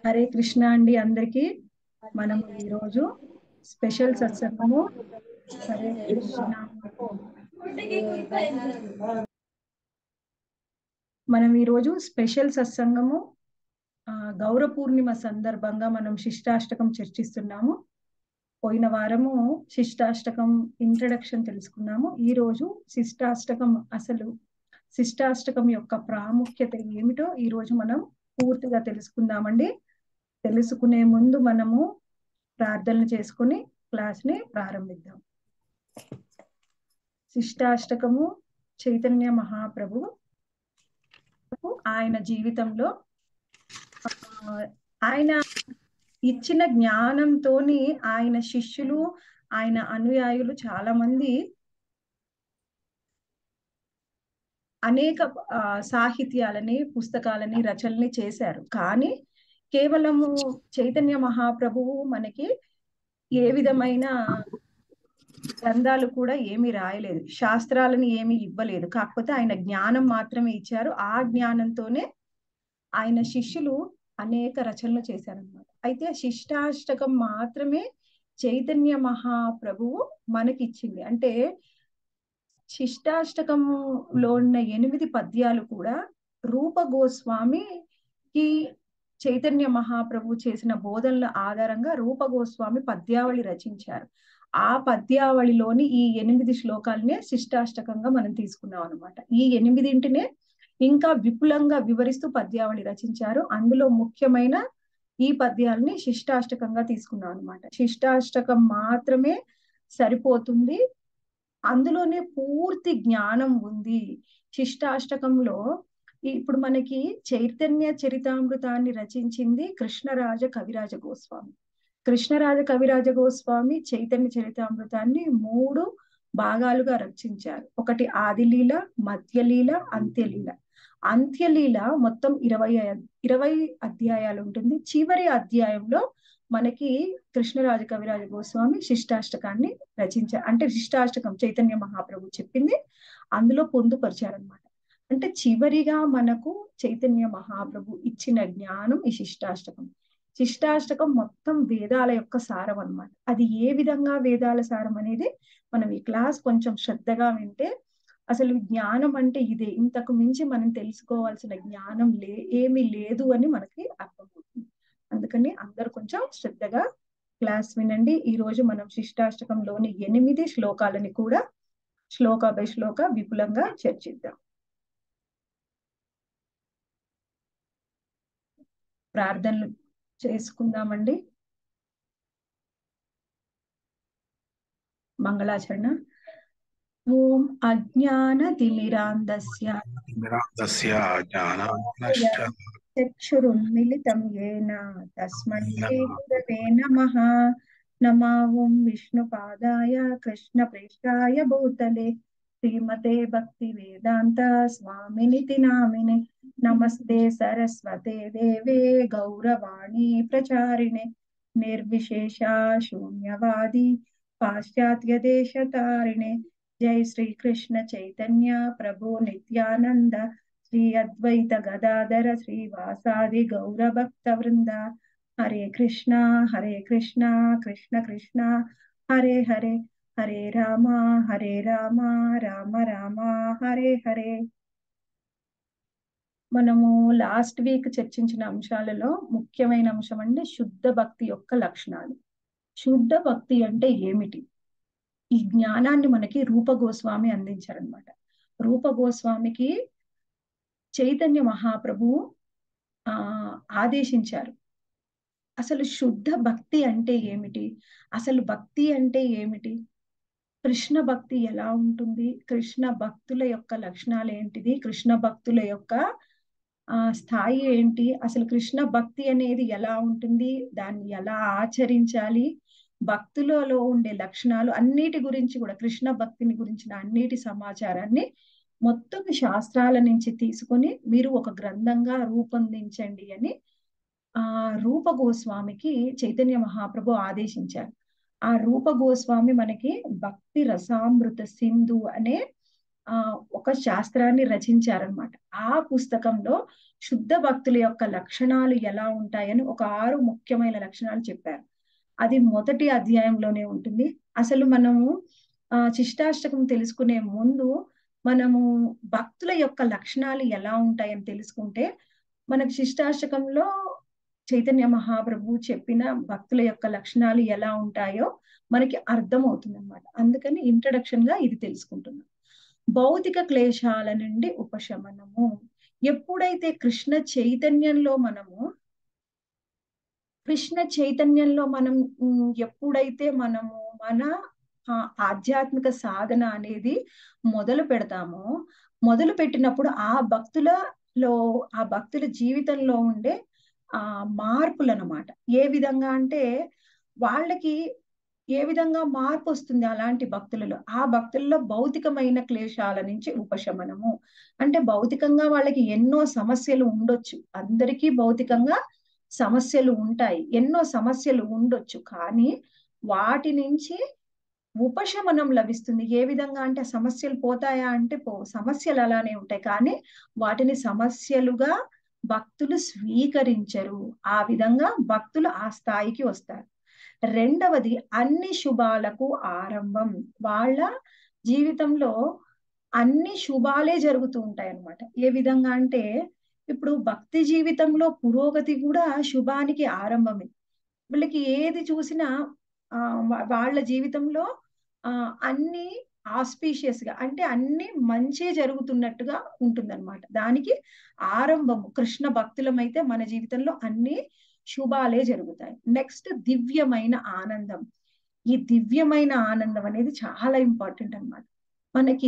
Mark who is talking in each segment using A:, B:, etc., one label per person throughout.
A: హరే కృష్ణ అండి అందరికీ మనం ఈరోజు స్పెషల్ సత్సంగము హరే కృష్ణ మనం ఈరోజు స్పెషల్ సత్సంగము ఆ, గౌర పూర్ణిమ సందర్భంగా మనం శిష్టాష్టకం చర్చిస్తున్నాము పోయిన వారము శిష్టాష్టకం ఇంట్రడక్షన్ తెలుసుకున్నాము ఈ రోజు శిష్టాష్టకం అసలు శిష్టాష్టకం యొక్క ప్రాముఖ్యత ఏమిటో ఈ రోజు మనం పూర్తిగా తెలుసుకుందామండి తెలుసుకునే ముందు మనము ప్రార్థనలు చేసుకుని క్లాస్ ని ప్రారంభిద్దాం శిష్టాష్టకము చైతన్య మహాప్రభు ఆయన జీవితంలో ఆ, ఆయన ఇచ్చిన జ్ఞానంతోని ఆయన శిష్యులు ఆయన అనుయాయులు చాలా మంది అనేక ఆ, సాహిత్యాలని పుస్తకాలని రచనల్ని చేశారు కానీ కేవలము చైతన్య మహాప్రభువు మనకి ఏ విధమైన గ్రంథాలు కూడా ఏమీ రాయలేదు శాస్త్రాలను ఏమీ ఇవ్వలేదు కాకపోతే ఆయన జ్ఞానం మాత్రమే ఇచ్చారు ఆ జ్ఞానంతోనే ఆయన శిష్యులు అనేక రచనలు చేశారనమాట అయితే శిష్టాష్టకం మాత్రమే చైతన్య మహాప్రభువు మనకిచ్చింది అంటే శిష్టాష్టకంలో ఉన్న ఎనిమిది పద్యాలు కూడా రూప గోస్వామికి చైతన్య మహాప్రభు చేసిన బోధనల ఆధారంగా రూప గోస్వామి పద్యావళి రచించారు ఆ పద్యావళిలోని ఈ ఎనిమిది శ్లోకాలనే శిష్టాష్టకంగా మనం తీసుకున్నాం అనమాట ఈ ఎనిమిదింటినే ఇంకా విపులంగా వివరిస్తూ పద్యావళి రచించారు అందులో ముఖ్యమైన ఈ పద్యాలని శిష్టాష్టకంగా తీసుకున్నాం అనమాట శిష్టాష్టకం మాత్రమే సరిపోతుంది అందులోనే పూర్తి జ్ఞానం ఉంది శిష్టాష్టకంలో ఇప్పుడు మనకి చైతన్య చరితామృతాన్ని రచించింది కృష్ణరాజ కవిరాజ గోస్వామి కృష్ణరాజ కవిరాజ గోస్వామి చైతన్య చరితామృతాన్ని మూడు భాగాలుగా రచించారు ఒకటి ఆదిలీల మధ్యలీల అంత్యలీల అంత్యలీల మొత్తం ఇరవై ఇరవై అధ్యాయాలు ఉంటుంది చివరి అధ్యాయంలో మనకి కృష్ణరాజ కవిరాజ గోస్వామి శిష్టాష్టకాన్ని రచించారు అంటే శిష్టాష్టకం చైతన్య మహాప్రభు చెప్పింది అందులో పొందుపరిచారనమాట అంటే చివరిగా మనకు చైతన్య మహాప్రభు ఇచ్చిన జ్ఞానం ఈ శిష్టాష్టకం శిష్టాష్టకం మొత్తం వేదాల యొక్క సారం అన్నమాట అది ఏ విధంగా వేదాల సారం అనేది మనం ఈ క్లాస్ కొంచెం శ్రద్ధగా వింటే అసలు జ్ఞానం అంటే ఇదే ఇంతకు మించి మనం తెలుసుకోవాల్సిన జ్ఞానం లే ఏమీ లేదు అని మనకి అర్థమవుతుంది అందుకని అందరు కొంచెం శ్రద్ధగా క్లాస్ వినండి ఈ రోజు మనం శిష్టాష్టకంలోని ఎనిమిది శ్లోకాలని కూడా శ్లోక బై శ్లోక విపులంగా చర్చిద్దాం ప్రార్థనలు చేసుకుందామండి మంగళాచరణ ఓం అజ్ఞాన తిమిరాంధస్య
B: నిరాంతస్య జ్ఞానానశ్చ
A: చక్షురున్మిళితం ఏన తస్మై శ్రీ గురవే నమః నమా ఓం విష్ణుపాదాయ కృష్ణ ప్రేష్టాయ భూతలే శ్రీమతే భక్తి వేదాంత స్వామినితి నామినే నమస్తే సరస్వతే దేవే గౌరవాణి ప్రచారిణే నిర్విశేష శూన్యవాది పాశ్చాత్య దేశతారిణే జై శ్రీ కృష్ణ చైతన్య ప్రభు నిత్యానంద శ్రీ అద్వైత గదాధర శ్రీవాసాది గౌర భక్త వృంద హరే కృష్ణ హరే కృష్ణ కృష్ణ కృష్ణ హరే హరే హరే రామ హరే రామ రామ రామ హరే హరే మనము లాస్ట్ వీక్ చర్చించిన అంశాలలో ముఖ్యమైన అంశం అంటే శుద్ధ భక్తి యొక్క లక్షణాలు శుద్ధ భక్తి అంటే ఏమిటి ఈ జ్ఞానాన్ని మనకి రూప గోస్వామి అందించారనమాట రూప గోస్వామికి చైతన్య మహాప్రభువు ఆ ఆదేశించారు అసలు శుద్ధ భక్తి అంటే ఏమిటి అసలు భక్తి అంటే ఏమిటి కృష్ణ భక్తి ఎలా ఉంటుంది కృష్ణ భక్తుల యొక్క లక్షణాలు ఏంటిది కృష్ణ భక్తుల యొక్క ఆ స్థాయి ఏంటి అసలు కృష్ణ భక్తి అనేది ఎలా ఉంటుంది దాన్ని ఎలా ఆచరించాలి భక్తులలో ఉండే లక్షణాలు అన్నిటి గురించి కూడా కృష్ణ భక్తిని గురించిన అన్నిటి సమాచారాన్ని మొత్తం శాస్త్రాల నుంచి తీసుకొని మీరు ఒక గ్రంథంగా రూపొందించండి అని ఆ రూప గోస్వామికి చైతన్య మహాప్రభు ఆదేశించారు ఆ రూప గోస్వామి మనకి భక్తి రసామృత సింధు అనే ఆ ఒక శాస్త్రాన్ని రచించారనమాట ఆ పుస్తకంలో శుద్ధ భక్తుల యొక్క లక్షణాలు ఎలా ఉంటాయని ఒక ఆరు ముఖ్యమైన లక్షణాలు చెప్పారు అది మొదటి అధ్యాయంలోనే ఉంటుంది అసలు మనము ఆ శిష్టాష్టకం తెలుసుకునే ముందు మనము భక్తుల యొక్క లక్షణాలు ఎలా ఉంటాయని తెలుసుకుంటే మనకు శిష్టాష్టకంలో చైతన్య మహాప్రభు చెప్పిన భక్తుల యొక్క లక్షణాలు ఎలా ఉంటాయో మనకి అర్థం అవుతుంది అనమాట అందుకని ఇంట్రడక్షన్ గా ఇది తెలుసుకుంటున్నాం భౌతిక క్లేశాల నుండి ఉపశమనము ఎప్పుడైతే కృష్ణ చైతన్యంలో మనము కృష్ణ చైతన్యంలో మనం ఉమ్, ఎప్పుడైతే మనము మన ఆ, ఆధ్యాత్మిక సాధన అనేది మొదలు పెడతామో మొదలు పెట్టినప్పుడు ఆ భక్తులలో ఆ భక్తుల జీవితంలో ఉండే ఆ మార్పులు అన్నమాట ఏ విధంగా అంటే వాళ్ళకి ఏ విధంగా మార్పు వస్తుంది అలాంటి భక్తులలో ఆ భక్తుల్లో భౌతికమైన క్లేశాల నుంచి ఉపశమనము అంటే భౌతికంగా వాళ్ళకి ఎన్నో సమస్యలు ఉండొచ్చు అందరికీ భౌతికంగా సమస్యలు ఉంటాయి ఎన్నో సమస్యలు ఉండొచ్చు కానీ వాటి నుంచి ఉపశమనం లభిస్తుంది ఏ విధంగా అంటే ఆ సమస్యలు పోతాయా అంటే పో సమస్యలు అలానే ఉంటాయి కానీ వాటిని సమస్యలుగా భక్తులు స్వీకరించరు ఆ విధంగా భక్తులు ఆ స్థాయికి వస్తారు రెండవది అన్ని శుభాలకు ఆరంభం వాళ్ళ జీవితంలో అన్ని శుభాలే జరుగుతూ ఉంటాయి అన్నమాట ఏ విధంగా అంటే ఇప్పుడు భక్తి జీవితంలో పురోగతి కూడా శుభానికి ఆరంభమే వీళ్ళకి ఏది చూసినా ఆ వా- వాళ్ళ జీవితంలో ఆ అన్ని ఆస్పీషియస్ గా అంటే అన్ని మంచి జరుగుతున్నట్టుగా ఉంటుందన్నమాట దానికి ఆరంభము కృష్ణ భక్తులమైతే మన జీవితంలో అన్ని శుభాలే జరుగుతాయి నెక్స్ట్ దివ్యమైన ఆనందం ఈ దివ్యమైన ఆనందం అనేది చాలా ఇంపార్టెంట్ అన్నమాట మనకి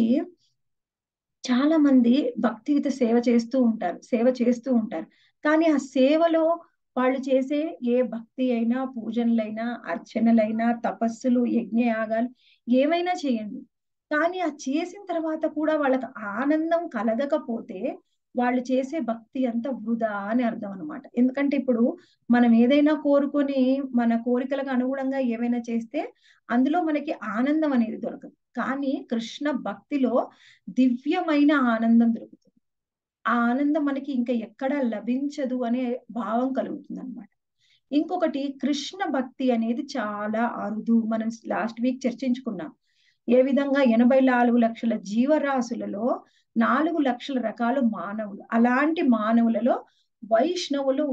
A: చాలా మంది భక్తియుత సేవ చేస్తూ ఉంటారు సేవ చేస్తూ ఉంటారు కానీ ఆ సేవలో వాళ్ళు చేసే ఏ భక్తి అయినా పూజనలైనా అర్చనలైనా తపస్సులు యజ్ఞయాగాలు ఏమైనా చేయండి కానీ ఆ చేసిన తర్వాత కూడా వాళ్ళకి ఆనందం కలగకపోతే వాళ్ళు చేసే భక్తి అంతా వృధా అని అర్థం అనమాట ఎందుకంటే ఇప్పుడు మనం ఏదైనా కోరుకొని మన కోరికలకు అనుగుణంగా ఏమైనా చేస్తే అందులో మనకి ఆనందం అనేది దొరకదు కానీ కృష్ణ భక్తిలో దివ్యమైన ఆనందం దొరుకుతుంది ఆ ఆనందం మనకి ఇంకా ఎక్కడా లభించదు అనే భావం కలుగుతుంది అనమాట ఇంకొకటి కృష్ణ భక్తి అనేది చాలా అరుదు మనం లాస్ట్ వీక్ చర్చించుకున్నాం ఏ విధంగా ఎనభై నాలుగు లక్షల జీవరాశులలో నాలుగు లక్షల రకాలు మానవులు అలాంటి మానవులలో వైష్ణవులు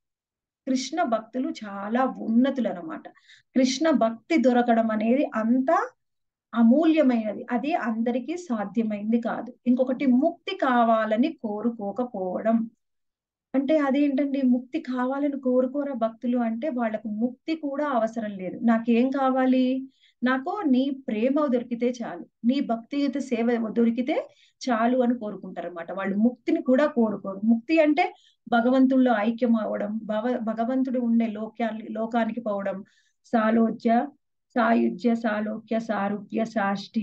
A: కృష్ణ భక్తులు చాలా ఉన్నతులు అనమాట కృష్ణ భక్తి దొరకడం అనేది అంత అమూల్యమైనది అది అందరికీ సాధ్యమైంది కాదు ఇంకొకటి ముక్తి కావాలని కోరుకోకపోవడం అంటే అదేంటండి ముక్తి కావాలని కోరుకోరా భక్తులు అంటే వాళ్ళకు ముక్తి కూడా అవసరం లేదు నాకేం కావాలి నాకు నీ ప్రేమ దొరికితే చాలు నీ భక్తియుత సేవ దొరికితే చాలు అని కోరుకుంటారు అనమాట వాళ్ళు ముక్తిని కూడా కోరుకోరు ముక్తి అంటే భగవంతుల్లో ఐక్యం అవ్వడం భవ భగవంతుడు ఉండే లోకాన్ని లోకానికి పోవడం సాలోజ్య సాయుజ్య సాలోక్య సారూప్య సాష్టి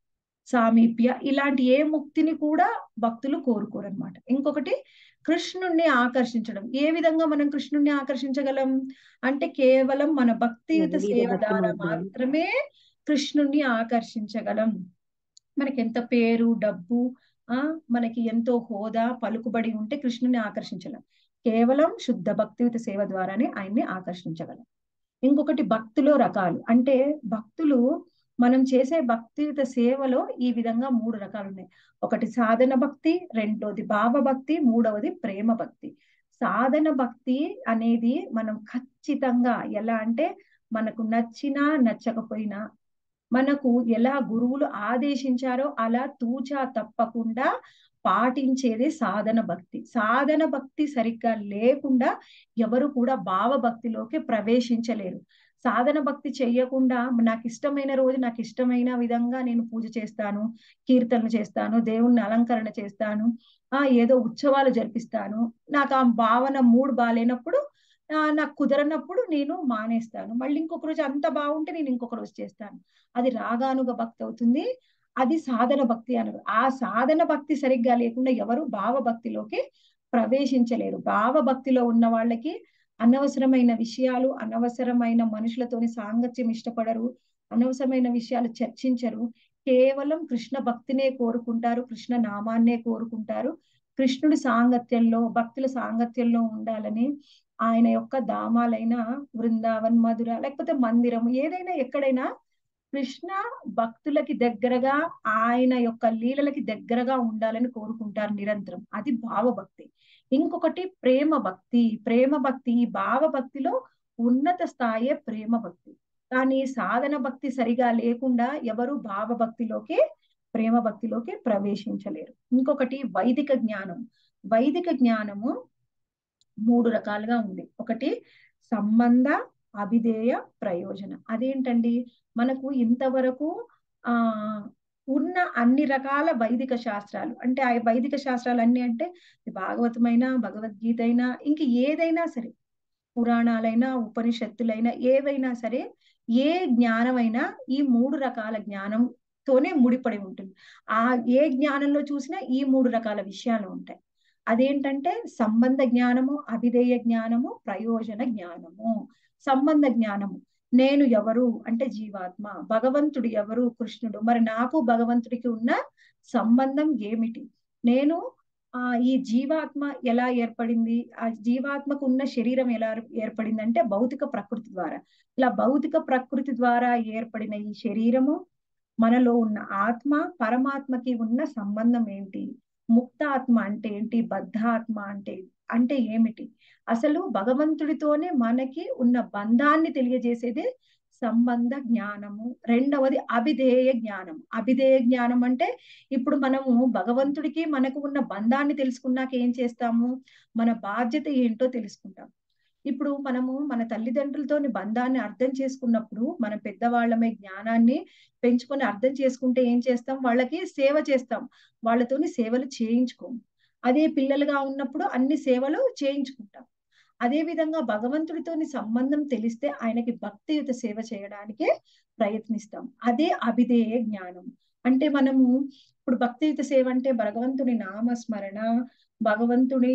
A: సామీప్య ఇలాంటి ఏ ముక్తిని కూడా భక్తులు కోరుకోరు అనమాట ఇంకొకటి కృష్ణుణ్ణి ఆకర్షించడం ఏ విధంగా మనం కృష్ణుణ్ణి ఆకర్షించగలం అంటే కేవలం మన భక్తియుత
C: నవనీత
A: సేవ
C: భక్తి
A: ద్వారా
C: మాత్రమే.
A: మాత్రమే కృష్ణుణ్ణి ఆకర్షించగలం మనకి ఎంత పేరు డబ్బు ఆ మనకి ఎంతో హోదా పలుకుబడి ఉంటే కృష్ణుని ఆకర్షించలేం కేవలం శుద్ధ భక్తియుత సేవ ద్వారానే ఆయన్ని ఆకర్షించగలం ఇంకొకటి భక్తిలో రకాలు అంటే భక్తులు మనం చేసే భక్తియుత సేవలో ఈ విధంగా మూడు రకాలు ఉన్నాయి ఒకటి సాధన భక్తి రెండోది భావ భక్తి మూడవది ప్రేమ భక్తి సాధన భక్తి అనేది మనం ఖచ్చితంగా ఎలా అంటే మనకు నచ్చినా నచ్చకపోయినా మనకు ఎలా గురువులు ఆదేశించారో అలా తూచా తప్పకుండా పాటించేదే సాధన భక్తి సాధన భక్తి సరిగ్గా లేకుండా ఎవరు కూడా భావ భక్తిలోకి ప్రవేశించలేరు సాధన భక్తి చెయ్యకుండా నాకు ఇష్టమైన రోజు నాకు ఇష్టమైన విధంగా నేను పూజ చేస్తాను కీర్తనలు చేస్తాను దేవుణ్ణి అలంకరణ చేస్తాను ఆ ఏదో ఉత్సవాలు జరిపిస్తాను నాకు ఆ భావన మూడు బాగాలేనప్పుడు ఆ, నాకు కుదరనప్పుడు నేను మానేస్తాను మళ్ళీ ఇంకొక రోజు అంత బాగుంటే నేను ఇంకొక రోజు చేస్తాను అది రాగానుగ భక్తి అవుతుంది అది సాధన భక్తి అనరు ఆ సాధన భక్తి సరిగ్గా లేకుండా ఎవరు భావ భక్తిలోకి ప్రవేశించలేరు భావ భక్తిలో ఉన్న వాళ్ళకి అనవసరమైన విషయాలు అనవసరమైన మనుషులతోని సాంగత్యం ఇష్టపడరు అనవసరమైన విషయాలు చర్చించరు కేవలం కృష్ణ భక్తినే కోరుకుంటారు కృష్ణ నామాన్నే కోరుకుంటారు కృష్ణుడి సాంగత్యంలో భక్తుల సాంగత్యంలో ఉండాలని ఆయన యొక్క ధామాలైన బృందావన్ మధుర లేకపోతే మందిరం ఏదైనా ఎక్కడైనా కృష్ణ భక్తులకి దగ్గరగా ఆయన యొక్క లీలలకి దగ్గరగా ఉండాలని కోరుకుంటారు నిరంతరం అది భావభక్తి ఇంకొకటి ప్రేమ భక్తి ప్రేమ భక్తి ఈ భావ భక్తిలో ఉన్నత స్థాయే ప్రేమ భక్తి కానీ సాధన భక్తి సరిగా లేకుండా ఎవరు భావభక్తిలోకి ప్రేమ భక్తిలోకి ప్రవేశించలేరు ఇంకొకటి వైదిక జ్ఞానం వైదిక జ్ఞానము మూడు రకాలుగా ఉంది ఒకటి సంబంధ అభిధేయ ప్రయోజన అదేంటండి మనకు ఇంతవరకు ఆ ఉన్న అన్ని రకాల వైదిక శాస్త్రాలు అంటే ఆ వైదిక శాస్త్రాలు అన్ని అంటే భాగవతమైనా భగవద్గీత అయినా ఇంక ఏదైనా సరే పురాణాలైనా ఉపనిషత్తులైనా ఏవైనా సరే ఏ జ్ఞానమైనా ఈ మూడు రకాల జ్ఞానంతోనే ముడిపడి ఉంటుంది ఆ ఏ జ్ఞానంలో చూసినా ఈ మూడు రకాల విషయాలు ఉంటాయి అదేంటంటే సంబంధ జ్ఞానము అభిధేయ జ్ఞానము ప్రయోజన జ్ఞానము సంబంధ జ్ఞానము నేను ఎవరు అంటే జీవాత్మ భగవంతుడు ఎవరు కృష్ణుడు మరి నాకు భగవంతుడికి ఉన్న సంబంధం ఏమిటి నేను ఆ ఈ జీవాత్మ ఎలా ఏర్పడింది ఆ జీవాత్మకు ఉన్న శరీరం ఎలా ఏర్పడింది అంటే భౌతిక ప్రకృతి ద్వారా ఇలా భౌతిక ప్రకృతి ద్వారా ఏర్పడిన ఈ శరీరము మనలో ఉన్న ఆత్మ పరమాత్మకి ఉన్న సంబంధం ఏంటి ముక్తాత్మ అంటే ఏంటి బద్ధాత్మ అంటే అంటే ఏమిటి అసలు భగవంతుడితోనే మనకి ఉన్న బంధాన్ని తెలియజేసేదే సంబంధ జ్ఞానము రెండవది అభిధేయ జ్ఞానం అభిధేయ జ్ఞానం అంటే ఇప్పుడు మనము భగవంతుడికి మనకు ఉన్న బంధాన్ని తెలుసుకున్నాక ఏం చేస్తాము మన బాధ్యత ఏంటో తెలుసుకుంటాం ఇప్పుడు మనము మన తల్లిదండ్రులతోని బంధాన్ని అర్థం చేసుకున్నప్పుడు మన పెద్దవాళ్ళమే జ్ఞానాన్ని పెంచుకొని అర్థం చేసుకుంటే ఏం చేస్తాం వాళ్ళకి సేవ చేస్తాం వాళ్ళతోని సేవలు చేయించుకోము అదే పిల్లలుగా ఉన్నప్పుడు అన్ని సేవలు చేయించుకుంటాం అదే విధంగా భగవంతుడితోని సంబంధం తెలిస్తే ఆయనకి భక్తియుత సేవ చేయడానికి ప్రయత్నిస్తాం అదే అభిధేయ జ్ఞానం అంటే మనము ఇప్పుడు భక్తియుత సేవ అంటే భగవంతుని నామస్మరణ భగవంతుని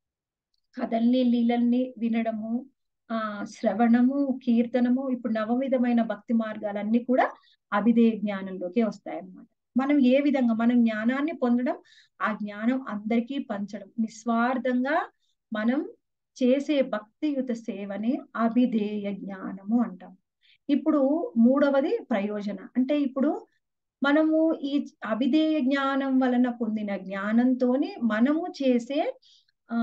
A: కథల్ని లీలల్ని వినడము ఆ శ్రవణము కీర్తనము ఇప్పుడు నవవిధమైన భక్తి మార్గాలన్నీ కూడా అభిధేయ జ్ఞానంలోకి వస్తాయన్నమాట మనం ఏ విధంగా మనం జ్ఞానాన్ని పొందడం ఆ జ్ఞానం అందరికీ పంచడం నిస్వార్థంగా మనం చేసే భక్తియుత సేవని అభిధేయ జ్ఞానము అంటాం ఇప్పుడు మూడవది ప్రయోజన అంటే ఇప్పుడు మనము ఈ అభిధేయ జ్ఞానం వలన పొందిన జ్ఞానంతోనే మనము చేసే ఆ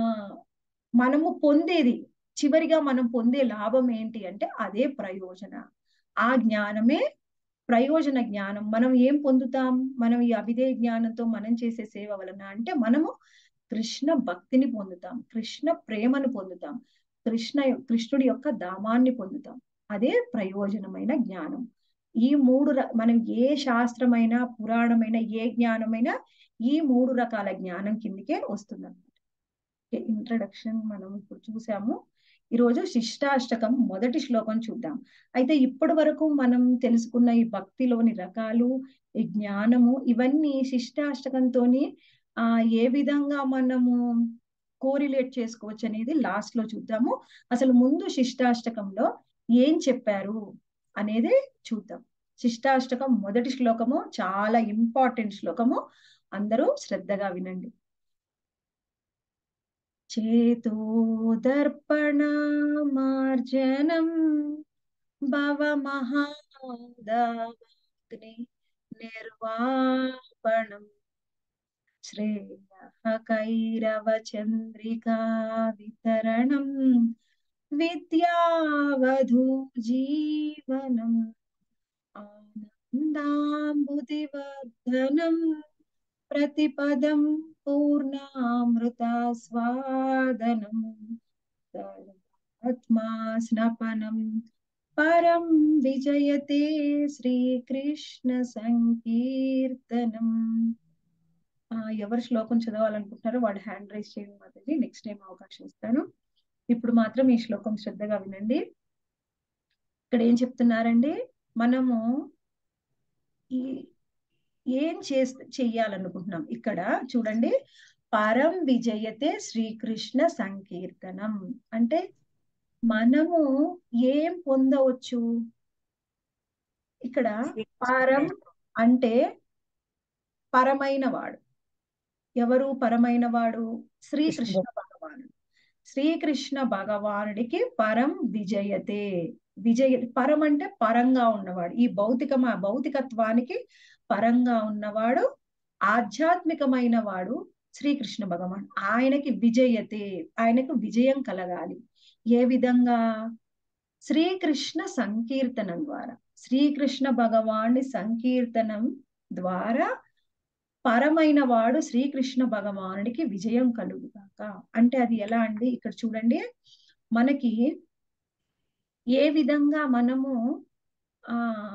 A: మనము పొందేది చివరిగా మనం పొందే లాభం ఏంటి అంటే అదే ప్రయోజన ఆ జ్ఞానమే ప్రయోజన జ్ఞానం మనం ఏం పొందుతాం మనం ఈ అభిధేయ జ్ఞానంతో మనం చేసే సేవ వలన అంటే మనము కృష్ణ భక్తిని పొందుతాం కృష్ణ ప్రేమను పొందుతాం కృష్ణ కృష్ణుడి యొక్క ధామాన్ని పొందుతాం అదే ప్రయోజనమైన జ్ఞానం ఈ మూడు మనం ఏ శాస్త్రమైనా పురాణమైనా ఏ జ్ఞానమైనా ఈ మూడు రకాల జ్ఞానం కిందికే వస్తుందన్నమాట ఇంట్రడక్షన్ మనం ఇప్పుడు చూసాము ఈరోజు శిష్టాష్టకం మొదటి శ్లోకం చూద్దాం అయితే ఇప్పటి వరకు మనం తెలుసుకున్న ఈ భక్తిలోని రకాలు ఈ జ్ఞానము ఇవన్నీ శిష్టాష్టకంతోని ఆ ఏ విధంగా మనము కోరిలేట్ చేసుకోవచ్చు అనేది లాస్ట్ లో చూద్దాము అసలు ముందు శిష్టాష్టకంలో ఏం చెప్పారు అనేది చూద్దాం శిష్టాష్టకం మొదటి శ్లోకము చాలా ఇంపార్టెంట్ శ్లోకము అందరూ శ్రద్ధగా వినండి చేతోదర్పణమార్జనం భవమహాదాగ్ని నిర్వాపణం శ్రేయ కైరవచంద్రికా వితరణం విద్యావధూ జీవనం ఆనందాంబుదివర్ధనం ప్రతిపదం పూర్ణామృతాస్వాదనం ఆత్మా స్నపనం పరం విజయతే శ్రీకృష్ణ సంకీర్తనం ఎవరు శ్లోకం చదవాలనుకుంటున్నారో వాడు హ్యాండ్ రైజ్ చేయండి మాతజీ నెక్స్ట్ టైం అవకాశం ఇస్తాను ఇప్పుడు మాత్రం ఈ శ్లోకం శ్రద్ధగా వినండి ఇక్కడ ఏం చెప్తున్నారండి మనము ఈ ఏం చేస్తే చెయ్యాలనుకుంటున్నాం ఇక్కడ చూడండి పరం విజయతే శ్రీకృష్ణ సంకీర్తనం అంటే మనము ఏం పొందవచ్చు ఇక్కడ పరం అంటే పరమైన వాడు ఎవరు పరమైన వాడు శ్రీకృష్ణ భగవానుడు శ్రీకృష్ణ భగవానుడికి పరం విజయతే విజయ పరం అంటే పరంగా ఉన్నవాడు ఈ భౌతిక భౌతికత్వానికి పరంగా ఉన్నవాడు ఆధ్యాత్మికమైన వాడు శ్రీకృష్ణ భగవాన్ ఆయనకి విజయతే ఆయనకు విజయం కలగాలి ఏ విధంగా శ్రీకృష్ణ సంకీర్తనం ద్వారా శ్రీకృష్ణ భగవాన్ని సంకీర్తనం ద్వారా పరమైన వాడు శ్రీకృష్ణ భగవానుడికి విజయం కలుగుగాక అంటే అది ఎలా అండి ఇక్కడ చూడండి మనకి ఏ విధంగా మనము ఆ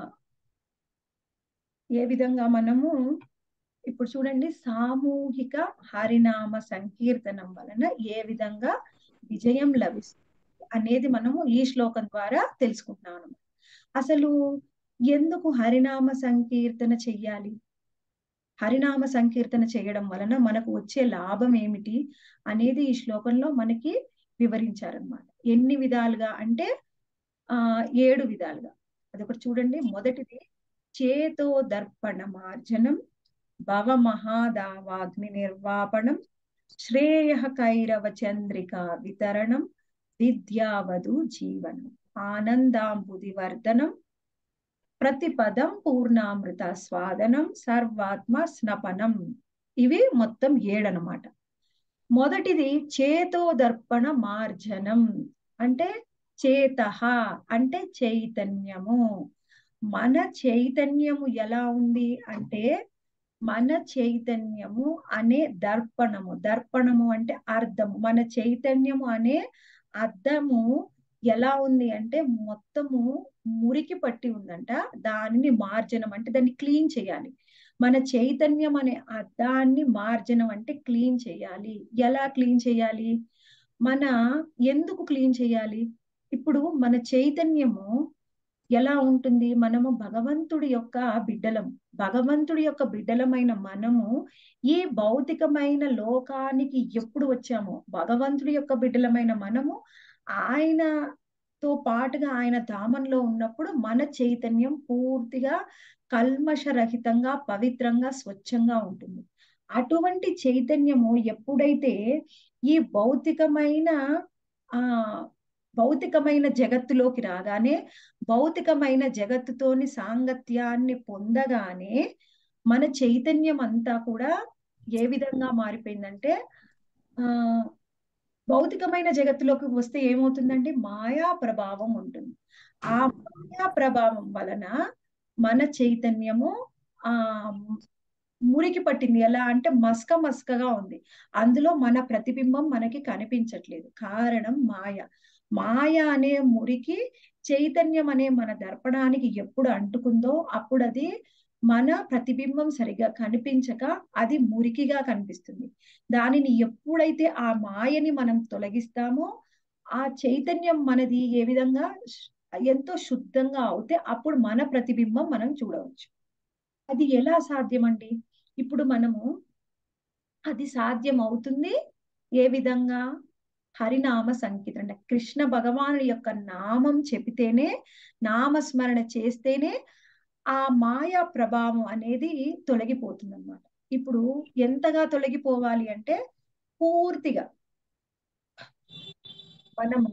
A: ఏ విధంగా మనము ఇప్పుడు చూడండి సామూహిక హరినామ సంకీర్తనం వలన ఏ విధంగా విజయం లభిస్తుంది అనేది మనము ఈ శ్లోకం ద్వారా తెలుసుకుంటున్నాం అసలు ఎందుకు హరినామ సంకీర్తన చెయ్యాలి హరినామ సంకీర్తన చేయడం వలన మనకు వచ్చే లాభం ఏమిటి అనేది ఈ శ్లోకంలో మనకి వివరించారనమాట ఎన్ని విధాలుగా అంటే ఆ ఏడు విధాలుగా అదొకటి చూడండి మొదటిది చేతో దర్పణ మార్జనం భవ మహాదావాగ్ని నిర్వాపణం శ్రేయ కైరవ చంద్రిక వితరణం విద్యావధు జీవనం ఆనందాంబుది వర్ధనం ప్రతిపదం పూర్ణామృత స్వాదనం సర్వాత్మ స్నపనం ఇవి మొత్తం ఏడనమాట మొదటిది చేతో దర్పణ మార్జనం అంటే చేత అంటే చైతన్యము మన చైతన్యము ఎలా ఉంది అంటే మన చైతన్యము అనే దర్పణము దర్పణము అంటే అర్థము మన చైతన్యము అనే అర్థము ఎలా ఉంది అంటే మొత్తము మురికి పట్టి ఉందంట దానిని మార్జనం అంటే దాన్ని క్లీన్ చేయాలి మన చైతన్యం అనే అర్థాన్ని మార్జనం అంటే క్లీన్ చేయాలి ఎలా క్లీన్ చేయాలి మన ఎందుకు క్లీన్ చేయాలి ఇప్పుడు మన చైతన్యము ఎలా ఉంటుంది మనము భగవంతుడి యొక్క బిడ్డలం భగవంతుడి యొక్క బిడ్డలమైన మనము ఈ భౌతికమైన లోకానికి ఎప్పుడు వచ్చామో భగవంతుడి యొక్క బిడ్డలమైన మనము ఆయనతో పాటుగా ఆయన ధామంలో ఉన్నప్పుడు మన చైతన్యం పూర్తిగా కల్మషరహితంగా పవిత్రంగా స్వచ్ఛంగా ఉంటుంది అటువంటి చైతన్యము ఎప్పుడైతే ఈ భౌతికమైన ఆ భౌతికమైన జగత్తులోకి రాగానే భౌతికమైన జగత్తుతోని సాంగత్యాన్ని పొందగానే మన చైతన్యం అంతా కూడా ఏ విధంగా మారిపోయిందంటే ఆ భౌతికమైన జగత్తులోకి వస్తే ఏమవుతుందంటే మాయా ప్రభావం ఉంటుంది ఆ మాయా ప్రభావం వలన మన చైతన్యము ఆ మురికి పట్టింది ఎలా అంటే మస్క మస్కగా ఉంది అందులో మన ప్రతిబింబం మనకి కనిపించట్లేదు కారణం మాయ మాయ అనే మురికి చైతన్యం అనే మన దర్పణానికి ఎప్పుడు అంటుకుందో అప్పుడు అది మన ప్రతిబింబం సరిగా కనిపించక అది మురికిగా కనిపిస్తుంది దానిని ఎప్పుడైతే ఆ మాయని మనం తొలగిస్తామో ఆ చైతన్యం మనది ఏ విధంగా ఎంతో శుద్ధంగా అవుతే అప్పుడు మన ప్రతిబింబం మనం చూడవచ్చు అది ఎలా సాధ్యమండి ఇప్పుడు మనము అది సాధ్యం అవుతుంది ఏ విధంగా హరినామ సంకీర్తన అంటే కృష్ణ భగవానుడి యొక్క నామం చెబితేనే నామస్మరణ చేస్తేనే ఆ మాయా ప్రభావం అనేది తొలగిపోతుంది అనమాట ఇప్పుడు ఎంతగా తొలగిపోవాలి అంటే పూర్తిగా మనము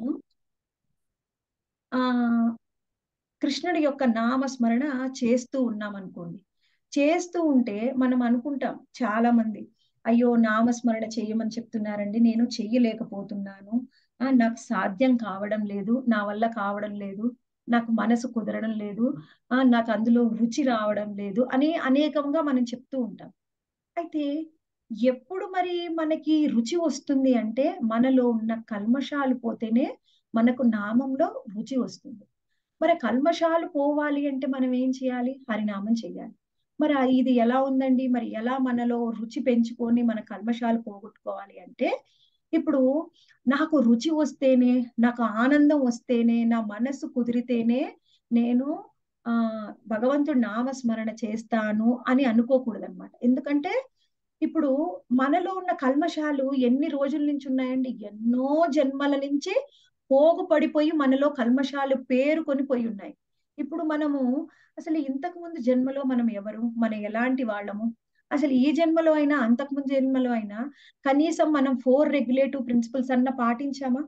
A: ఆ కృష్ణుడి యొక్క నామస్మరణ చేస్తూ ఉన్నాం అనుకోండి చేస్తూ ఉంటే మనం అనుకుంటాం చాలా మంది అయ్యో నామస్మరణ చేయమని చెప్తున్నారండి నేను చెయ్యలేకపోతున్నాను ఆ నాకు సాధ్యం కావడం లేదు నా వల్ల కావడం లేదు నాకు మనసు కుదరడం లేదు ఆ నాకు అందులో రుచి రావడం లేదు అని అనేకంగా మనం చెప్తూ ఉంటాం అయితే ఎప్పుడు మరి మనకి రుచి వస్తుంది అంటే మనలో ఉన్న కల్మషాలు పోతేనే మనకు నామంలో రుచి వస్తుంది మరి కల్మషాలు పోవాలి అంటే మనం ఏం చేయాలి హరినామం చేయాలి మరి ఇది ఎలా ఉందండి మరి ఎలా మనలో రుచి పెంచుకొని మన కల్మషాలు పోగొట్టుకోవాలి అంటే ఇప్పుడు నాకు రుచి వస్తేనే నాకు ఆనందం వస్తేనే నా మనసు కుదిరితేనే నేను ఆ భగవంతుడి నామస్మరణ చేస్తాను అని అనుకోకూడదు అనమాట ఎందుకంటే ఇప్పుడు మనలో ఉన్న కల్మషాలు ఎన్ని రోజుల నుంచి ఉన్నాయండి ఎన్నో జన్మల నుంచి పోగు పడిపోయి మనలో కల్మషాలు పేరుకొని పోయి ఉన్నాయి ఇప్పుడు మనము అసలు ఇంతకు ముందు జన్మలో మనం ఎవరు మనం ఎలాంటి వాళ్ళము అసలు ఈ జన్మలో అయినా అంతకు ముందు జన్మలో అయినా కనీసం మనం ఫోర్ రెగ్యులేటివ్ ప్రిన్సిపల్స్ అన్న పాటించామా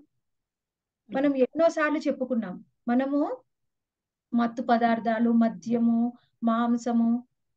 A: మనం ఎన్నోసార్లు చెప్పుకున్నాం మనము మత్తు పదార్థాలు మద్యము మాంసము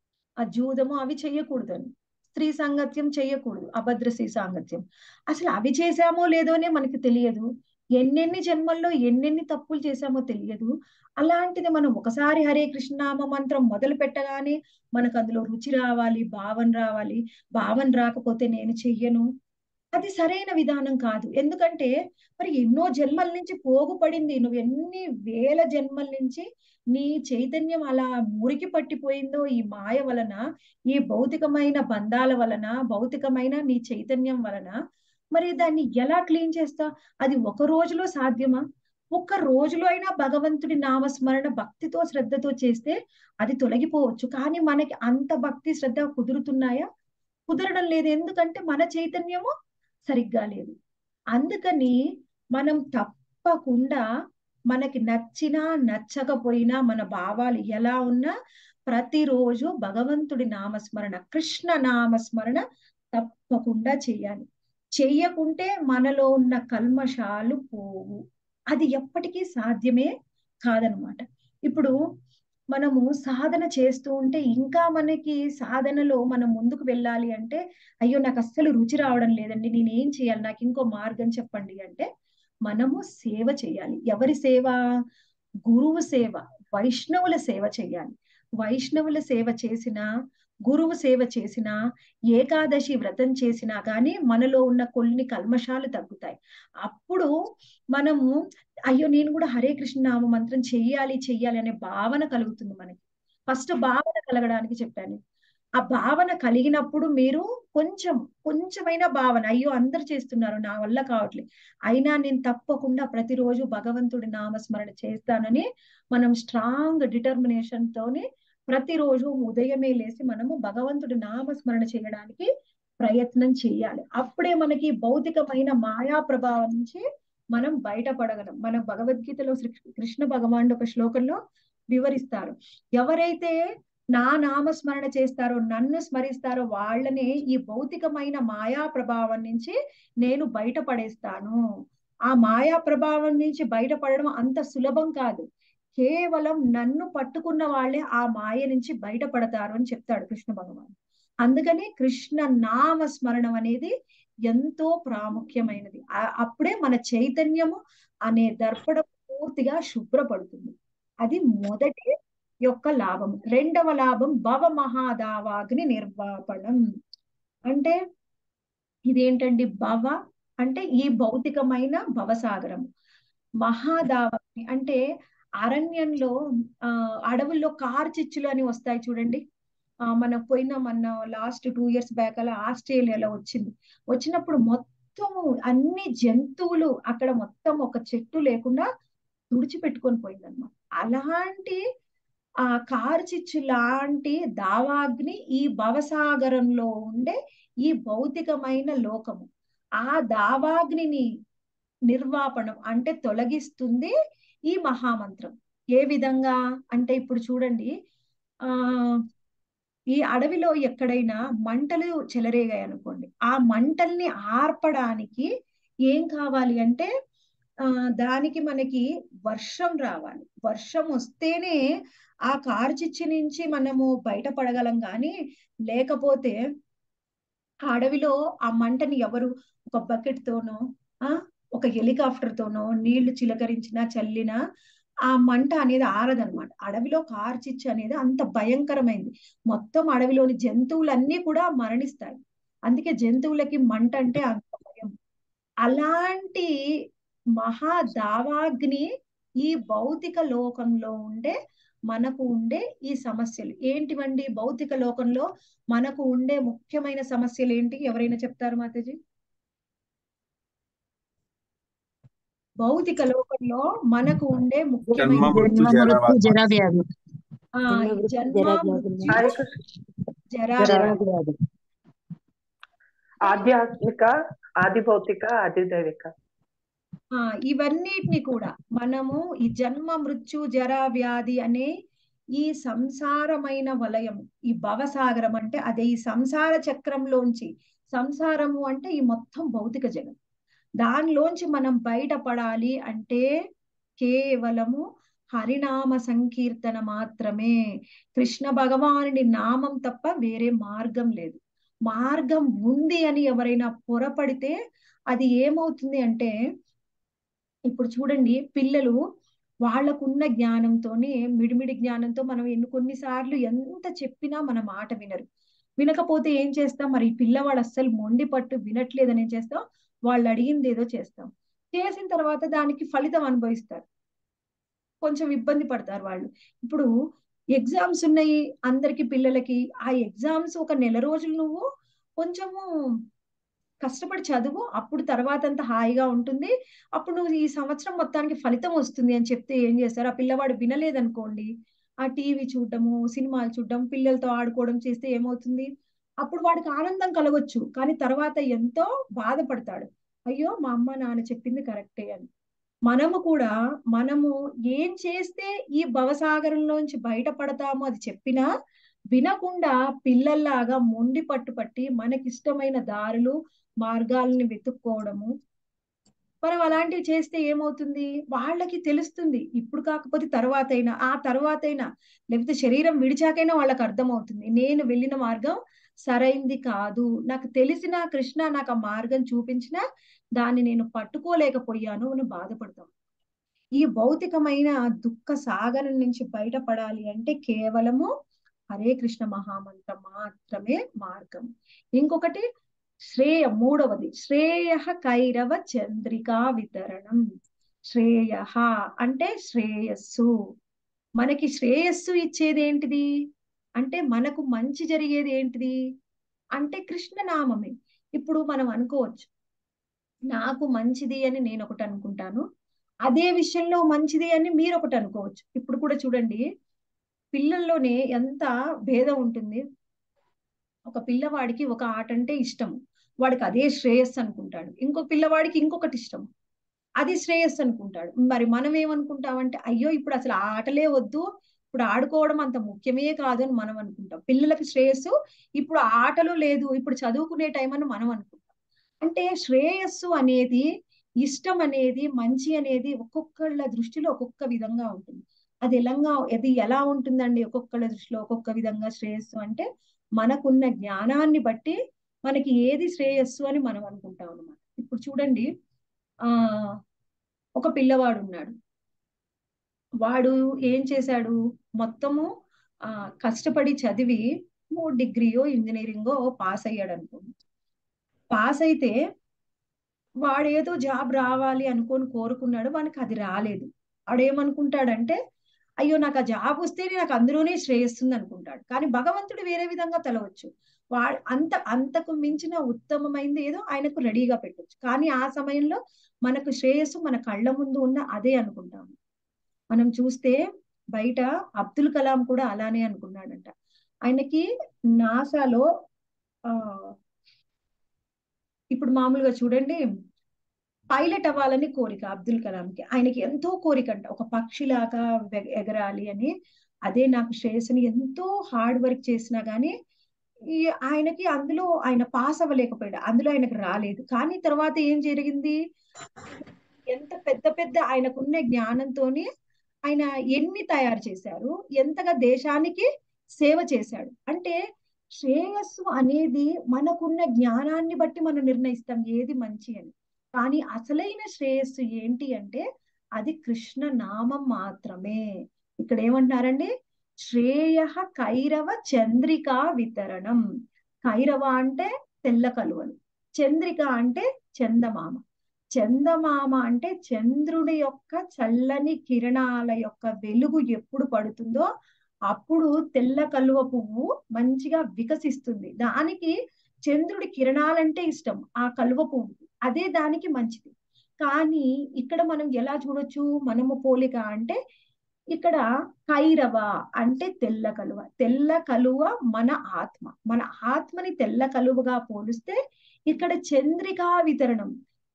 A: ఆ జూదము అవి చెయ్యకూడదని స్త్రీ సాంగత్యం చెయ్యకూడదు అభద్ర స్త్రీ సాంగత్యం అసలు అవి చేశామో లేదోనే మనకి తెలియదు ఎన్నెన్ని జన్మల్లో ఎన్నెన్ని తప్పులు చేశామో తెలియదు అలాంటిది మనం ఒకసారి హరే కృష్ణనామ మంత్రం మొదలు పెట్టగానే మనకు అందులో రుచి రావాలి భావన రావాలి భావన రాకపోతే నేను చెయ్యను అది సరైన విధానం కాదు ఎందుకంటే మరి ఎన్నో జన్మల నుంచి పోగుపడింది నువ్వు ఎన్ని వేల జన్మల నుంచి నీ చైతన్యం అలా మురికి పట్టిపోయిందో ఈ మాయ వలన ఈ భౌతికమైన బంధాల వలన భౌతికమైన నీ చైతన్యం వలన మరి దాన్ని ఎలా క్లీన్ చేస్తా అది ఒక రోజులో సాధ్యమా ఒక్క రోజులో అయినా భగవంతుడి నామస్మరణ భక్తితో శ్రద్ధతో చేస్తే అది తొలగిపోవచ్చు కానీ మనకి అంత భక్తి శ్రద్ధ కుదురుతున్నాయా కుదరడం లేదు ఎందుకంటే మన చైతన్యము సరిగ్గా లేదు అందుకని మనం తప్పకుండా మనకి నచ్చినా నచ్చకపోయినా మన భావాలు ఎలా ఉన్నా ప్రతిరోజు భగవంతుడి నామస్మరణ కృష్ణ నామస్మరణ తప్పకుండా చేయాలి చెయ్యకుంటే మనలో ఉన్న కల్మషాలు పోవు అది ఎప్పటికీ సాధ్యమే కాదనమాట ఇప్పుడు మనము సాధన చేస్తూ ఉంటే ఇంకా మనకి సాధనలో మనం ముందుకు వెళ్ళాలి అంటే అయ్యో నాకు అస్సలు రుచి రావడం లేదండి నేనేం చేయాలి నాకు ఇంకో మార్గం చెప్పండి అంటే మనము సేవ చేయాలి ఎవరి సేవ గురువు సేవ వైష్ణవుల సేవ చేయాలి వైష్ణవుల సేవ చేసిన గురువు సేవ చేసినా ఏకాదశి వ్రతం చేసినా గానీ మనలో ఉన్న కొన్ని కల్మషాలు తగ్గుతాయి అప్పుడు మనము అయ్యో నేను కూడా హరే కృష్ణ నామ మంత్రం చెయ్యాలి చెయ్యాలి అనే భావన కలుగుతుంది మనకి ఫస్ట్ భావన కలగడానికి చెప్పాను ఆ భావన కలిగినప్పుడు మీరు కొంచెం కొంచెమైనా భావన అయ్యో అందరు చేస్తున్నారు నా వల్ల కావట్లేదు అయినా నేను తప్పకుండా ప్రతిరోజు భగవంతుడి నామస్మరణ చేస్తానని మనం స్ట్రాంగ్ డిటర్మినేషన్ తోని ప్రతిరోజు ఉదయమే లేసి మనము భగవంతుడి నామస్మరణ చేయడానికి ప్రయత్నం చేయాలి అప్పుడే మనకి భౌతికమైన మాయా ప్రభావం నుంచి మనం బయటపడగలం మన భగవద్గీతలో శ్రీ కృష్ణ భగవానుడు ఒక శ్లోకంలో వివరిస్తారు ఎవరైతే నా నామస్మరణ చేస్తారో నన్ను స్మరిస్తారో వాళ్ళనే ఈ భౌతికమైన మాయా ప్రభావం నుంచి నేను బయటపడేస్తాను ఆ మాయా ప్రభావం నుంచి బయటపడడం అంత సులభం కాదు కేవలం నన్ను పట్టుకున్న వాళ్ళే ఆ మాయ నుంచి బయటపడతారు అని చెప్తాడు కృష్ణ భగవాన్ అందుకని కృష్ణ నామ స్మరణం అనేది ఎంతో ప్రాముఖ్యమైనది అప్పుడే మన చైతన్యము అనే దర్పణం పూర్తిగా శుభ్రపడుతుంది అది మొదటి యొక్క లాభం రెండవ లాభం భవ మహాదావాగ్ని నిర్వాపణం అంటే ఇదేంటండి భవ అంటే ఈ భౌతికమైన భవసాగరం మహాదావాగ్ని అంటే అరణ్యంలో ఆ అడవుల్లో కార్చిచ్చులు అని వస్తాయి చూడండి ఆ మన పోయిన మన లాస్ట్ టూ ఇయర్స్ బ్యాక్ అలా ఆస్ట్రేలియాలో వచ్చింది వచ్చినప్పుడు మొత్తం అన్ని జంతువులు అక్కడ మొత్తం ఒక చెట్టు లేకుండా తుడిచిపెట్టుకొని పోయిందన్నమాట అలాంటి ఆ కార్చిచ్చు లాంటి దావాగ్ని ఈ భవసాగరంలో ఉండే ఈ భౌతికమైన లోకము ఆ దావాగ్నిని నిర్వాపణం అంటే తొలగిస్తుంది ఈ మహామంత్రం ఏ విధంగా అంటే ఇప్పుడు చూడండి ఆ ఈ అడవిలో ఎక్కడైనా మంటలు చెలరేగాయి అనుకోండి ఆ మంటల్ని ఆర్పడానికి ఏం కావాలి అంటే ఆ దానికి మనకి వర్షం రావాలి వర్షం వస్తేనే ఆ కార్చిచ్చి నుంచి మనము బయటపడగలం కానీ లేకపోతే ఆ అడవిలో ఆ మంటని ఎవరు ఒక బకెట్ తోనో ఆ ఒక హెలికాప్టర్ తోనో నీళ్లు చిలకరించినా చల్లినా ఆ మంట అనేది ఆరదనమాట అడవిలో కార్చిచ్చు అనేది అంత భయంకరమైంది మొత్తం అడవిలోని జంతువులన్నీ కూడా మరణిస్తాయి అందుకే జంతువులకి మంట అంటే అంత భయం అలాంటి మహా దావాగ్ని ఈ భౌతిక లోకంలో ఉండే మనకు ఉండే ఈ సమస్యలు ఏంటివండి భౌతిక లోకంలో మనకు ఉండే ముఖ్యమైన సమస్యలు ఏంటి ఎవరైనా చెప్తారు మాతాజీ భౌతిక లోకంలో మనకు ఉండే ముఖ్యమైన
B: జన్మ మృత్యు
C: జన్మ మృత్యు
B: జరా
C: జర వ్యాధి
A: ఆ, ఈ జన్మ మృత్యు
D: హరే కృష్ణ
A: జరా
C: జరా
A: వ్యాధి.
C: వ్యాధి
D: ఆధ్యాత్మిక ఆది భౌతిక ఆది దైవిక
A: ఆ ఇవన్నిటిని కూడా మనము ఈ జన్మ మృత్యు జర వ్యాధి అనే ఈ సంసారమైన వలయం ఈ భవసాగరం అంటే అదే ఈ సంసార చక్రంలోంచి సంసారము అంటే ఈ మొత్తం భౌతిక జగం దానిలోంచి మనం బయటపడాలి అంటే కేవలము హరినామ సంకీర్తన మాత్రమే కృష్ణ భగవానుడి నామం తప్ప వేరే మార్గం లేదు మార్గం ఉంది అని ఎవరైనా పొరపడితే అది ఏమవుతుంది అంటే ఇప్పుడు చూడండి పిల్లలు వాళ్ళకున్న జ్ఞానంతోనే మిడిమిడి జ్ఞానంతో మనం ఎన్ని కొన్నిసార్లు ఎంత చెప్పినా మన మాట వినరు వినకపోతే ఏం చేస్తాం మరి ఈ పిల్లవాడు అస్సలు మొండి పట్టు వినట్లేదని ఏం చేస్తాం వాళ్ళు అడిగింది ఏదో చేస్తాం చేసిన తర్వాత దానికి ఫలితం అనుభవిస్తారు కొంచెం ఇబ్బంది పడతారు వాళ్ళు ఇప్పుడు ఎగ్జామ్స్ ఉన్నాయి అందరికి పిల్లలకి ఆ ఎగ్జామ్స్ ఒక నెల రోజులు నువ్వు కొంచెము కష్టపడి చదువు అప్పుడు తర్వాత అంతా హాయిగా ఉంటుంది అప్పుడు నువ్వు ఈ సంవత్సరం మొత్తానికి ఫలితం వస్తుంది అని చెప్తే ఏం చేస్తారు ఆ పిల్లవాడు వినలేదనుకోండి ఆ టీవీ చూడటము సినిమాలు చూడటం పిల్లలతో ఆడుకోవడం చేస్తే ఏమవుతుంది అప్పుడు వాడికి ఆనందం కలగొచ్చు కానీ తర్వాత ఎంతో బాధపడతాడు అయ్యో మా అమ్మ నాన్న చెప్పింది కరెక్టే అని మనము కూడా మనము ఏం చేస్తే ఈ భవసాగరంలోంచి బయటపడతామో అది చెప్పినా వినకుండా పిల్లల్లాగా మొండి పట్టుపట్టి మనకిష్టమైన దారులు మార్గాలని వెతుక్కోవడము మనం అలాంటివి చేస్తే ఏమవుతుంది వాళ్ళకి తెలుస్తుంది ఇప్పుడు కాకపోతే తర్వాత అయినా ఆ తర్వాత అయినా లేకపోతే శరీరం విడిచాకైనా వాళ్ళకి అర్థమవుతుంది నేను వెళ్ళిన మార్గం సరైంది కాదు నాకు తెలిసిన కృష్ణ నాకు ఆ మార్గం చూపించిన దాన్ని నేను పట్టుకోలేకపోయాను అని బాధపడతాం ఈ భౌతికమైన దుఃఖ సాగరం నుంచి బయటపడాలి అంటే కేవలము హరే కృష్ణ మహామంత్రం మాత్రమే మార్గం ఇంకొకటి శ్రేయ మూడవది శ్రేయ కైరవ చంద్రికా వితరణం శ్రేయ అంటే శ్రేయస్సు మనకి శ్రేయస్సు ఇచ్చేది ఏంటిది అంటే మనకు మంచి జరిగేది ఏంటిది అంటే కృష్ణ నామమే ఇప్పుడు మనం అనుకోవచ్చు నాకు మంచిది అని నేను ఒకటి అనుకుంటాను అదే విషయంలో మంచిది అని మీరు ఒకటి అనుకోవచ్చు ఇప్పుడు కూడా చూడండి పిల్లల్లోనే ఎంత భేదం ఉంటుంది ఒక పిల్లవాడికి ఒక ఆట అంటే ఇష్టం వాడికి అదే శ్రేయస్సు అనుకుంటాడు ఇంకో పిల్లవాడికి ఇంకొకటి ఇష్టం అది శ్రేయస్సు అనుకుంటాడు మరి మనం ఏమనుకుంటామంటే అయ్యో ఇప్పుడు అసలు ఆ ఆటలే వద్దు ఇప్పుడు ఆడుకోవడం అంత ముఖ్యమే కాదు అని మనం అనుకుంటాం పిల్లలకి శ్రేయస్సు ఇప్పుడు ఆటలు లేదు ఇప్పుడు చదువుకునే టైం అని మనం అనుకుంటాం అంటే శ్రేయస్సు అనేది ఇష్టం అనేది మంచి అనేది ఒక్కొక్కళ్ళ దృష్టిలో ఒక్కొక్క విధంగా ఉంటుంది అది ఎలాగా అది ఎలా ఉంటుందండి ఒక్కొక్కళ్ళ దృష్టిలో ఒక్కొక్క విధంగా శ్రేయస్సు అంటే మనకున్న జ్ఞానాన్ని బట్టి మనకి ఏది శ్రేయస్సు అని మనం అనుకుంటాం అనమాట ఇప్పుడు చూడండి ఆ ఒక పిల్లవాడు ఉన్నాడు వాడు ఏం చేశాడు మొత్తము ఆ కష్టపడి చదివి డిగ్రీయో ఇంజనీరింగో పాస్ అయ్యాడు అనుకోండి పాస్ అయితే వాడేదో జాబ్ రావాలి అనుకొని కోరుకున్నాడు వానికి అది రాలేదు వాడేమనుకుంటాడంటే అయ్యో నాకు ఆ జాబ్ వస్తే నాకు అందులోనే శ్రేయస్సుంది అనుకుంటాడు కానీ భగవంతుడు వేరే విధంగా తెలవచ్చు వా అంత అంతకు మించిన ఉత్తమమైంది ఏదో ఆయనకు రెడీగా పెట్టచ్చు కానీ ఆ సమయంలో మనకు శ్రేయస్సు మన కళ్ళ ముందు ఉన్న అదే అనుకుంటాము మనం చూస్తే బయట అబ్దుల్ కలాం కూడా అలానే అనుకున్నాడంట ఆయనకి నాసాలో ఆ ఇప్పుడు మామూలుగా చూడండి పైలట్ అవ్వాలని కోరిక అబ్దుల్ కలాంకి ఆయనకి ఎంతో కోరిక అంట ఒక పక్షిలాగా ఎగరాలి అని అదే నాకు శ్రేయస్సుని ఎంతో హార్డ్ వర్క్ చేసినా గానీ ఈ ఆయనకి అందులో ఆయన పాస్ అవ్వలేకపోయాడు అందులో ఆయనకు రాలేదు కానీ తర్వాత ఏం జరిగింది ఎంత పెద్ద పెద్ద ఆయనకున్న జ్ఞానంతోని ఆయన ఎన్ని తయారు చేశారు ఎంతగా దేశానికి సేవ చేశాడు అంటే శ్రేయస్సు అనేది మనకున్న జ్ఞానాన్ని బట్టి మనం నిర్ణయిస్తాం ఏది మంచి అని కానీ అసలైన శ్రేయస్సు ఏంటి అంటే అది కృష్ణ నామం మాత్రమే ఇక్కడ ఏమంటున్నారండి శ్రేయ కైరవ చంద్రిక వితరణం కైరవ అంటే తెల్ల కలువలు చంద్రిక అంటే చందమామ చందమామ అంటే చంద్రుడి యొక్క చల్లని కిరణాల యొక్క వెలుగు ఎప్పుడు పడుతుందో అప్పుడు తెల్ల కలువ పువ్వు మంచిగా వికసిస్తుంది దానికి చంద్రుడి కిరణాలంటే ఇష్టం ఆ కలువ పువ్వు అదే దానికి మంచిది కానీ ఇక్కడ మనం ఎలా చూడొచ్చు మనము పోలిక అంటే ఇక్కడ కైరవ అంటే తెల్ల కలువ తెల్ల కలువ మన ఆత్మ మన ఆత్మని తెల్ల కలువగా పోలిస్తే ఇక్కడ చంద్రికా వితరణం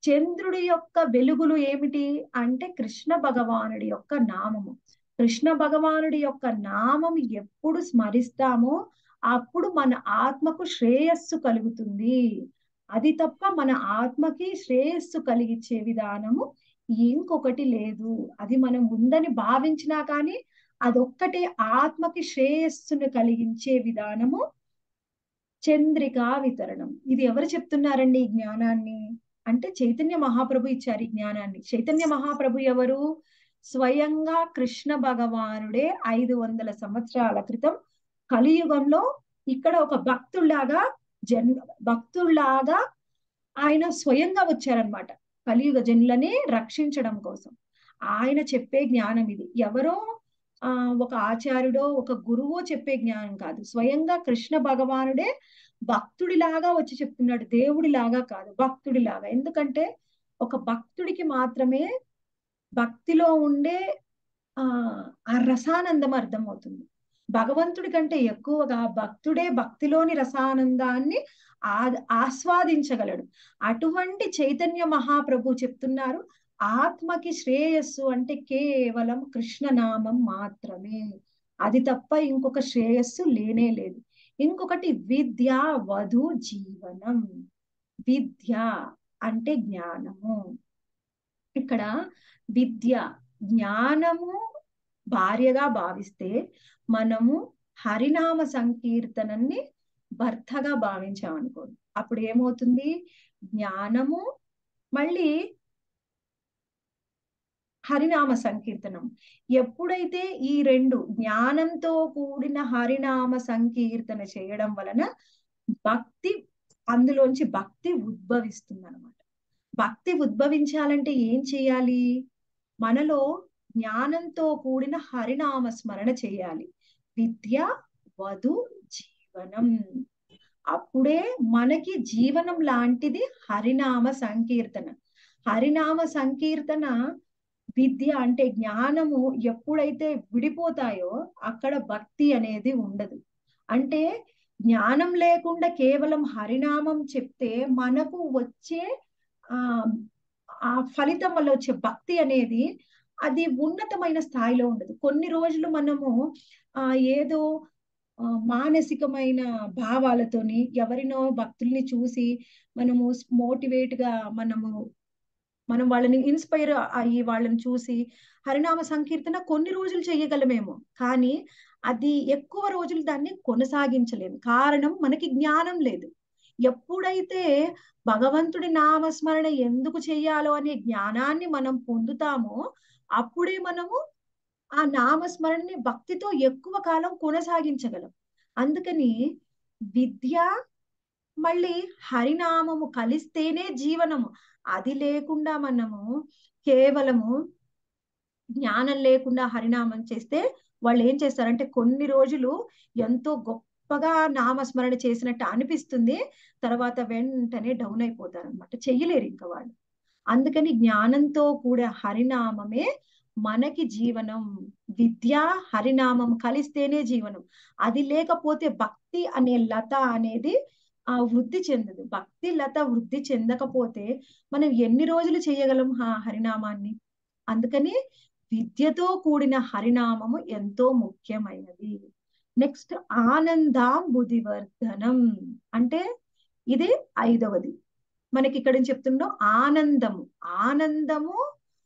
A: చంద్రుడి యొక్క వెలుగులు ఏమిటి అంటే కృష్ణ భగవానుడి యొక్క నామము కృష్ణ భగవానుడి యొక్క నామం ఎప్పుడు స్మరిస్తామో అప్పుడు మన ఆత్మకు శ్రేయస్సు కలుగుతుంది అది తప్ప మన ఆత్మకి శ్రేయస్సు కలిగించే విధానము ఇంకొకటి లేదు అది మనం ఉందని భావించినా కానీ అదొక్కటే ఆత్మకి శ్రేయస్సును కలిగించే విధానము చంద్రికా వితరణం ఇది ఎవరు చెప్తున్నారండి ఈ జ్ఞానాన్ని అంటే చైతన్య మహాప్రభు ఇచ్చారు ఈ జ్ఞానాన్ని చైతన్య మహాప్రభు ఎవరు స్వయంగా కృష్ణ భగవానుడే ఐదు వందల సంవత్సరాల క్రితం కలియుగంలో ఇక్కడ ఒక భక్తుల్లాగా జన్ భక్తుల్లాగా ఆయన స్వయంగా వచ్చారనమాట కలియుగ జనులని రక్షించడం కోసం ఆయన చెప్పే జ్ఞానం ఇది ఎవరో ఆ ఒక ఆచార్యుడో ఒక గురువో చెప్పే జ్ఞానం కాదు స్వయంగా కృష్ణ భగవానుడే భక్తుడిలాగా వచ్చి చెప్తున్నాడు దేవుడిలాగా కాదు భక్తుడిలాగా ఎందుకంటే ఒక భక్తుడికి మాత్రమే భక్తిలో ఉండే ఆ ఆ రసానందం అర్థమవుతుంది భగవంతుడి కంటే ఎక్కువగా భక్తుడే భక్తిలోని రసానందాన్ని ఆ ఆస్వాదించగలడు అటువంటి చైతన్య మహాప్రభు చెప్తున్నారు ఆత్మకి శ్రేయస్సు అంటే కేవలం కృష్ణనామం మాత్రమే అది తప్ప ఇంకొక శ్రేయస్సు లేనే లేదు ఇంకొకటి విద్య వధు జీవనం విద్య అంటే జ్ఞానము ఇక్కడ విద్య జ్ఞానము భార్యగా భావిస్తే మనము హరినామ సంకీర్తనని భర్తగా భావించామనుకోండి అప్పుడు ఏమవుతుంది జ్ఞానము మళ్ళీ హరినామ సంకీర్తనం ఎప్పుడైతే ఈ రెండు జ్ఞానంతో కూడిన హరినామ సంకీర్తన చేయడం వలన భక్తి అందులోంచి భక్తి ఉద్భవిస్తుంది అనమాట భక్తి ఉద్భవించాలంటే ఏం చేయాలి మనలో జ్ఞానంతో కూడిన హరినామ స్మరణ చేయాలి విద్య వధు జీవనం అప్పుడే మనకి జీవనం లాంటిది హరినామ సంకీర్తన హరినామ సంకీర్తన విద్య అంటే జ్ఞానము ఎప్పుడైతే విడిపోతాయో అక్కడ భక్తి అనేది ఉండదు అంటే జ్ఞానం లేకుండా కేవలం హరినామం చెప్తే మనకు వచ్చే ఆ ఆ ఫలితం వల్ల వచ్చే భక్తి అనేది అది ఉన్నతమైన స్థాయిలో ఉండదు కొన్ని రోజులు మనము ఆ ఏదో మానసికమైన భావాలతోని ఎవరినో భక్తుల్ని చూసి మనము మోటివేట్ గా మనము మనం వాళ్ళని ఇన్స్పైర్ అయ్యి వాళ్ళని చూసి హరినామ సంకీర్తన కొన్ని రోజులు చేయగలమేమో కానీ అది ఎక్కువ రోజులు దాన్ని కొనసాగించలేము కారణం మనకి జ్ఞానం లేదు ఎప్పుడైతే భగవంతుడి నామస్మరణ ఎందుకు చెయ్యాలో అనే జ్ఞానాన్ని మనం పొందుతామో అప్పుడే మనము ఆ నామస్మరణని భక్తితో ఎక్కువ కాలం కొనసాగించగలం అందుకని విద్య మళ్ళీ హరినామము కలిస్తేనే జీవనము అది లేకుండా మనము కేవలము జ్ఞానం లేకుండా హరినామం చేస్తే వాళ్ళు ఏం చేస్తారంటే కొన్ని రోజులు ఎంతో గొప్పగా నామస్మరణ చేసినట్టు అనిపిస్తుంది తర్వాత వెంటనే డౌన్ అయిపోతారు అనమాట చెయ్యలేరు ఇంకా వాళ్ళు అందుకని జ్ఞానంతో కూడా హరినామమే మనకి జీవనం విద్య హరినామం కలిస్తేనే జీవనం అది లేకపోతే భక్తి అనే లత అనేది ఆ వృద్ధి చెందదు భక్తి లత వృద్ధి చెందకపోతే మనం ఎన్ని రోజులు చేయగలం ఆ హరినామాన్ని అందుకని విద్యతో కూడిన హరినామము ఎంతో ముఖ్యమైనది నెక్స్ట్ ఆనందాం బుధివర్ధనం అంటే ఇది ఐదవది మనకి ఇక్కడ చెప్తుండో ఆనందము ఆనందము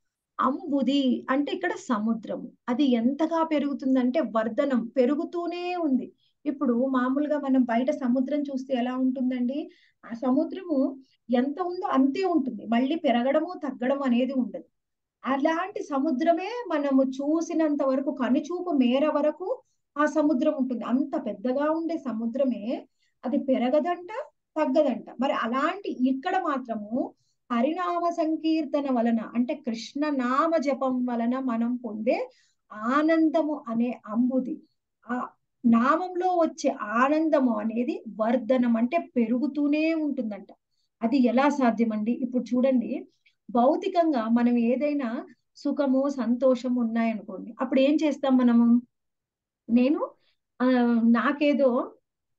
A: అంబుది అంటే ఇక్కడ సముద్రము అది ఎంతగా పెరుగుతుందంటే వర్ధనం పెరుగుతూనే ఉంది ఇప్పుడు మామూలుగా మనం బయట సముద్రం చూస్తే ఎలా ఉంటుందండి ఆ సముద్రము ఎంత ఉందో అంతే ఉంటుంది మళ్ళీ పెరగడము తగ్గడం అనేది ఉండదు అలాంటి సముద్రమే మనము చూసినంత వరకు కనుచూపు మేర వరకు ఆ సముద్రం ఉంటుంది అంత పెద్దగా ఉండే సముద్రమే అది పెరగదంట తగ్గదంట మరి అలాంటి ఇక్కడ మాత్రము హరినామ సంకీర్తన వలన అంటే కృష్ణ నామ జపం వలన మనం పొందే ఆనందము అనే అంబుది ఆ నామంలో వచ్చే ఆనందము అనేది వర్ధనం అంటే పెరుగుతూనే ఉంటుందంట అది ఎలా సాధ్యమండి ఇప్పుడు చూడండి భౌతికంగా మనం ఏదైనా సుఖము సంతోషము ఉన్నాయనుకోండి అప్పుడు ఏం చేస్తాం మనము నేను ఆ నాకేదో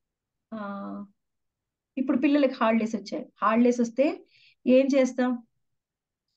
A: ఆ ఇప్పుడు పిల్లలకి హాలిడేస్ వచ్చాయి హాలిడేస్ వస్తే ఏం చేస్తాం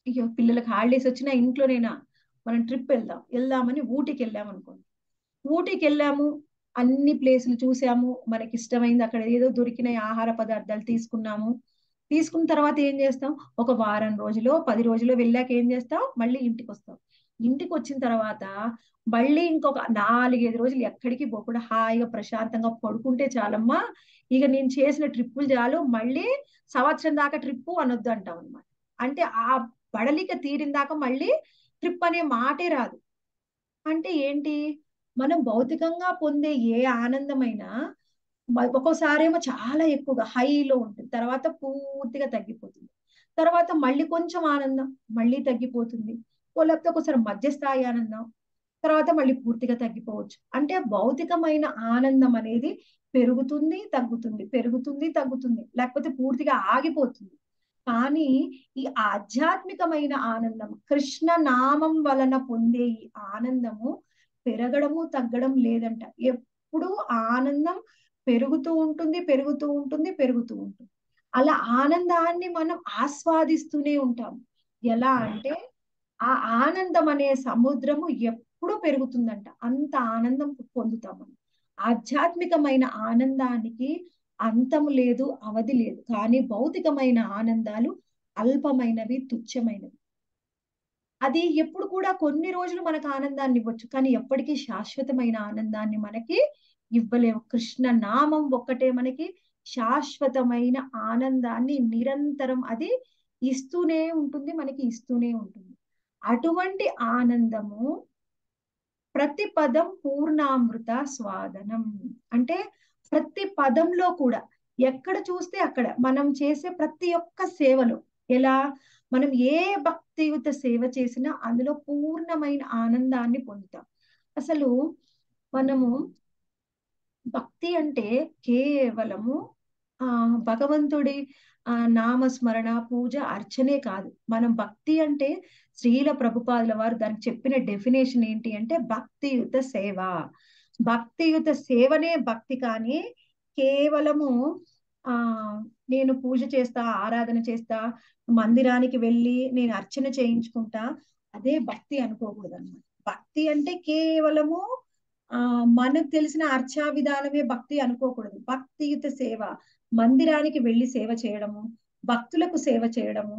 A: అయ్యో పిల్లలకు హాలిడేస్ వచ్చినా ఇంట్లోనేనా మనం ట్రిప్ వెళ్దాం వెళ్దామని ఊటీకి వెళ్ళాం అనుకోండి ఊటీకి వెళ్ళాము అన్ని ప్లేసులు చూసాము మనకి ఇష్టమైంది అక్కడ ఏదో దొరికిన ఆహార పదార్థాలు తీసుకున్నాము తీసుకున్న తర్వాత ఏం చేస్తాం ఒక వారం రోజులో పది రోజులు వెళ్ళాక ఏం చేస్తాం మళ్ళీ ఇంటికి వస్తాం ఇంటికి వచ్చిన తర్వాత మళ్ళీ ఇంకొక నాలుగైదు రోజులు ఎక్కడికి పోకుండా హాయిగా ప్రశాంతంగా పడుకుంటే చాలమ్మా ఇక నేను చేసిన ట్రిప్పులు చాలు మళ్ళీ సంవత్సరం దాకా ట్రిప్పు అనొద్దు అంటాం అనమాట అంటే ఆ బడలిక తీరిన దాకా మళ్ళీ ట్రిప్ అనే మాటే రాదు అంటే ఏంటి మనం భౌతికంగా పొందే ఏ ఆనందమైనా ఒక్కోసారేమో చాలా ఎక్కువగా హైలో ఉంటుంది తర్వాత పూర్తిగా తగ్గిపోతుంది తర్వాత మళ్ళీ కొంచెం ఆనందం మళ్ళీ తగ్గిపోతుంది లేకపోతే ఒకసారి మధ్యస్థాయి ఆనందం తర్వాత మళ్ళీ పూర్తిగా తగ్గిపోవచ్చు అంటే భౌతికమైన ఆనందం అనేది పెరుగుతుంది తగ్గుతుంది పెరుగుతుంది తగ్గుతుంది లేకపోతే పూర్తిగా ఆగిపోతుంది కానీ ఈ ఆధ్యాత్మికమైన ఆనందం కృష్ణ నామం వలన పొందే ఈ ఆనందము పెరగడము తగ్గడం లేదంట ఎప్పుడు ఆనందం పెరుగుతూ ఉంటుంది పెరుగుతూ ఉంటుంది పెరుగుతూ ఉంటుంది అలా ఆనందాన్ని మనం ఆస్వాదిస్తూనే ఉంటాం ఎలా అంటే ఆ ఆనందం అనే సముద్రము ఎప్పుడూ పెరుగుతుందంట అంత ఆనందం పొందుతాం మనం ఆధ్యాత్మికమైన ఆనందానికి అంతము లేదు అవధి లేదు కానీ భౌతికమైన ఆనందాలు అల్పమైనవి తుచ్చమైనవి అది ఎప్పుడు కూడా కొన్ని రోజులు మనకు ఆనందాన్ని ఇవ్వచ్చు కానీ ఎప్పటికీ శాశ్వతమైన ఆనందాన్ని మనకి ఇవ్వలేము కృష్ణ నామం ఒక్కటే మనకి శాశ్వతమైన ఆనందాన్ని నిరంతరం అది ఇస్తూనే ఉంటుంది మనకి ఇస్తూనే ఉంటుంది అటువంటి ఆనందము ప్రతి పదం పూర్ణామృత స్వాదనం అంటే ప్రతి పదంలో కూడా ఎక్కడ చూస్తే అక్కడ మనం చేసే ప్రతి ఒక్క సేవలో ఎలా మనం ఏ భక్తియుత సేవ చేసినా అందులో పూర్ణమైన ఆనందాన్ని పొందుతాం అసలు మనము భక్తి అంటే కేవలము ఆ భగవంతుడి ఆ నామస్మరణ పూజ అర్చనే కాదు మనం భక్తి అంటే శ్రీల ప్రభుపాదుల వారు దానికి చెప్పిన డెఫినేషన్ ఏంటి అంటే భక్తియుత సేవ భక్తియుత సేవనే భక్తి కానీ కేవలము ఆ నేను పూజ చేస్తా ఆరాధన చేస్తా మందిరానికి వెళ్ళి నేను అర్చన చేయించుకుంటా అదే భక్తి అనుకోకూడదు అనమాట భక్తి అంటే కేవలము ఆ మనకు తెలిసిన అర్చా విధానమే భక్తి అనుకోకూడదు భక్తియుత సేవ మందిరానికి వెళ్ళి సేవ చేయడము భక్తులకు సేవ చేయడము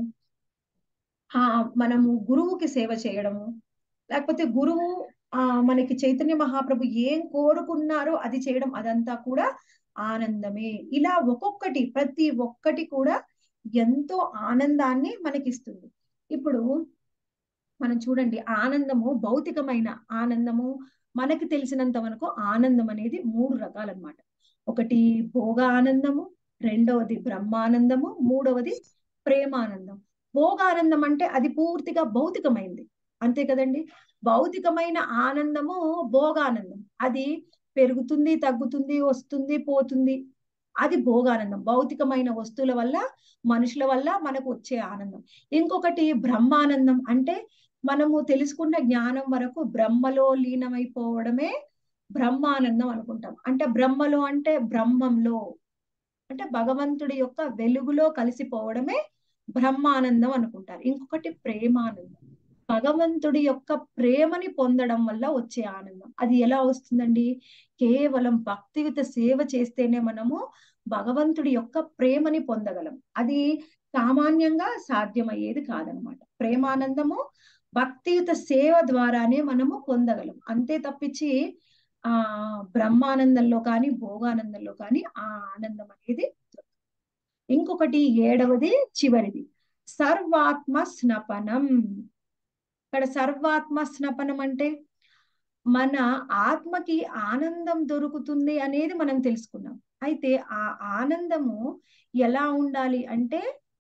A: ఆ మనము గురువుకి సేవ చేయడము లేకపోతే గురువు ఆ మనకి చైతన్య మహాప్రభు ఏం కోరుకున్నారో అది చేయడం అదంతా కూడా ఆనందమే ఇలా ఒక్కొక్కటి ప్రతి ఒక్కటి కూడా ఎంతో ఆనందాన్ని మనకిస్తుంది ఇప్పుడు మనం చూడండి ఆనందము భౌతికమైన ఆనందము మనకి తెలిసినంత వరకు ఆనందం అనేది మూడు రకాలన్నమాట ఒకటి భోగ ఆనందము రెండవది బ్రహ్మానందము మూడవది ప్రేమానందం భోగానందం అంటే అది పూర్తిగా భౌతికమైంది అంతే కదండి భౌతికమైన ఆనందము భోగానందం అది పెరుగుతుంది తగ్గుతుంది వస్తుంది పోతుంది అది భోగానందం భౌతికమైన వస్తువుల వల్ల మనుషుల వల్ల మనకు వచ్చే ఆనందం ఇంకొకటి బ్రహ్మానందం అంటే మనము తెలుసుకున్న జ్ఞానం వరకు బ్రహ్మలో లీనమైపోవడమే బ్రహ్మానందం అనుకుంటాం అంటే బ్రహ్మలో అంటే బ్రహ్మంలో అంటే భగవంతుడి యొక్క వెలుగులో కలిసిపోవడమే బ్రహ్మానందం అనుకుంటారు ఇంకొకటి ప్రేమానందం భగవంతుడి యొక్క ప్రేమని పొందడం వల్ల వచ్చే ఆనందం అది ఎలా వస్తుందండి కేవలం భక్తియుత సేవ చేస్తేనే మనము భగవంతుడి యొక్క ప్రేమని పొందగలం అది సామాన్యంగా సాధ్యమయ్యేది కాదనమాట ప్రేమానందము భక్తియుత సేవ ద్వారానే మనము పొందగలం అంతే తప్పించి ఆ బ్రహ్మానందంలో కానీ భోగానందంలో కానీ ఆ ఆనందం అనేది ఇంకొకటి ఏడవది చివరిది సర్వాత్మ స్నపనం ఇక్కడ సర్వాత్మ స్నపనం అంటే మన ఆత్మకి ఆనందం దొరుకుతుంది అనేది మనం తెలుసుకున్నాం అయితే ఆ ఆనందము ఎలా ఉండాలి అంటే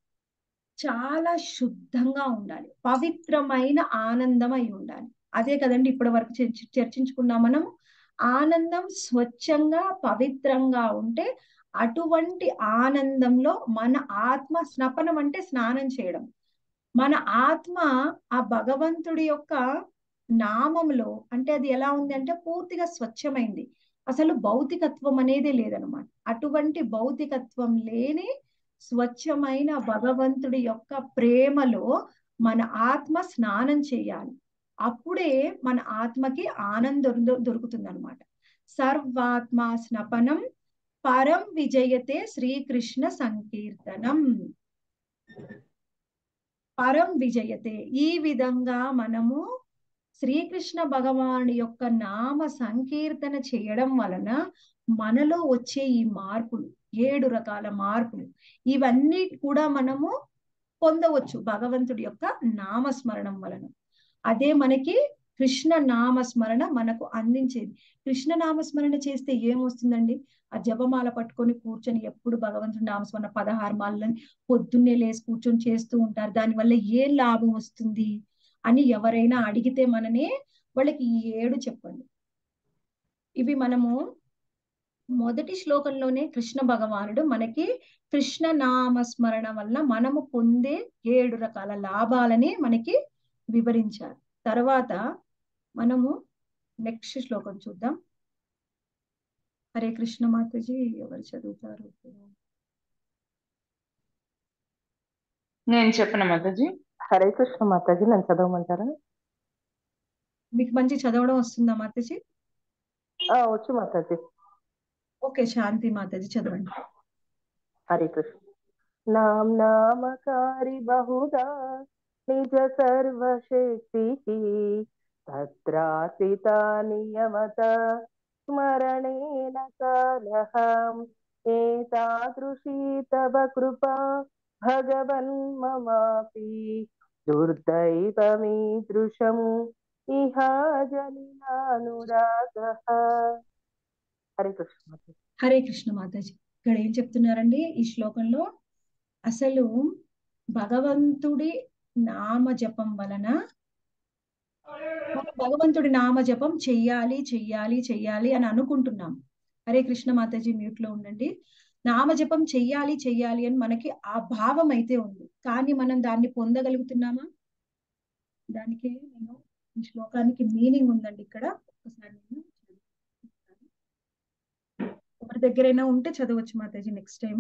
A: చాలా శుద్ధంగా ఉండాలి పవిత్రమైన ఆనందం అయి ఉండాలి అదే కదండి ఇప్పటి వరకు చర్చించుకున్నాం మనం ఆనందం స్వచ్ఛంగా పవిత్రంగా ఉంటే అటువంటి ఆనందంలో మన ఆత్మ స్నపనం అంటే స్నానం చేయడం మన ఆత్మ ఆ భగవంతుడి యొక్క నామంలో అంటే అది ఎలా ఉంది అంటే పూర్తిగా స్వచ్ఛమైంది అసలు భౌతికత్వం అనేది లేదనమాట అటువంటి భౌతికత్వం లేని స్వచ్ఛమైన భగవంతుడి యొక్క ప్రేమలో మన ఆత్మ స్నానం చేయాలి అప్పుడే మన ఆత్మకి ఆనందం దొరుకుతుంది అనమాట సర్వాత్మ స్నపనం పరం విజయతే శ్రీకృష్ణ సంకీర్తనం పరం విజయతే ఈ విధంగా మనము శ్రీకృష్ణ భగవాను యొక్క నామ సంకీర్తన చేయడం వలన మనలో వచ్చే ఈ మార్పులు ఏడు రకాల మార్పులు ఇవన్నీ కూడా మనము పొందవచ్చు భగవంతుడి యొక్క నామస్మరణం వలన అదే మనకి కృష్ణ నామస్మరణ మనకు అందించేది కృష్ణ నామస్మరణ చేస్తే ఏమొస్తుందండి ఆ జపమాల పట్టుకొని కూర్చొని ఎప్పుడు భగవంతుడి నామస్మరణ పదహారు మాలని పొద్దున్నే లేసి కూర్చొని చేస్తూ ఉంటారు దానివల్ల ఏ లాభం వస్తుంది అని ఎవరైనా అడిగితే మననే వాళ్ళకి ఈ ఏడు చెప్పండి ఇవి మనము మొదటి శ్లోకంలోనే కృష్ణ భగవానుడు మనకి కృష్ణ నామస్మరణ వల్ల మనము పొందే ఏడు రకాల లాభాలని మనకి వివరించారు తర్వాత మనము నెక్స్ట్ శ్లోకం చూద్దాం హరే కృష్ణ మాతాజీ ఎవరు చదువుతారు
C: నేను చెప్పిన మాతాజీ
D: హరే కృష్ణ మాతాజీ నన్ను చదవమంటారా
A: మీకు మంచి చదవడం వస్తుందా మాతాజీ
D: ఆ, వచ్చు మాతాజీ
A: ఓకే శాంతి మాతాజీ చదవండి
D: హరే కృష్ణ నాం నామకారి బహుదా నిజ సర్వశక్తి తత్రాసిత నియమత స్మరణేన కాలహం ఏతాదృశీ తవ కృపా భగవన్ మమాపి దుర్దైవమీదృశం ఇహ జనినానురాగ హరే కృష్ణ మాతాజీ.
A: హరే కృష్ణ మాతాజీ ఇక్కడ ఏం చెప్తున్నారండి ఈ శ్లోకంలో అసలు భగవంతుడి నామ జపం వలన మనం భగవంతుడి నామ జపం చెయ్యాలి చెయ్యాలి చెయ్యాలి అని అనుకుంటున్నాం హరే కృష్ణ మాతాజీ మ్యూట్ లో ఉండండి నామ జపం చెయ్యాలి చెయ్యాలి అని మనకి ఆ భావం అయితే ఉంది కానీ మనం దాన్ని పొందగలుగుతున్నామా దానికి నేను ఈ శ్లోకానికి మీనింగ్ ఉందండి ఇక్కడ ఒకసారి నేను చదువుతాను. ఎవరి దగ్గరైనా ఉంటే చదవచ్చు మాతాజీ నెక్స్ట్ టైం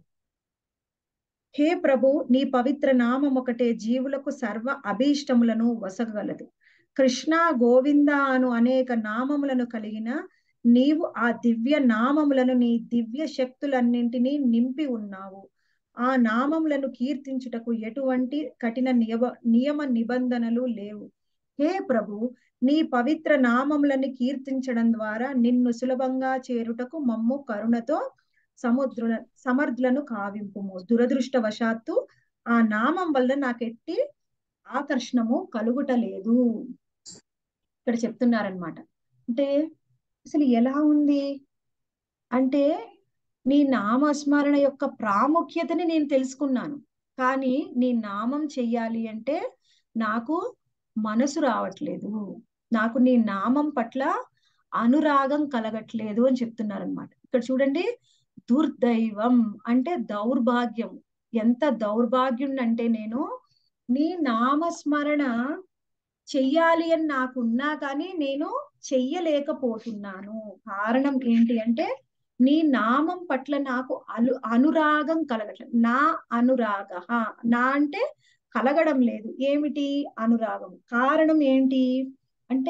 A: హే ప్రభు నీ పవిత్ర నామం ఒకటే జీవులకు సర్వ అభీష్టములను వసగలదు కృష్ణ గోవింద అను అనేక నామములను కలిగిన నీవు ఆ దివ్య నామములను నీ దివ్య శక్తులన్నింటినీ నింపి ఉన్నావు ఆ నామములను కీర్తించుటకు ఎటువంటి కఠిన నియమ నియమ నిబంధనలు లేవు హే ప్రభు నీ పవిత్ర నామములను కీర్తించడం ద్వారా నిన్ను సులభంగా చేరుటకు మమ్ము కరుణతో సముద్రుల సమర్థులను కావింపుము దురదృష్టవశాత్తు ఆ నామం వల్ల నాకెట్టి ఆకర్షణము కలుగుటలేదు ఇక్కడ చెప్తున్నారనమాట అంటే అసలు ఎలా ఉంది అంటే నీ నామస్మరణ యొక్క ప్రాముఖ్యతని నేను తెలుసుకున్నాను కానీ నీ నామం చెయ్యాలి అంటే నాకు మనసు రావట్లేదు నాకు నీ నామం పట్ల అనురాగం కలగట్లేదు అని చెప్తున్నారనమాట ఇక్కడ చూడండి దుర్దైవం అంటే దౌర్భాగ్యం ఎంత దౌర్భాగ్యం అంటే నేను నీ నామస్మరణ చెయ్యాలి అని నాకున్నా కానీ నేను చెయ్యలేకపోతున్నాను కారణం ఏంటి అంటే నీ నామం పట్ల నాకు అలు అనురాగం కలగట్లేదు నా అనురాగ నా అంటే కలగడం లేదు ఏమిటి అనురాగం కారణం ఏంటి అంటే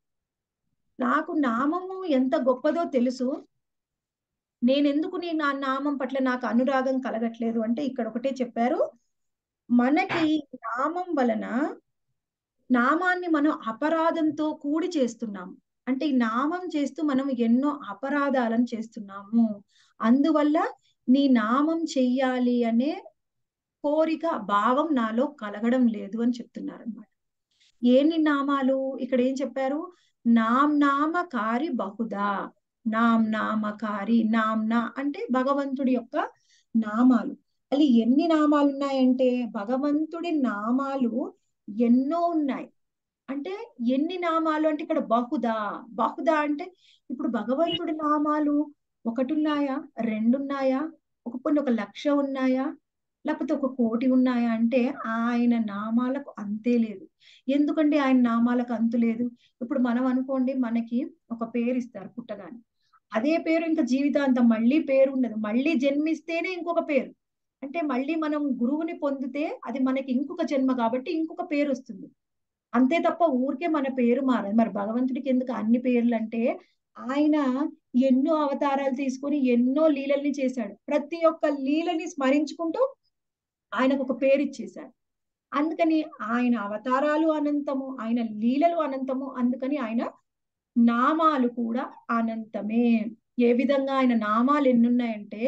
A: నాకు నామము ఎంత గొప్పదో తెలుసు నేనెందుకు నీ నా నామం పట్ల నాకు అనురాగం కలగట్లేదు అంటే ఇక్కడ ఒకటే చెప్పారు మనకి నామం వలన నామాన్ని మనం అపరాధంతో కూడి చేస్తున్నాము అంటే ఈ నామం చేస్తూ మనం ఎన్నో అపరాధాలను చేస్తున్నాము అందువల్ల నీ నామం చెయ్యాలి అనే కోరిక భావం నాలో కలగడం లేదు అని చెప్తున్నారు అనమాట ఏని నామాలు ఇక్కడ ఏం చెప్పారు నాం నామకారి బహుదా నాం నామకారి నామ్నా అంటే భగవంతుడి యొక్క నామాలు అది ఎన్ని నామాలు ఉన్నాయంటే భగవంతుడి నామాలు ఎన్నో ఉన్నాయి అంటే ఎన్ని నామాలు అంటే ఇక్కడ బహుదా బహుదా అంటే ఇప్పుడు భగవంతుడి నామాలు ఒకటి ఉన్నాయా రెండు ఉన్నాయా ఒక కొన్ని ఒక లక్ష ఉన్నాయా లేకపోతే ఒక కోటి ఉన్నాయా అంటే ఆయన నామాలకు అంతే లేదు ఎందుకంటే ఆయన నామాలకు అంతు లేదు ఇప్పుడు మనం అనుకోండి మనకి ఒక పేరు ఇస్తారు పుట్టగానే అదే పేరు ఇంకా జీవితాంతం మళ్ళీ పేరు ఉండదు మళ్ళీ జన్మిస్తేనే ఇంకొక పేరు అంటే మళ్ళీ మనం గురువుని పొందితే అది మనకి ఇంకొక జన్మ కాబట్టి ఇంకొక పేరు వస్తుంది అంతే తప్ప ఊరికే మన పేరు మారదు మరి భగవంతుడికి ఎందుకు అన్ని పేర్లు అంటే ఆయన ఎన్నో అవతారాలు తీసుకొని ఎన్నో లీలల్ని చేశాడు ప్రతి ఒక్క లీలని స్మరించుకుంటూ ఆయనకు ఒక పేరు ఇచ్చేశాడు అందుకని ఆయన అవతారాలు అనంతము ఆయన లీలలు అనంతము అందుకని ఆయన నామాలు కూడా అనంతమే ఏ విధంగా ఆయన నామాలు ఎన్నున్నాయంటే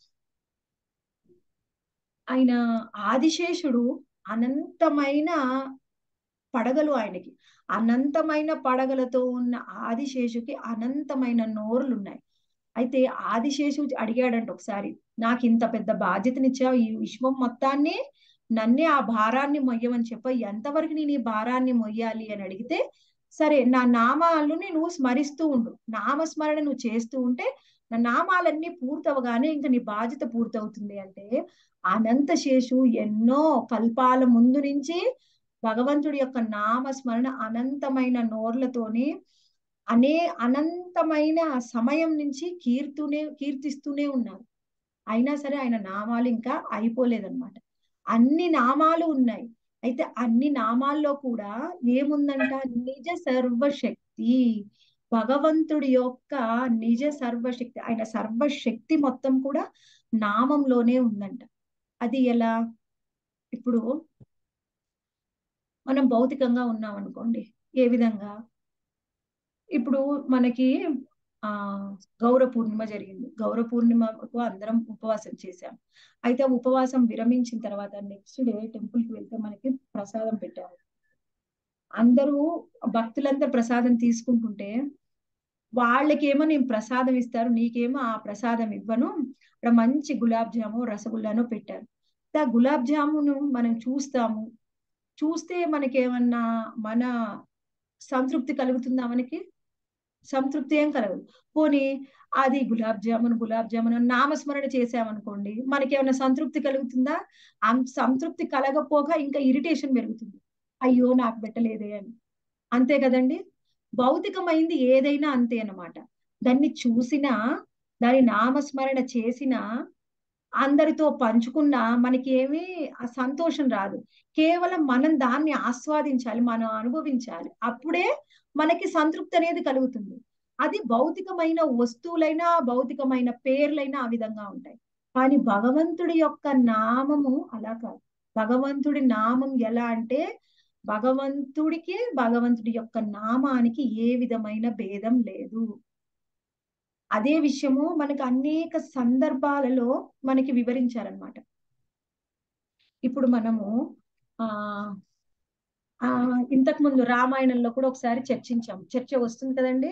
A: ఆయన ఆదిశేషుడు అనంతమైన పడగలు ఆయనకి అనంతమైన పడగలతో ఉన్న ఆదిశేషుకి అనంతమైన నోరులు ఉన్నాయి అయితే ఆదిశేషు అడిగాడంట ఒకసారి నాకు ఇంత పెద్ద బాధ్యతనిచ్చావు ఈ విశ్వం మొత్తాన్ని నన్నే ఆ భారాన్ని మొయ్యమని చెప్ప ఎంతవరకు నేను ఈ భారాన్ని మొయ్యాలి అని అడిగితే సరే నా నామాలని నువ్వు స్మరిస్తూ ఉండు నామస్మరణ నువ్వు చేస్తూ ఉంటే నా నామాలన్నీ పూర్తవగానే ఇంకా నీ బాధ్యత పూర్తవుతుంది అంటే అనంత శేషు ఎన్నో కల్పాల ముందు నుంచి భగవంతుడి యొక్క నామస్మరణ అనంతమైన నోర్లతోని అనే అనంతమైన సమయం నుంచి కీర్తునే కీర్తిస్తూనే ఉన్నారు అయినా సరే ఆయన నామాలు ఇంకా అయిపోలేదన్నమాట అన్ని నామాలు ఉన్నాయి అయితే అన్ని నామాల్లో కూడా ఏముందంట నిజ సర్వశక్తి భగవంతుడి యొక్క నిజ సర్వశక్తి ఆయన సర్వశక్తి మొత్తం కూడా నామంలోనే ఉందంట అది ఎలా ఇప్పుడు మనం భౌతికంగా ఉన్నాం అనుకోండి ఏ విధంగా ఇప్పుడు మనకి ఆ గౌర పూర్ణిమ జరిగింది గౌర పూర్ణిమకు అందరం ఉపవాసం చేశాం అయితే ఉపవాసం విరమించిన తర్వాత నెక్స్ట్ డే టెంపుల్ కి వెళ్తే మనకి ప్రసాదం పెట్టారు అందరూ భక్తులంతా ప్రసాదం తీసుకుంటుంటే వాళ్ళకేమో నేను ప్రసాదం ఇస్తారు నీకేమో ఆ ప్రసాదం ఇవ్వను అక్కడ మంచి గులాబ్ జాము రసగుల్లాను పెట్టారు ఆ గులాబ్ జామును మనం చూస్తాము చూస్తే మనకేమన్నా మన సంతృప్తి కలుగుతుందా మనకి సంతృప్తి ఏం కలగదు పోనీ అది గులాబ్ జామున్ గులాబ్ జామున్ నామస్మరణ చేసామనుకోండి మనకేమైనా సంతృప్తి కలుగుతుందా సంతృప్తి కలగపోగా ఇంకా ఇరిటేషన్ పెరుగుతుంది అయ్యో నాకు పెట్టలేదే అని అంతే కదండి భౌతికమైంది ఏదైనా అంతే అన్నమాట దాన్ని చూసినా దాని నామస్మరణ చేసినా అందరితో పంచుకున్నా మనకి ఏమీ సంతోషం రాదు కేవలం మనం దాన్ని ఆస్వాదించాలి మనం అనుభవించాలి అప్పుడే మనకి సంతృప్తి అనేది కలుగుతుంది అది భౌతికమైన వస్తువులైనా భౌతికమైన పేర్లైనా ఆ విధంగా ఉంటాయి కానీ భగవంతుడి యొక్క నామము అలా కాదు భగవంతుడి నామం ఎలా అంటే భగవంతుడికి భగవంతుడి యొక్క నామానికి ఏ విధమైన భేదం లేదు అదే విషయము మనకు అనేక సందర్భాలలో మనకి వివరించారనమాట ఇప్పుడు మనము ఆ ఆ ఇంతకు ముందు రామాయణంలో కూడా ఒకసారి చర్చించాం చర్చ వస్తుంది కదండి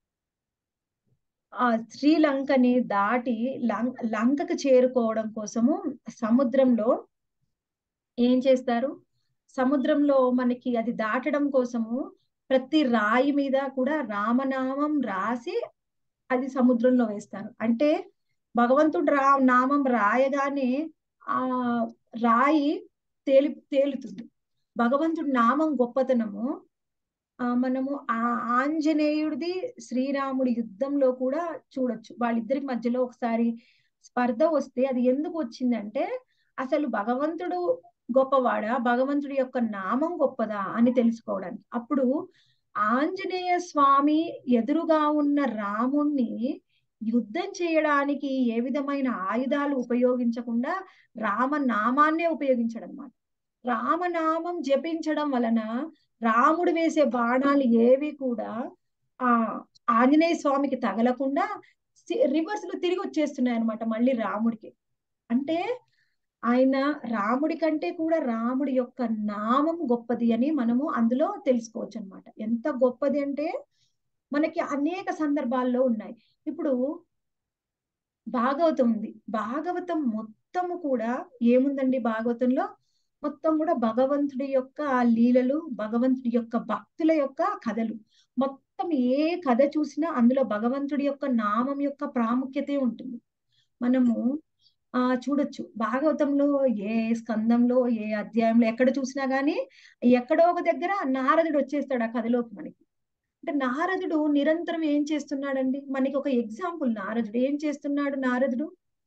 A: ఆ శ్రీలంకని దాటి లంక లంకకు చేరుకోవడం కోసము సముద్రంలో ఏం చేస్తారు సముద్రంలో మనకి అది దాటడం కోసము ప్రతి రాయి మీద కూడా రామనామం రాసి అది సముద్రంలో వేస్తారు అంటే భగవంతుడు రా నామం రాయగానే ఆ రాయి తేలి తేలుతుంది భగవంతుడి నామం గొప్పతనము ఆ మనము ఆ ఆంజనేయుడిది శ్రీరాముడి యుద్ధంలో కూడా చూడొచ్చు వాళ్ళిద్దరికి మధ్యలో ఒకసారి స్పర్ధ వస్తే అది ఎందుకు వచ్చిందంటే అసలు భగవంతుడు గొప్పవాడా భగవంతుడి యొక్క నామం గొప్పదా అని తెలుసుకోవడానికి అప్పుడు ఆంజనేయ స్వామి ఎదురుగా ఉన్న రాముణ్ణి యుద్ధం చేయడానికి ఏ విధమైన ఆయుధాలు ఉపయోగించకుండా రామనామాన్నే ఉపయోగించడం అన్నమాట రామనామం జపించడం వలన రాముడు వేసే బాణాలు ఏవి కూడా ఆ ఆంజనేయ స్వామికి తగలకుండా రివర్స్ లో తిరిగి వచ్చేస్తున్నాయి అనమాట మళ్ళీ రాముడికి అంటే ఆయన రాముడి కంటే కూడా రాముడి యొక్క నామం గొప్పది అని మనము అందులో తెలుసుకోవచ్చు అనమాట ఎంత గొప్పది అంటే మనకి అనేక సందర్భాల్లో ఉన్నాయి ఇప్పుడు భాగవతం ఉంది భాగవతం మొత్తము కూడా ఏముందండి భాగవతంలో మొత్తం కూడా భగవంతుడి యొక్క లీలలు భగవంతుడి యొక్క భక్తుల యొక్క కథలు మొత్తం ఏ కథ చూసినా అందులో భగవంతుడి యొక్క నామం యొక్క ప్రాముఖ్యతే ఉంటుంది మనము ఆ చూడొచ్చు భాగవతంలో ఏ స్కందంలో ఏ అధ్యాయంలో ఎక్కడ చూసినా గానీ ఎక్కడో ఒక దగ్గర నారదుడు వచ్చేస్తాడు ఆ కథలోకి మనకి అంటే నారదుడు నిరంతరం ఏం చేస్తున్నాడండి మనకి ఒక ఎగ్జాంపుల్ నారదుడు ఏం చేస్తున్నాడు నారదుడు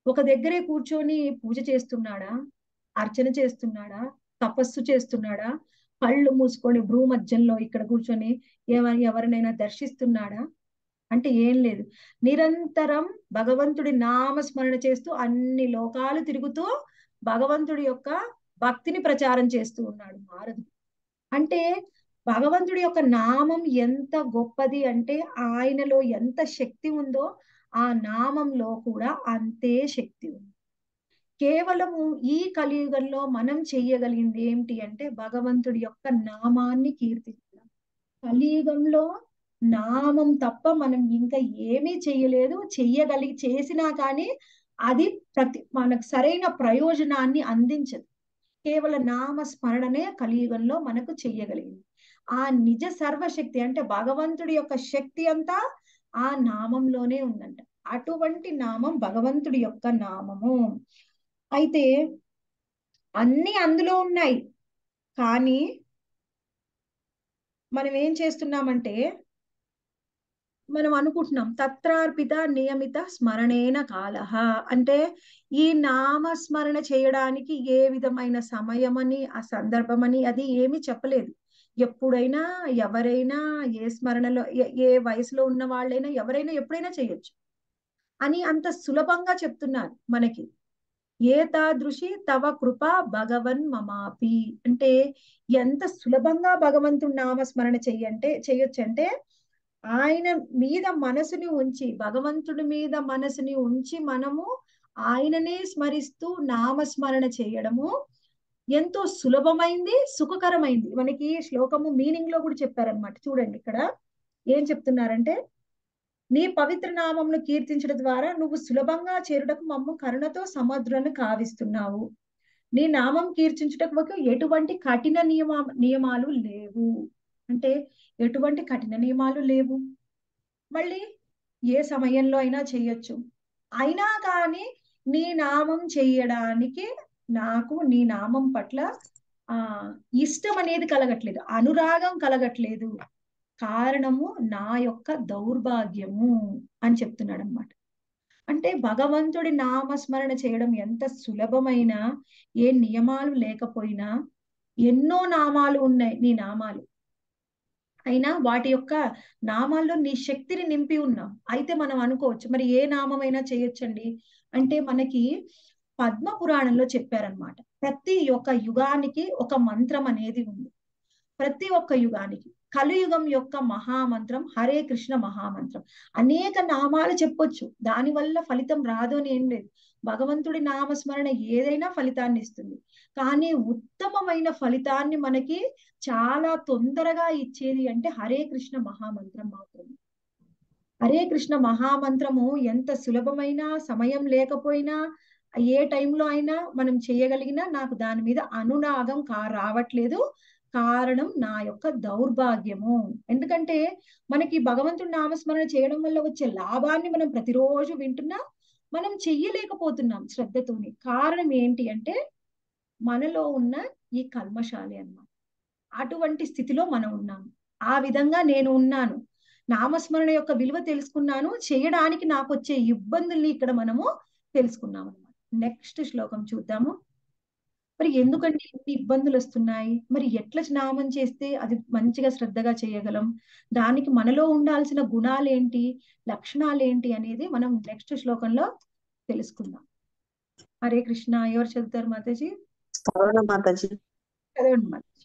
A: ఒక దగ్గరే కూర్చొని పూజ చేస్తున్నాడా అర్చన చేస్తున్నాడా తపస్సు చేస్తున్నాడా కళ్ళు మూసుకొని భ్రూమధ్యంలో ఇక్కడ కూర్చొని ఎవ- ఎవరినైనా దర్శిస్తున్నాడా అంటే ఏం లేదు నిరంతరం భగవంతుడి నామస్మరణ చేస్తూ అన్ని లోకాలు తిరుగుతూ భగవంతుడి యొక్క భక్తిని ప్రచారం చేస్తూ ఉన్నాడు మారదు అంటే భగవంతుడి యొక్క నామం ఎంత గొప్పది అంటే ఆయనలో ఎంత శక్తి ఉందో ఆ నామంలో కూడా అంతే శక్తి ఉంది కేవలము ఈ కలియుగంలో మనం చెయ్యగలిగింది ఏంటి అంటే భగవంతుడి యొక్క నామాన్ని కీర్తించడం కలియుగంలో నామం తప్ప మనం ఇంకా ఏమీ చెయ్యలేదు చెయ్యగలిగి చేసినా కానీ అది ప్రతి మనకు సరైన ప్రయోజనాన్ని అందించదు కేవలం నామ స్మరణనే కలియుగంలో మనకు చెయ్యగలిగింది ఆ నిజ సర్వశక్తి అంటే భగవంతుడి యొక్క శక్తి అంతా ఆ నామంలోనే ఉందంట అటువంటి నామం భగవంతుడి యొక్క నామము అయితే అన్ని అందులో ఉన్నాయి కానీ మనం ఏం చేస్తున్నామంటే మనం అనుకుంటున్నాం తత్రార్పిత నియమిత స్మరణేన కాలహ అంటే ఈ నామస్మరణ చేయడానికి ఏ విధమైన సమయమని ఆ సందర్భమని అది ఏమీ చెప్పలేదు ఎప్పుడైనా ఎవరైనా ఏ స్మరణలో ఏ- ఏ వయసులో ఉన్న వాళ్ళైనా ఎవరైనా ఎప్పుడైనా చేయొచ్చు అని అంత సులభంగా చెప్తున్నారు మనకి ఏ తాదృశి తవ కృప భగవన్ మమాపి అంటే ఎంత సులభంగా భగవంతుడి నామస్మరణ చెయ్యంటే చెయ్యొచ్చు అంటే ఆయన మీద మనసుని ఉంచి భగవంతుడి మీద మనసుని ఉంచి మనము ఆయననే స్మరిస్తూ నామస్మరణ చేయడము ఎంతో సులభమైంది సుఖకరమైంది మనకి శ్లోకము మీనింగ్ లో కూడా చెప్పారనమాట చూడండి ఇక్కడ ఏం చెప్తున్నారంటే నీ పవిత్ర నామమును కీర్తించడం ద్వారా నువ్వు సులభంగా చేరుటకు మమ్ము కరుణతో సముద్రాన్ని కావిస్తున్నావు నీ నామం కీర్తించుటకు ఎటువంటి కఠిన నియమ నియమాలు లేవు అంటే ఎటువంటి కఠిన నియమాలు లేవు మళ్ళీ ఏ సమయంలో అయినా చేయొచ్చు అయినా కానీ నీ నామం చేయడానికి నాకు నీ నామం పట్ల ఆ ఇష్టం అనేది కలగట్లేదు అనురాగం కలగట్లేదు కారణము నా యొక్క దౌర్భాగ్యము అని చెప్తున్నాడు అనమాట అంటే భగవంతుడి నామస్మరణ చేయడం ఎంత సులభమైన ఏ నియమాలు లేకపోయినా ఎన్నో నామాలు ఉన్నాయి నీ నామాలు అయినా వాటి యొక్క నామాల్లో నీ శక్తిని నింపి ఉన్నాం అయితే మనం అనుకోవచ్చు మరి ఏ నామమైనా చేయొచ్చండి అంటే మనకి పద్మ పురాణంలో చెప్పారనమాట ప్రతి ఒక్క యుగానికి ఒక మంత్రం అనేది ఉంది ప్రతి ఒక్క యుగానికి కలియుగం యొక్క మహామంత్రం హరే కృష్ణ మహామంత్రం అనేక నామాలు చెప్పొచ్చు దానివల్ల ఫలితం రాదు అని ఏం లేదు భగవంతుడి నామస్మరణ ఏదైనా ఫలితాన్ని ఇస్తుంది కానీ ఉత్తమమైన ఫలితాన్ని మనకి చాలా తొందరగా ఇచ్చేది అంటే హరే కృష్ణ మహామంత్రం మాత్రమే హరే కృష్ణ మహామంత్రము ఎంత సులభమైన సమయం లేకపోయినా ఏ టైంలో అయినా మనం చేయగలిగినా నాకు దాని మీద అనురాగం కా రావట్లేదు కారణం నా యొక్క దౌర్భాగ్యము ఎందుకంటే మనకి భగవంతుడి నామస్మరణ చేయడం వల్ల వచ్చే లాభాన్ని మనం ప్రతిరోజు వింటున్నా మనం చెయ్యలేకపోతున్నాం శ్రద్ధతోని కారణం ఏంటి అంటే మనలో ఉన్న ఈ కల్మశాలి అన్నమాట అటువంటి స్థితిలో మనం ఉన్నాం ఆ విధంగా నేను ఉన్నాను నామస్మరణ యొక్క విలువ తెలుసుకున్నాను చేయడానికి నాకు వచ్చే ఇబ్బందుల్ని ఇక్కడ మనము తెలుసుకున్నాం అనమాట నెక్స్ట్ శ్లోకం చూద్దాము మరి ఎందుకంటే ఇన్ని ఇబ్బందులు వస్తున్నాయి మరి ఎట్లా నామం చేస్తే అది మంచిగా శ్రద్ధగా చేయగలం దానికి మనలో ఉండాల్సిన గుణాలు ఏంటి లక్షణాలు ఏంటి అనేది మనం నెక్స్ట్ శ్లోకంలో తెలుసుకుందాం హరే కృష్ణ ఎవరు చదువుతారు మాతాజీ
C: శ్రవణ మాతాజీ
A: చదవండి మాతాజీ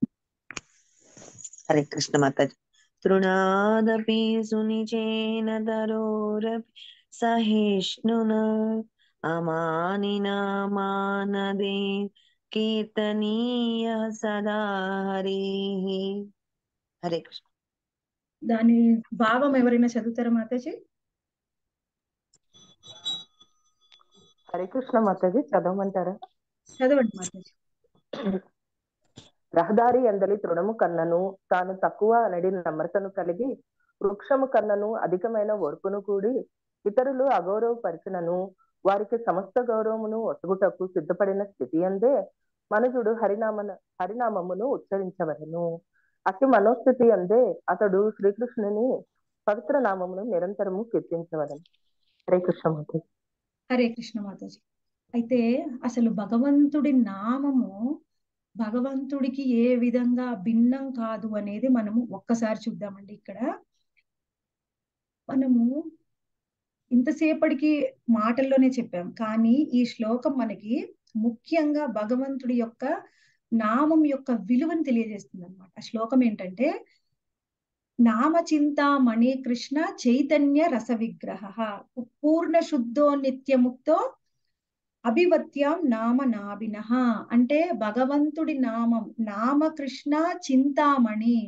C: హరే కృష్ణ మాతాజీ తృణాదపి సునిచేన తరోరపి సహిష్ణున అమానినా మానదే కీర్తనీయ సదా హరి హరే కృష్ణ
A: దాని భావం ఎవరైనా చదువుతారా మాతాజీ
D: హరే కృష్ణ మాతాజీ చదవమంటారా
A: చదవండి మాతాజీ
D: రహదారి ఎందలి తృణము కన్నను తాను తక్కువ అనడి నమ్రతను కలిగి వృక్షము కన్నను అధికమైన ఓర్పును కూడి ఇతరులు అగౌరవపరిచినను వారికి సమస్త గౌరవమును ఒసగుటకు సిద్ధపడిన స్థితి అందే మనుజుడు హరినామన హరినామమును ఉచ్చరించవలను అతి మనోస్థితి అందే అతడు శ్రీకృష్ణుని పవిత్ర నామమును నిరంతరము కీర్తించవలను హరే కృష్ణ మాతాజీ
A: హరే కృష్ణ మాతాజీ అయితే అసలు భగవంతుడి నామము భగవంతుడికి ఏ విధంగా భిన్నం కాదు అనేది మనము ఒక్కసారి చూద్దామండి ఇక్కడ మనము ఇంతసేపటికి మాటల్లోనే చెప్పాం కానీ ఈ శ్లోకం మనకి ముఖ్యంగా భగవంతుడి యొక్క నామం యొక్క విలువను తెలియజేస్తుంది అనమాట ఆ శ్లోకం ఏంటంటే నామచింతామణి కృష్ణ చైతన్య రస విగ్రహ పూర్ణ శుద్ధో నిత్యముక్తో అభివత్యాం నామ నాభిన అంటే భగవంతుడి నామం నామకృష్ణ చింతామణి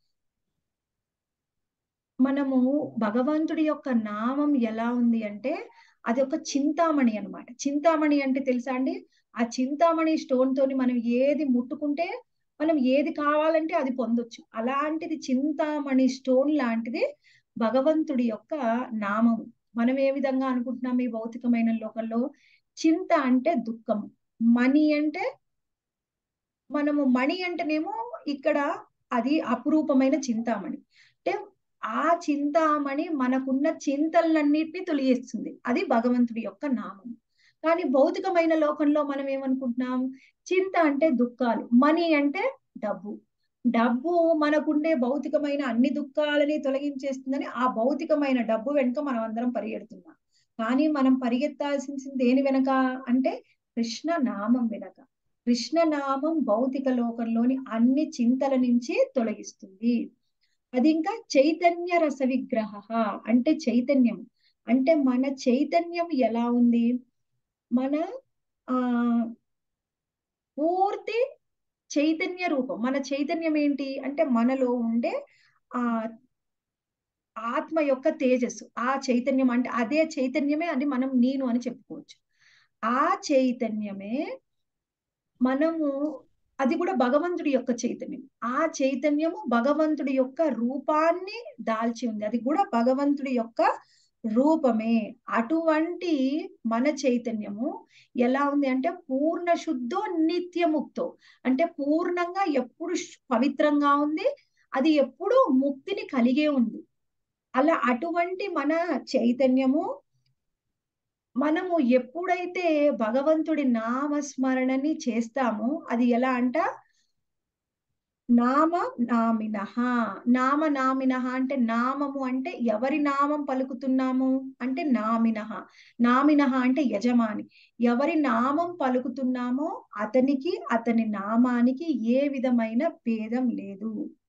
A: మనము భగవంతుడి యొక్క నామం ఎలా ఉంది అంటే అది ఒక చింతామణి అన్నమాట చింతామణి అంటే తెలుసా అండి ఆ చింతామణి స్టోన్ తోని మనం ఏది ముట్టుకుంటే మనం ఏది కావాలంటే అది పొందొచ్చు అలాంటిది చింతామణి స్టోన్ లాంటిది భగవంతుడి యొక్క నామము మనం ఏ విధంగా అనుకుంటున్నాం ఈ భౌతికమైన లోకంలో చింత అంటే దుఃఖము మణి అంటే మనము మణి అంటేనేమో ఇక్కడ అది అపురూపమైన చింతామణి అంటే ఆ చింతామణి మనకున్న చింతలన్నిటిని తొలిగిస్తుంది అది భగవంతుడి యొక్క నామం కానీ భౌతికమైన లోకంలో మనం ఏమనుకుంటున్నాం చింత అంటే దుఃఖాలు మనీ అంటే డబ్బు డబ్బు మనకుండే భౌతికమైన అన్ని దుఃఖాలని తొలగించేస్తుందని ఆ భౌతికమైన డబ్బు వెనుక మనం అందరం పరిగెడుతున్నాం కానీ మనం పరిగెత్తాల్సింది దేని వెనక అంటే కృష్ణ నామం వెనక కృష్ణ నామం భౌతిక లోకంలోని అన్ని చింతల నుంచి తొలగిస్తుంది అది ఇంకా చైతన్య రస విగ్రహ అంటే చైతన్యం అంటే మన చైతన్యం ఎలా ఉంది మన ఆ పూర్తి చైతన్య రూపం మన చైతన్యం ఏంటి అంటే మనలో ఉండే ఆ ఆత్మ యొక్క తేజస్సు ఆ చైతన్యం అంటే అదే చైతన్యమే అని మనం నేను అని చెప్పుకోవచ్చు ఆ చైతన్యమే మనము అది కూడా భగవంతుడి యొక్క చైతన్యం ఆ చైతన్యము భగవంతుడి యొక్క రూపాన్ని దాల్చి ఉంది అది కూడా భగవంతుడి యొక్క రూపమే అటువంటి మన చైతన్యము ఎలా ఉంది అంటే పూర్ణ శుద్ధో నిత్యముక్తో అంటే పూర్ణంగా ఎప్పుడు పవిత్రంగా ఉంది అది ఎప్పుడు ముక్తిని కలిగే ఉంది అలా అటువంటి మన చైతన్యము మనము ఎప్పుడైతే భగవంతుడి నామస్మరణని చేస్తామో అది ఎలా అంట నామ నామినహ నామ నామినహ అంటే నామము అంటే ఎవరి నామం పలుకుతున్నాము అంటే నామినహ నామినహ అంటే యజమాని ఎవరి నామం పలుకుతున్నామో అతనికి అతని నామానికి ఏ విధమైన భేదం లేదు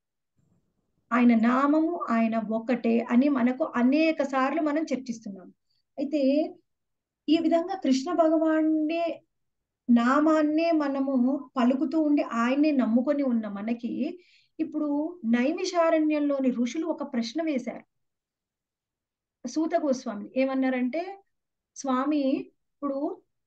A: ఆయన నామము ఆయన ఒక్కటే అని మనకు అనేక సార్లు మనం చర్చిస్తున్నాం అయితే ఈ విధంగా కృష్ణ భగవాన్ని నామాన్నే మనము పలుకుతూ ఉండి ఆయన్నే నమ్ముకొని ఉన్న మనకి ఇప్పుడు నైమిషారణ్యంలోని ఋషులు ఒక ప్రశ్న వేశారు సూత గోస్వామి ఏమన్నారంటే స్వామి ఇప్పుడు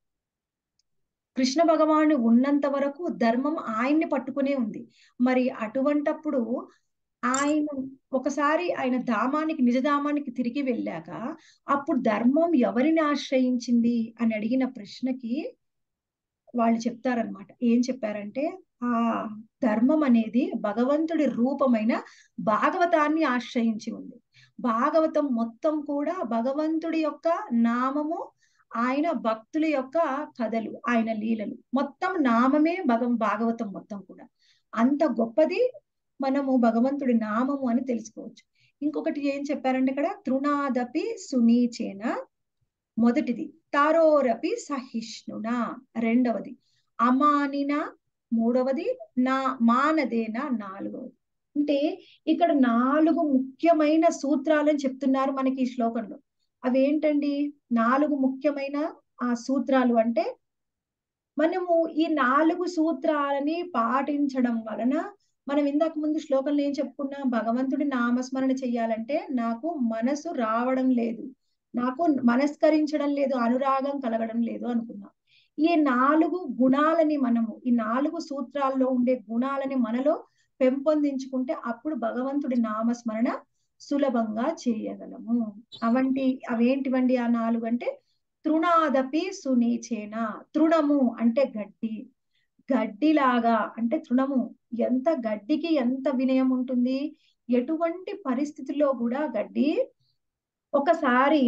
A: కృష్ణ భగవాను ఉన్నంత వరకు ధర్మం ఆయన్ని పట్టుకునే ఉంది మరి అటువంటప్పుడు ఆయన ఒకసారి ఆయన ధామానికి నిజధామానికి తిరిగి వెళ్ళాక అప్పుడు ధర్మం ఎవరిని ఆశ్రయించింది అని అడిగిన ప్రశ్నకి వాళ్ళు చెప్తారనమాట ఏం చెప్పారంటే ఆ ధర్మం అనేది భగవంతుడి రూపమైన భాగవతాన్ని ఆశ్రయించి ఉంది భాగవతం మొత్తం కూడా భగవంతుడి యొక్క నామము ఆయన భక్తుల యొక్క కథలు ఆయన లీలలు మొత్తం నామమే భగ భాగవతం మొత్తం కూడా అంత గొప్పది మనము భగవంతుడి నామము అని తెలుసుకోవచ్చు ఇంకొకటి ఏం చెప్పారంటే ఇక్కడ తృణాదపి సునీచేన మొదటిది తారోరపి సహిష్ణున రెండవది అమానిన మూడవది నా మానదేన నాలుగవది అంటే ఇక్కడ నాలుగు ముఖ్యమైన సూత్రాలని చెప్తున్నారు మనకి ఈ శ్లోకంలో అవేంటండి నాలుగు ముఖ్యమైన ఆ సూత్రాలు అంటే మనము ఈ నాలుగు సూత్రాలని పాటించడం వలన మనం ఇందాక ముందు శ్లోకంలో ఏం చెప్పుకున్నా భగవంతుడి నామస్మరణ చెయ్యాలంటే నాకు మనసు రావడం లేదు నాకు మనస్కరించడం లేదు అనురాగం కలగడం లేదు అనుకున్నాం ఈ నాలుగు గుణాలని మనము ఈ నాలుగు సూత్రాల్లో ఉండే గుణాలని మనలో పెంపొందించుకుంటే అప్పుడు భగవంతుడి నామస్మరణ సులభంగా చేయగలము అవంటి అవేంటివండి ఆ నాలుగు అంటే తృణాదపి సునీచేన తృణము అంటే గడ్డి గడ్డిలాగా అంటే తృణము ఎంత గడ్డికి ఎంత వినయం ఉంటుంది ఎటువంటి పరిస్థితుల్లో కూడా గడ్డి ఒకసారి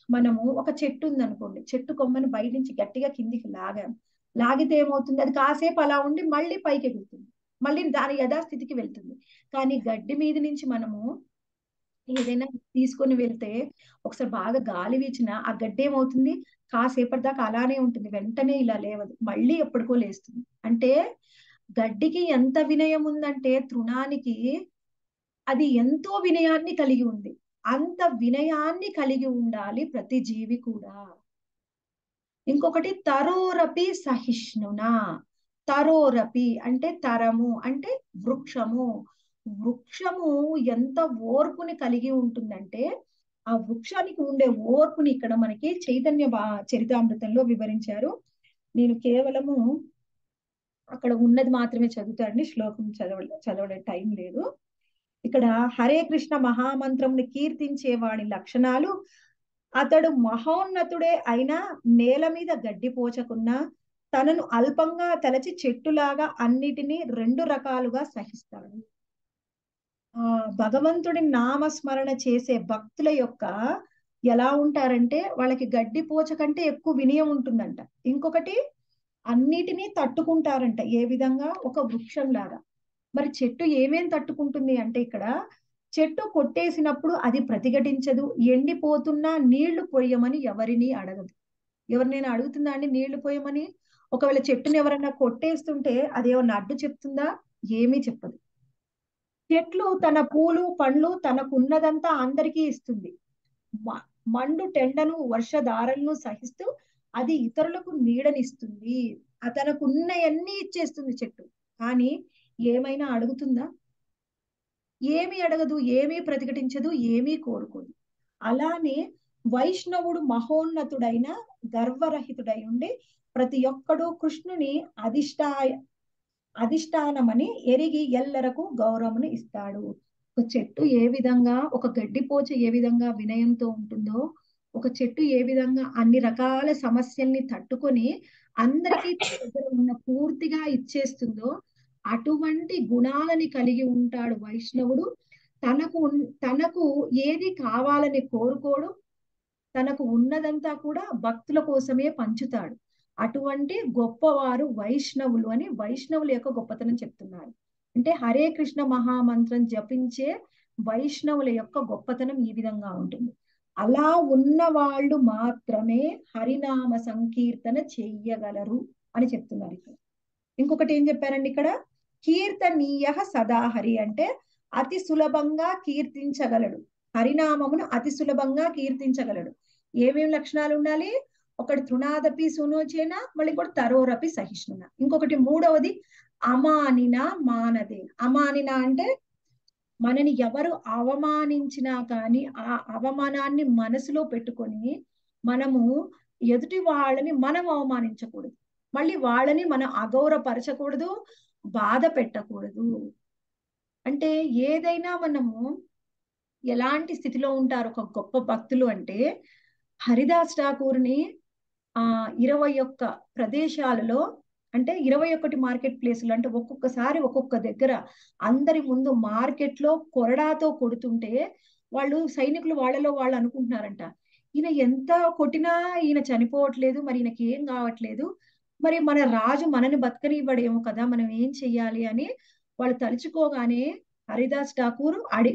A: మనము ఒక చెట్టు ఉంది అనుకోండి చెట్టు కొమ్మని బయట నుంచి గట్టిగా కిందికి లాగాం లాగితే ఏమవుతుంది అది కాసేపు అలా ఉండి మళ్ళీ పైకి ఎగురుతుంది మళ్ళీ దాని యథాస్థితికి వెళ్తుంది కానీ గడ్డి మీద నుంచి మనము ఏదైనా తీసుకొని వెళ్తే ఒకసారి బాగా గాలి వీచిన ఆ గడ్డి ఏమవుతుంది కాసేపటి దాకా అలానే ఉంటుంది వెంటనే ఇలా లేవదు మళ్ళీ ఎప్పటికో లేస్తుంది అంటే గడ్డికి ఎంత వినయం ఉందంటే తృణానికి అది ఎంతో వినయాన్ని కలిగి ఉంది అంత వినయాన్ని కలిగి ఉండాలి ప్రతి జీవి కూడా ఇంకొకటి తరోరపి సహిష్ణున తరోరపి అంటే తరము అంటే వృక్షము వృక్షము ఎంత ఓర్పుని కలిగి ఉంటుందంటే ఆ వృక్షానికి ఉండే ఓర్పుని ఇక్కడ మనకి చైతన్య బా చరితామృతంలో వివరించారు నేను కేవలము అక్కడ ఉన్నది మాత్రమే చదువుతాడండి శ్లోకం చదవ చదవడే టైం లేదు ఇక్కడ హరే కృష్ణ మహామంత్రంని కీర్తించే వాడి లక్షణాలు అతడు మహోన్నతుడే అయినా నేల మీద గడ్డి పోచకున్నా తనను అల్పంగా తలచి చెట్టులాగా అన్నిటినీ రెండు రకాలుగా సహిస్తాడు ఆ భగవంతుడి నామస్మరణ చేసే భక్తుల యొక్క ఎలా ఉంటారంటే వాళ్ళకి గడ్డి పోచ కంటే ఎక్కువ వినయం ఉంటుందంట ఇంకొకటి అన్నిటినీ తట్టుకుంటారంట ఏ విధంగా ఒక వృక్షం లాగా మరి చెట్టు ఏమేం తట్టుకుంటుంది అంటే ఇక్కడ చెట్టు కొట్టేసినప్పుడు అది ప్రతిఘటించదు ఎండిపోతున్నా నీళ్లు పోయమని ఎవరిని అడగదు ఎవరినైనా అడుగుతుందా అండి నీళ్లు పోయమని ఒకవేళ చెట్టుని ఎవరైనా కొట్టేస్తుంటే అది ఏమన్నా అడ్డు చెప్తుందా ఏమీ చెప్పదు చెట్లు తన పూలు పండ్లు తనకున్నదంతా అందరికీ ఇస్తుంది మండు టెండను వర్షధారలను సహిస్తూ అది ఇతరులకు నీడనిస్తుంది తనకున్నవన్నీ ఇచ్చేస్తుంది చెట్టు కానీ ఏమైనా అడుగుతుందా ఏమీ అడగదు ఏమీ ప్రతిఘటించదు ఏమీ కోరుకోదు అలానే వైష్ణవుడు మహోన్నతుడైన గర్వరహితుడై ఉండి ప్రతి ఒక్కడు కృష్ణుని అధిష్టాయ అధిష్టానమని ఎరిగి ఎల్లరకు గౌరవమును ఇస్తాడు ఒక చెట్టు ఏ విధంగా ఒక గడ్డిపోచ ఏ విధంగా వినయంతో ఉంటుందో ఒక చెట్టు ఏ విధంగా అన్ని రకాల సమస్యల్ని తట్టుకొని అందరికీ దగ్గర ఉన్న పూర్తిగా ఇచ్చేస్తుందో అటువంటి గుణాలని కలిగి ఉంటాడు వైష్ణవుడు తనకు తనకు ఏది కావాలని కోరుకోడు తనకు ఉన్నదంతా కూడా భక్తుల కోసమే పంచుతాడు అటువంటి గొప్పవారు వైష్ణవులు అని వైష్ణవుల యొక్క గొప్పతనం చెప్తున్నారు అంటే హరే కృష్ణ మహామంత్రం జపించే వైష్ణవుల యొక్క గొప్పతనం ఈ విధంగా ఉంటుంది అలా ఉన్న వాళ్ళు మాత్రమే హరినామ సంకీర్తన చెయ్యగలరు అని చెప్తున్నారు ఇక్కడ ఇంకొకటి ఏం చెప్పారండి ఇక్కడ కీర్తనీయ సదా హరి అంటే అతి సులభంగా కీర్తించగలడు హరినామమును అతి సులభంగా కీర్తించగలడు ఏమేమి లక్షణాలు ఉండాలి ఒకటి తృణాదపి సునోచేన మళ్ళీ ఇంకోటి తరోరపి సహిష్ణున ఇంకొకటి మూడవది అమానిన మానదే అమానిన అంటే మనని ఎవరు అవమానించినా కానీ ఆ అవమానాన్ని మనసులో పెట్టుకొని మనము ఎదుటి వాళ్ళని మనం అవమానించకూడదు మళ్ళీ వాళ్ళని మనం అగౌరవపరచకూడదు బాధ పెట్టకూడదు అంటే ఏదైనా మనము ఎలాంటి స్థితిలో ఉంటారు ఒక గొప్ప భక్తులు అంటే హరిదాస్ ఠాకూర్ని ఆ ఇరవై ఒక్క ప్రదేశాలలో అంటే ఇరవై ఒకటి మార్కెట్ ప్లేసులు అంటే ఒక్కొక్కసారి ఒక్కొక్క దగ్గర అందరి ముందు మార్కెట్ లో కొరడాతో కొడుతుంటే వాళ్ళు సైనికులు వాళ్ళలో వాళ్ళు అనుకుంటున్నారంట ఈయన ఎంత కొట్టినా ఈయన చనిపోవట్లేదు మరి ఈయనకి ఏం కావట్లేదు మరి మన రాజు మనని బతకనివ్వడేమో కదా మనం ఏం చెయ్యాలి అని వాళ్ళు తలుచుకోగానే హరిదాస్ ఠాకూర్ అడి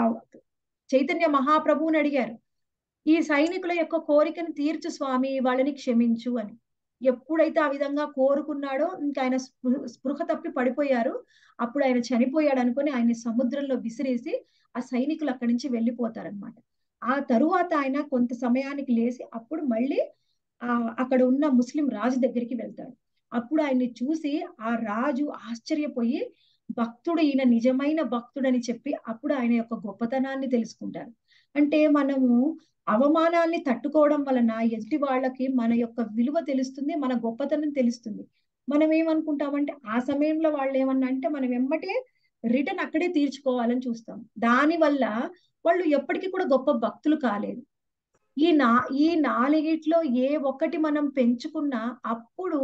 A: చైతన్య మహాప్రభువుని అడిగారు ఈ సైనికుల యొక్క కోరికను తీర్చు స్వామి వాళ్ళని క్షమించు అని ఎప్పుడైతే ఆ విధంగా కోరుకున్నాడో ఇంకా ఆయన స్పృహ తప్పి పడిపోయారు అప్పుడు ఆయన చనిపోయాడు అనుకుని ఆయన సముద్రంలో విసిరేసి ఆ సైనికులు అక్కడి నుంచి వెళ్ళిపోతారనమాట ఆ తరువాత ఆయన కొంత సమయానికి లేచి అప్పుడు మళ్ళీ ఆ అక్కడ ఉన్న ముస్లిం రాజు దగ్గరికి వెళ్తాడు అప్పుడు ఆయన్ని చూసి ఆ రాజు ఆశ్చర్యపోయి భక్తుడు ఈయన నిజమైన భక్తుడని చెప్పి అప్పుడు ఆయన యొక్క గొప్పతనాన్ని తెలుసుకుంటారు అంటే మనము అవమానాన్ని తట్టుకోవడం వలన ఎదుటి వాళ్ళకి మన యొక్క విలువ తెలుస్తుంది మన గొప్పతనం తెలుస్తుంది మనం ఏమనుకుంటామంటే ఆ సమయంలో వాళ్ళు ఏమన్నా అంటే మనం వెమ్మటే రిటర్న్ అక్కడే తీర్చుకోవాలని చూస్తాం దాని వల్ల వాళ్ళు ఎప్పటికీ కూడా గొప్ప భక్తులు కాలేదు ఈ నా ఈ నాలుగిట్లో ఏ ఒక్కటి మనం పెంచుకున్నా అప్పుడు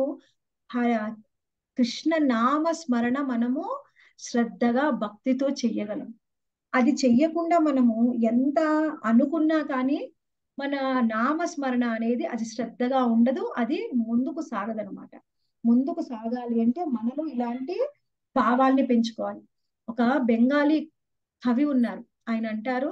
A: కృష్ణ నామ స్మరణ మనము శ్రద్ధగా భక్తితో చెయ్యగలం అది చెయ్యకుండా మనము ఎంత అనుకున్నా కానీ మన నామస్మరణ అనేది అది శ్రద్ధగా ఉండదు అది ముందుకు సాగదనమాట ముందుకు సాగాలి అంటే మనలో ఇలాంటి భావాల్ని పెంచుకోవాలి ఒక బెంగాలీ కవి ఉన్నారు ఆయన అంటారు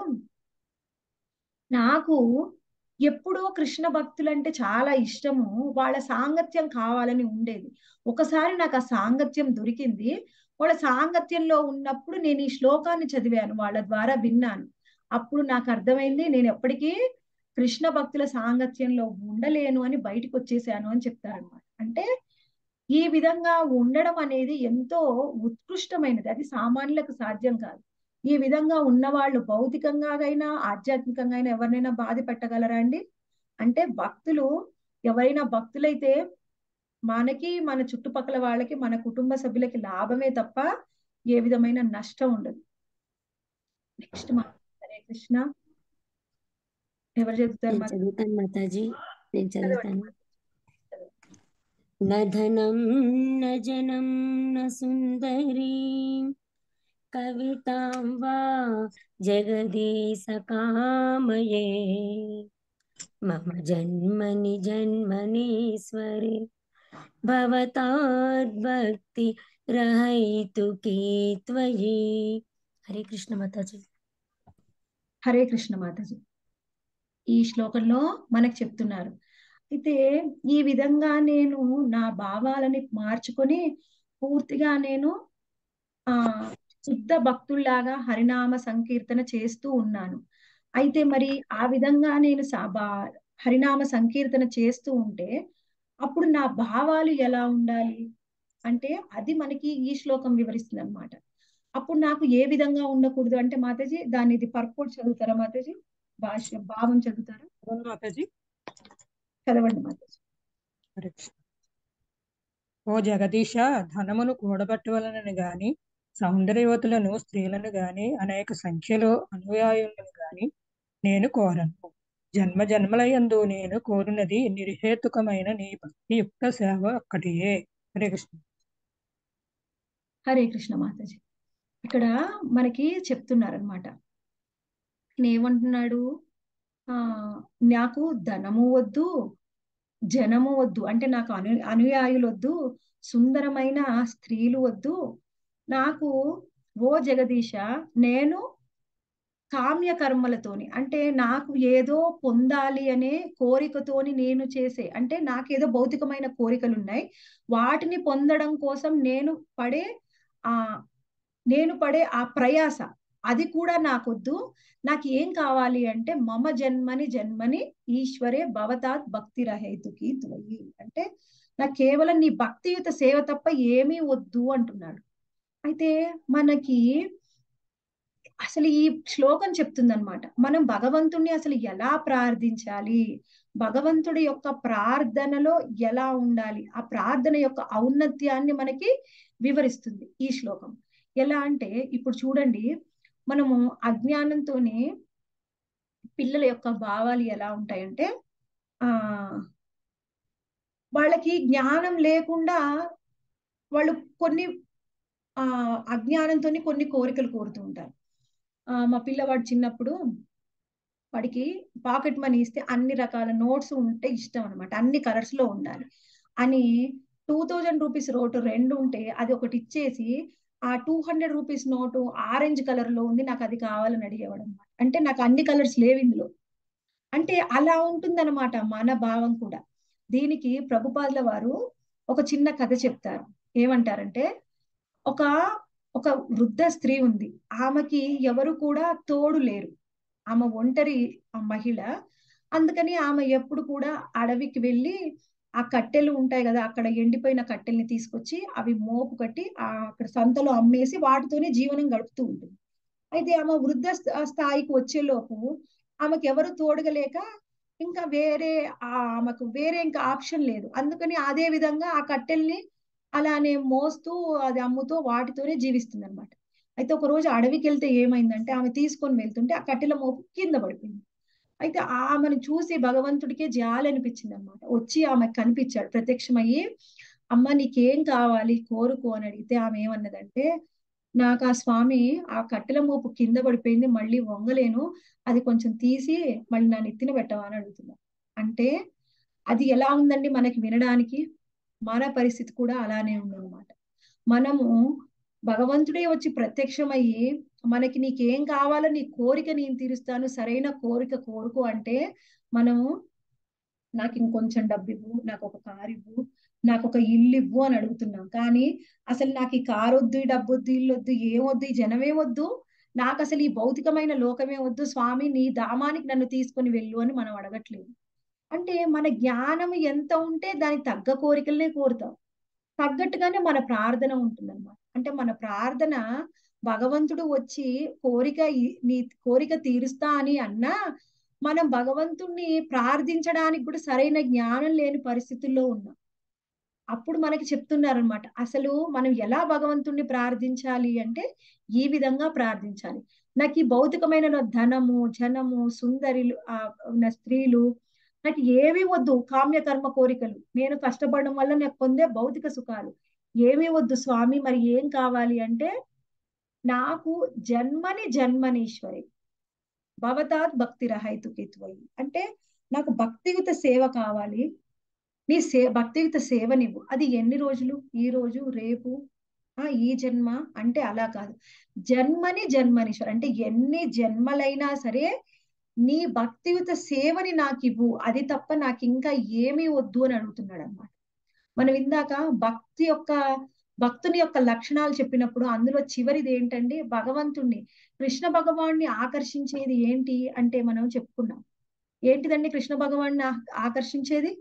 A: నాకు ఎప్పుడో కృష్ణ భక్తులంటే చాలా ఇష్టము వాళ్ళ సాంగత్యం కావాలని ఉండేది ఒకసారి నాకు ఆ సాంగత్యం దొరికింది వాళ్ళ సాంగత్యంలో ఉన్నప్పుడు నేను ఈ శ్లోకాన్ని చదివాను వాళ్ళ ద్వారా విన్నాను అప్పుడు నాకు అర్థమైంది నేను ఎప్పటికీ కృష్ణ భక్తుల సాంగత్యంలో ఉండలేను అని బయటకు వచ్చేసాను అని చెప్తారనమాట అంటే ఈ విధంగా ఉండడం అనేది ఎంతో ఉత్కృష్టమైనది అది సామాన్యులకు సాధ్యం కాదు ఈ విధంగా ఉన్నవాళ్ళు భౌతికంగా అయినా ఆధ్యాత్మికంగా అయినా ఎవరినైనా బాధ పెట్టగలరా అండి అంటే భక్తులు ఎవరైనా భక్తులైతే మనకి మన చుట్టుపక్కల వాళ్ళకి మన కుటుంబ సభ్యులకి లాభమే తప్ప ఏ విధమైన నష్టం ఉండదు నెక్స్ట్ మా హరే కృష్ణ ఎవరు చదువుతారు
E: నేను
A: మా
E: చదువుతాను మాతాజీ నేను చదువుతాను न धनं न जनं न सुन्दरी कवितां वा जगदीश कामये मम जन्मनि जन्मनीश्वरे भवताद्भक्ति रहैतुकी त्वयि हरे कृष्ण माताजी
A: హరే కృష్ణ మాతాజీ ఈ శ్లోకంలో మనకు చెప్తున్నారు అయితే ఈ విధంగా నేను నా భావాలని మార్చుకొని పూర్తిగా నేను ఆ శుద్ధ భక్తుల్లాగా హరినామ సంకీర్తన చేస్తూ ఉన్నాను అయితే మరి ఆ విధంగా నేను సా- బా- హరినామ సంకీర్తన చేస్తూ ఉంటే అప్పుడు నా భావాలు ఎలా ఉండాలి అంటే అది మనకి ఈ శ్లోకం వివరిస్తుంది అనమాట అప్పుడు నాకు ఏ విధంగా ఉండకూడదు అంటే మాతాజీ దాని ఇది పర్పోర్ట్ చదువుతారా మాతాజీ భాష భావం చదువుతారా
F: అవును మాతాజీ
A: చదవండి మాతాజీ
F: హరే కృష్ణ. ఓ జగదీశ ధనమును కూడబట్టవలనని గాని సౌందర్యవతులను స్త్రీలను గాని అనేక సంఖ్యలో అనుయాయులను గాని నేను కోరను జన్మ జన్మలయందు నేను కోరినది నిర్హేతుకమైన నీ భక్తి యుక్త సేవ ఒక్కటియే హరే కృష్ణ
A: హరే కృష్ణ మాతాజీ ఇక్కడ మనకి చెప్తున్నారనమాట ఏమంటున్నాడు ఆ నాకు ధనము వద్దు జనము వద్దు అంటే నాకు అను అనుయాయులు వద్దు సుందరమైన స్త్రీలు వద్దు నాకు ఓ జగదీశ నేను కామ్య కర్మలతోని అంటే నాకు ఏదో పొందాలి అనే కోరికతోని నేను చేసే అంటే నాకేదో భౌతికమైన కోరికలు ఉన్నాయి వాటిని పొందడం కోసం నేను పడే ఆ నేను పడే ఆ ప్రయాస అది కూడా నాకొద్దు నాకు ఏం కావాలి అంటే మమ జన్మని జన్మని ఈశ్వరే భవతాత్ భక్తి రహేతుకి త్వయి అంటే నాకు కేవలం నీ భక్తియుత సేవ తప్ప ఏమీ వద్దు అంటున్నాడు అయితే మనకి అసలు ఈ శ్లోకం చెప్తుందన్నమాట మనం భగవంతుణ్ణి అసలు ఎలా ప్రార్థించాలి భగవంతుడి యొక్క ప్రార్థనలో ఎలా ఉండాలి ఆ ప్రార్థన యొక్క ఔన్నత్యాన్ని మనకి వివరిస్తుంది ఈ శ్లోకం ఎలా అంటే ఇప్పుడు చూడండి మనము అజ్ఞానంతోనే పిల్లల యొక్క భావాలు ఎలా ఉంటాయంటే ఆ వాళ్ళకి జ్ఞానం లేకుండా వాళ్ళు కొన్ని ఆ అజ్ఞానంతోని కొన్ని కోరికలు కోరుతూ ఉంటారు ఆ మా పిల్లవాడు చిన్నప్పుడు వాడికి పాకెట్ మనీ ఇస్తే అన్ని రకాల నోట్స్ ఉంటే ఇష్టం అనమాట అన్ని కలర్స్ లో ఉండాలి అని టూ థౌజండ్ రూపీస్ నోటు రెండు ఉంటే అది ఒకటి ఇచ్చేసి ఆ two hundred rupees note orange colour లో ఉంది నాకు అది కావాలని అడిగేవాడు అనమాట అంటే నాకు అన్ని కలర్స్ లేవు ఇందులో అంటే అలా ఉంటుందన్నమాట మన భావం కూడా దీనికి ప్రభుపాదుల వారు ఒక చిన్న కథ చెప్తారు ఏమంటారంటే ఒక ఒక వృద్ధ స్త్రీ ఉంది ఆమెకి ఎవరు కూడా తోడు లేరు ఆమె ఒంటరి ఆ మహిళ అందుకని ఆమె ఎప్పుడు కూడా అడవికి వెళ్ళి ఆ కట్టెలు ఉంటాయి కదా అక్కడ ఎండిపోయిన కట్టెల్ని తీసుకొచ్చి అవి మోపు కట్టి ఆ అక్కడ సంతలో అమ్మేసి వాటితోనే జీవనం గడుపుతూ ఉంటుంది అయితే ఆమె వృద్ధ స్థ- స్థాయికి వచ్చేలోపు ఆమెకి ఎవరు తోడగలేక ఇంకా వేరే ఆ ఆమెకు వేరే ఇంకా ఆప్షన్ లేదు అందుకని అదే విధంగా ఆ కట్టెల్ని అలానే మోస్తూ అది అమ్ముతూ వాటితోనే జీవిస్తుంది అనమాట అయితే ఒక రోజు అడవికి వెళ్తే ఏమైందంటే ఆమె తీసుకొని వెళ్తుంటే ఆ కట్టెల మోపు కింద పడిపోయింది అయితే ఆమెను చూసి భగవంతుడికే జాలి అనిపించింది అనమాట వచ్చి ఆమెకు కనిపించాడు ప్రత్యక్షమయ్యి అమ్మ నీకేం కావాలి కోరుకో అని అడిగితే ఆమె ఏమన్నదంటే నాకు ఆ స్వామి ఆ కట్టెల మోపు కింద పడిపోయింది మళ్ళీ వంగలేను అది కొంచెం తీసి మళ్ళీ నా నెత్తిన పెట్టవా అని అడుగుతున్నా అంటే అది ఎలా ఉందండి మనకి వినడానికి మన పరిస్థితి కూడా అలానే ఉందన్నమాట మనము భగవంతుడే వచ్చి ప్రత్యక్షమయ్యి మనకి నీకేం కావాలో నీ కోరిక నేను తీరుస్తాను సరైన కోరిక కోరుకో అంటే మనము నాకు ఇంకొంచెం డబ్బు ఇవ్వు నాకు ఒక కారు ఇవ్వు నాకు ఒక ఇల్లు ఇవ్వు అని అడుగుతున్నాం కానీ అసలు నాకు ఈ కారు వద్దు ఈ డబ్బు వద్దు ఇల్లు వద్దు ఏమొద్దు ఈ జనమే వద్దు నాకు అసలు ఈ భౌతికమైన లోకమే వద్దు స్వామి నీ ధామానికి నన్ను తీసుకొని వెళ్ళు అని మనం అడగట్లేదు అంటే మన జ్ఞానం ఎంత ఉంటే దానికి తగ్గ కోరికలనే కోరుతాం తగ్గట్టుగానే మన ప్రార్థన ఉంటుందన్నమాట అంటే మన ప్రార్థన భగవంతుడు వచ్చి కోరిక ఈ- నీ కోరిక తీరుస్తా అని అన్నా మనం భగవంతుణ్ణి ప్రార్థించడానికి కూడా సరైన జ్ఞానం లేని పరిస్థితుల్లో ఉన్నాం అప్పుడు మనకి చెప్తున్నారనమాట అసలు మనం ఎలా భగవంతుణ్ణి ప్రార్థించాలి అంటే ఈ విధంగా ప్రార్థించాలి నాకు ఈ భౌతికమైన నా ధనము జనము సుందరిలు ఆ ఉన్న స్త్రీలు నాకు ఏమీ వద్దు కామ్య కర్మ కోరికలు నేను కష్టపడడం వల్ల నాకు పొందే భౌతిక సుఖాలు ఏమీ వద్దు స్వామి మరి ఏం కావాలి అంటే నాకు జన్మని జన్మనీశ్వరి భవతాత్ భక్తి రహైతుకిత్వయి అంటే నాకు భక్తియుత సేవ కావాలి నీ సే భక్తియుత సేవనివ్వు అది ఎన్ని రోజులు ఈ రోజు రేపు ఆ ఈ జన్మ అంటే అలా కాదు జన్మని జన్మనీశ్వర్ అంటే ఎన్ని జన్మలైనా సరే నీ భక్తియుత సేవని నాకు ఇవ్వు అది తప్ప నాకు ఇంకా ఏమీ వద్దు అని అడుగుతున్నాడు అనమాట మనం ఇందాక భక్తి యొక్క భక్తుని యొక్క లక్షణాలు చెప్పినప్పుడు అందులో చివరిది ఏంటండి భగవంతుణ్ణి కృష్ణ భగవాన్ని ఆకర్షించేది ఏంటి అంటే మనం చెప్పుకున్నాం ఏంటిదండి కృష్ణ భగవాన్ని ఆ- ఆకర్షించేది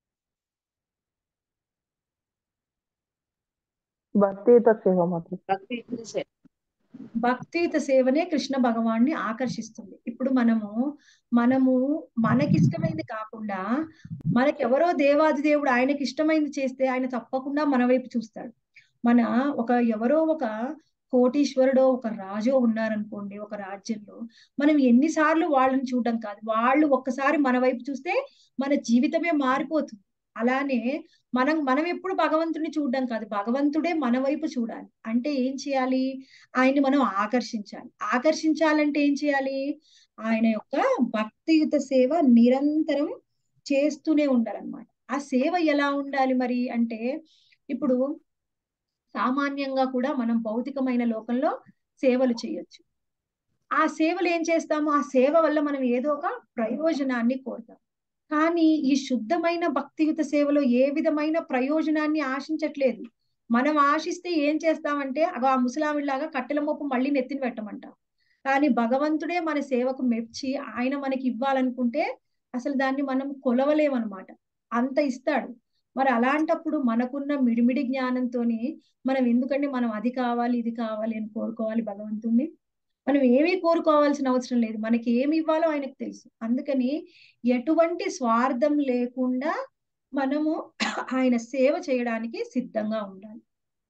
D: భక్తియుత సేవ మాత్రం
A: భక్తియుత సేవనే కృష్ణ భగవాన్ని ఆకర్షిస్తుంది ఇప్పుడు మనము మనము మనకిష్టమైంది కాకుండా మనకెవరో దేవాది దేవుడు ఆయనకి ఇష్టమైంది చేస్తే ఆయన తప్పకుండా మన వైపు చూస్తాడు మన ఒక ఎవరో ఒక కోటీశ్వరుడో ఒక రాజో ఉన్నారనుకోండి ఒక రాజ్యంలో మనం ఎన్నిసార్లు వాళ్ళని చూడడం కాదు వాళ్ళు ఒక్కసారి మన వైపు చూస్తే మన జీవితమే మారిపోతుంది అలానే మనం మనం ఎప్పుడు భగవంతుడిని చూడడం కాదు భగవంతుడే మన వైపు చూడాలి అంటే ఏం చేయాలి ఆయన్ని మనం ఆకర్షించాలి ఆకర్షించాలంటే ఏం చేయాలి ఆయన యొక్క భక్తియుత సేవ నిరంతరం చేస్తూనే ఉండాలన్నమాట ఆ సేవ ఎలా ఉండాలి మరి అంటే ఇప్పుడు సామాన్యంగా కూడా మనం భౌతికమైన లోకంలో సేవలు చేయొచ్చు ఆ సేవలు ఏం చేస్తాము ఆ సేవ వల్ల మనం ఏదో ఒక ప్రయోజనాన్ని కోరుతాం కానీ ఈ శుద్ధమైన భక్తియుత సేవలో ఏ విధమైన ప్రయోజనాన్ని ఆశించట్లేదు మనం ఆశిస్తే ఏం చేస్తామంటే అగో ఆ ముసలామిలాగా కట్టెల మోపు మళ్ళీ నెత్తిన పెట్టమంటాం కానీ భగవంతుడే మన సేవకు మెచ్చి ఆయన మనకి ఇవ్వాలనుకుంటే అసలు దాన్ని మనం కొలవలేమన్నమాట అంత ఇస్తాడు మరి అలాంటప్పుడు మనకున్న మిడిమిడి జ్ఞానంతోని మనం ఎందుకంటే మనం అది కావాలి ఇది కావాలి అని కోరుకోవాలి భగవంతుణ్ణి మనం ఏమీ కోరుకోవాల్సిన అవసరం లేదు మనకి ఏమి ఇవ్వాలో ఆయనకు తెలుసు అందుకని ఎటువంటి స్వార్థం లేకుండా మనము ఆయన సేవ చేయడానికి సిద్ధంగా ఉండాలి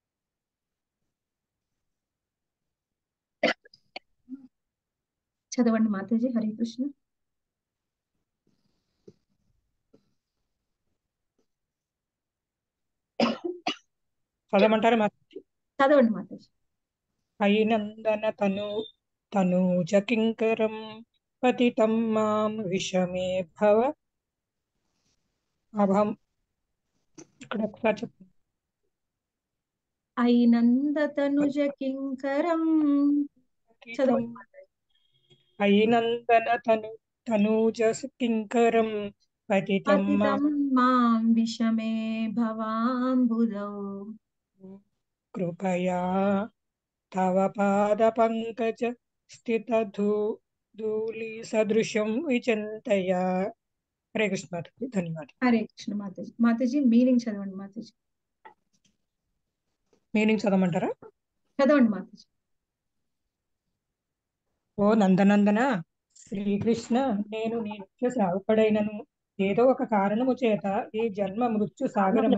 A: చదవండి మాతాజీ హరే కృష్ణ
F: చదవమంటారా మా
A: చదవండి మాతాజీ
F: అయినందన తను తనూజ కింకరం పతితం మాం విషమే భవ అభం ఇక్కడ ఒకసారి చెప్పండి
A: అయినందతనుజ కింకరం చదవండి మాతాజీ
F: అయినందన తను తనూజ కింకరం పతితం మాం
A: పతితం మాం విషమే భవాంబుదౌ
F: కృపయా తవ పాద పంకజ స్థిత ధూ ధూళి సదృశం విచింతయ హరే కృష్ణ మాతాజీ ధన్యవాదాలు
A: హరే కృష్ణ మాతాజీ మాతాజీ మీనింగ్ చదవండి మాతాజీ
F: మీనింగ్ చదవమంటారా
A: చదవండి మాతాజీ
F: ఓ నందనందన శ్రీకృష్ణ నేను నీ నిత్య శ్రావకుడైనను ఏదో ఒక కారణము చేత ఈ జన్మ మృత్యు సాగరము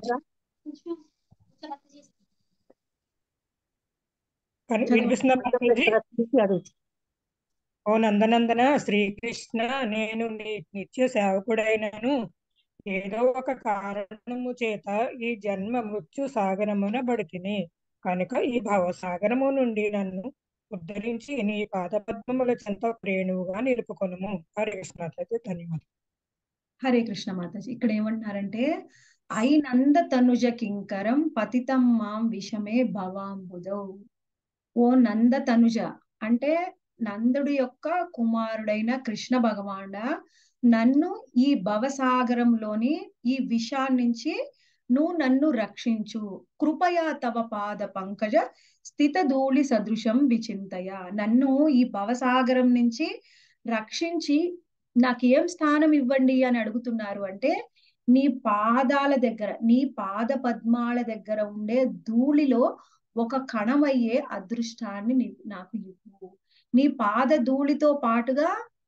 F: కని- వినిపిస్తుందా మాతాజీ? ఓ నందనందన శ్రీకృష్ణ నేను నీ నిత్య సేవకుడైనను ఏదో ఒక కారణము చేత ఈ జన్మ మృత్యు సాగరమున బడితిని కనుక ఈ భవసాగరము నుండి నన్ను ఉద్ధరించి నీ పాదపద్మముల చెంత ప్రేణువుగా నిలుపుకొనుము హరే కృష్ణ మాతాజీ ధన్యవాదాలు
A: హరే కృష్ణ మాతాజీ ఇక్కడ ఏమంటున్నారంటే అయినంద తనుజ కింకరం పతితం మాం విషమే భవాంబుదౌ ఓ నంద తనుజ అంటే నందుడి యొక్క కుమారుడైన కృష్ణ భగవానుడ నన్ను ఈ భవసాగరంలోని ఈ విషాన్ని నుంచి నువ్వు నన్ను రక్షించు కృపయా తవ పాద పంకజ స్థిత ధూళి సదృశం విచింతయ నన్ను ఈ భవసాగరం నుంచి రక్షించి నాకేం స్థానం ఇవ్వండి అని అడుగుతున్నారు అంటే నీ పాదాల దగ్గర నీ పాద పద్మాల దగ్గర ఉండే ధూళిలో ఒక కణమయ్యే అదృష్టాన్ని నీ నాకు ఇవ్వు నీ పాద ధూళితో పాటుగా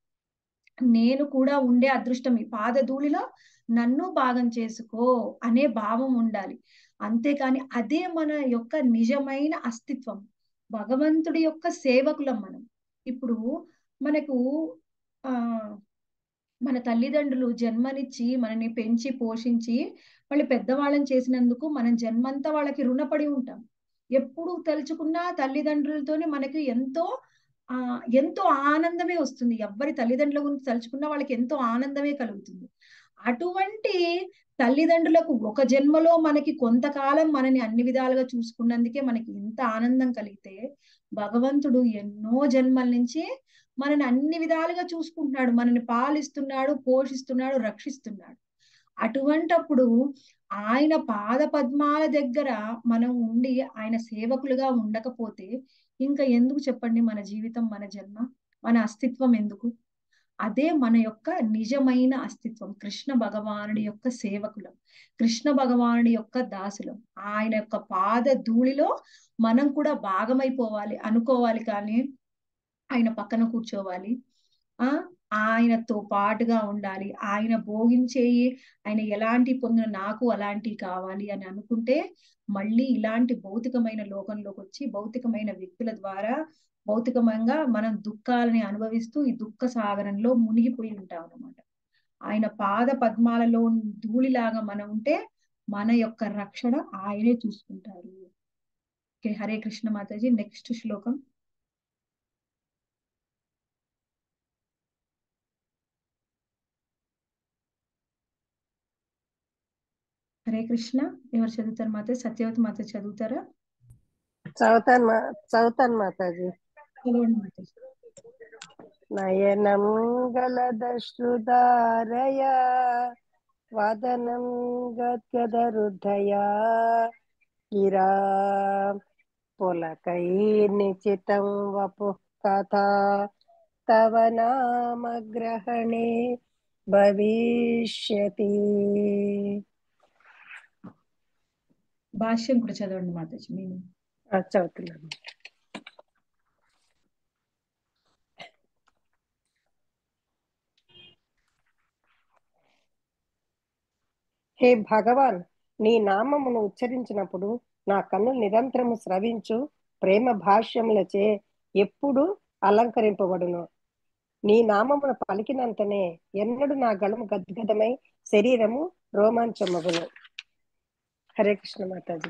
A: నేను కూడా ఉండే అదృష్టం ఈ పాద ధూళిలో నన్ను భాగం చేసుకో అనే భావం ఉండాలి అంతేకాని అదే మన యొక్క నిజమైన అస్తిత్వం భగవంతుడి యొక్క సేవకులం మనం ఇప్పుడు మనకు ఆ మన తల్లిదండ్రులు జన్మనిచ్చి మనని పెంచి పోషించి వాళ్ళు పెద్దవాళ్ళని చేసినందుకు మనం జన్మంతా వాళ్ళకి రుణపడి ఉంటాం ఎప్పుడు తలుచుకున్నా తల్లిదండ్రులతోనే మనకి ఎంతో ఆ ఎంతో ఆనందమే వస్తుంది ఎవ్వరి తల్లిదండ్రుల గురించి తలుచుకున్నా వాళ్ళకి ఎంతో ఆనందమే కలుగుతుంది అటువంటి తల్లిదండ్రులకు ఒక జన్మలో మనకి కొంతకాలం మనని అన్ని విధాలుగా చూసుకున్నందుకే మనకి ఇంత ఆనందం కలిగితే భగవంతుడు ఎన్నో జన్మల నుంచి మనని అన్ని విధాలుగా చూసుకుంటున్నాడు మనని పాలిస్తున్నాడు పోషిస్తున్నాడు రక్షిస్తున్నాడు అటువంటప్పుడు ఆయన పాద పద్మాల దగ్గర మనం ఉండి ఆయన సేవకులుగా ఉండకపోతే ఇంకా ఎందుకు చెప్పండి మన జీవితం మన జన్మ మన అస్తిత్వం ఎందుకు అదే మన యొక్క నిజమైన అస్తిత్వం కృష్ణ భగవానుడి యొక్క సేవకులం కృష్ణ భగవానుడి యొక్క దాసులం ఆయన యొక్క పాద ధూళిలో మనం కూడా భాగమైపోవాలి అనుకోవాలి కానీ ఆయన పక్కన కూర్చోవాలి ఆ ఆయనతో పాటుగా ఉండాలి ఆయన భోగించేయి ఆయన ఎలాంటి పొందిన నాకు అలాంటి కావాలి అని అనుకుంటే మళ్ళీ ఇలాంటి భౌతికమైన లోకంలోకి వచ్చి భౌతికమైన వ్యక్తుల ద్వారా భౌతికంగా మనం దుఃఖాలని అనుభవిస్తూ ఈ దుఃఖ సాగరంలో మునిగిపోయి ఉంటాం అన్నమాట ఆయన పాద పద్మాలలో ధూళిలాగా మనం ఉంటే మన యొక్క రక్షణ ఆయనే చూసుకుంటారు ఓకే హరే కృష్ణ మాతాజీ నెక్స్ట్ శ్లోకం హరే కృష్ణ ఎవరు చదువుతారు మాత సత్యవతి మాత చదువుతారా
G: చదువుతాను మా చదువుతాను మాతాజీ
A: చదవండి మాతాజీ
G: నయనం గలదశ్రుధారయ వదనం గద్గదరుద్ధయా గిరా పులకై నిచితం వపు కథా తవ నామగ్రహణే భవిష్యతి
A: భాష్యం కూడా చదవండి మాతాజీ నేను
G: ఆ, చదువుతున్నాను హే భగవాన్ నీ నామమును ఉచ్చరించినప్పుడు నా కన్నులు నిరంతరము స్రవించు ప్రేమ భాష్యములచే ఎప్పుడు అలంకరింపబడును నీ నామమును పలికినంతనే ఎన్నడు నా గళము గద్గదమై శరీరము రోమాంచమగును హరే కృష్ణ మాతాజీ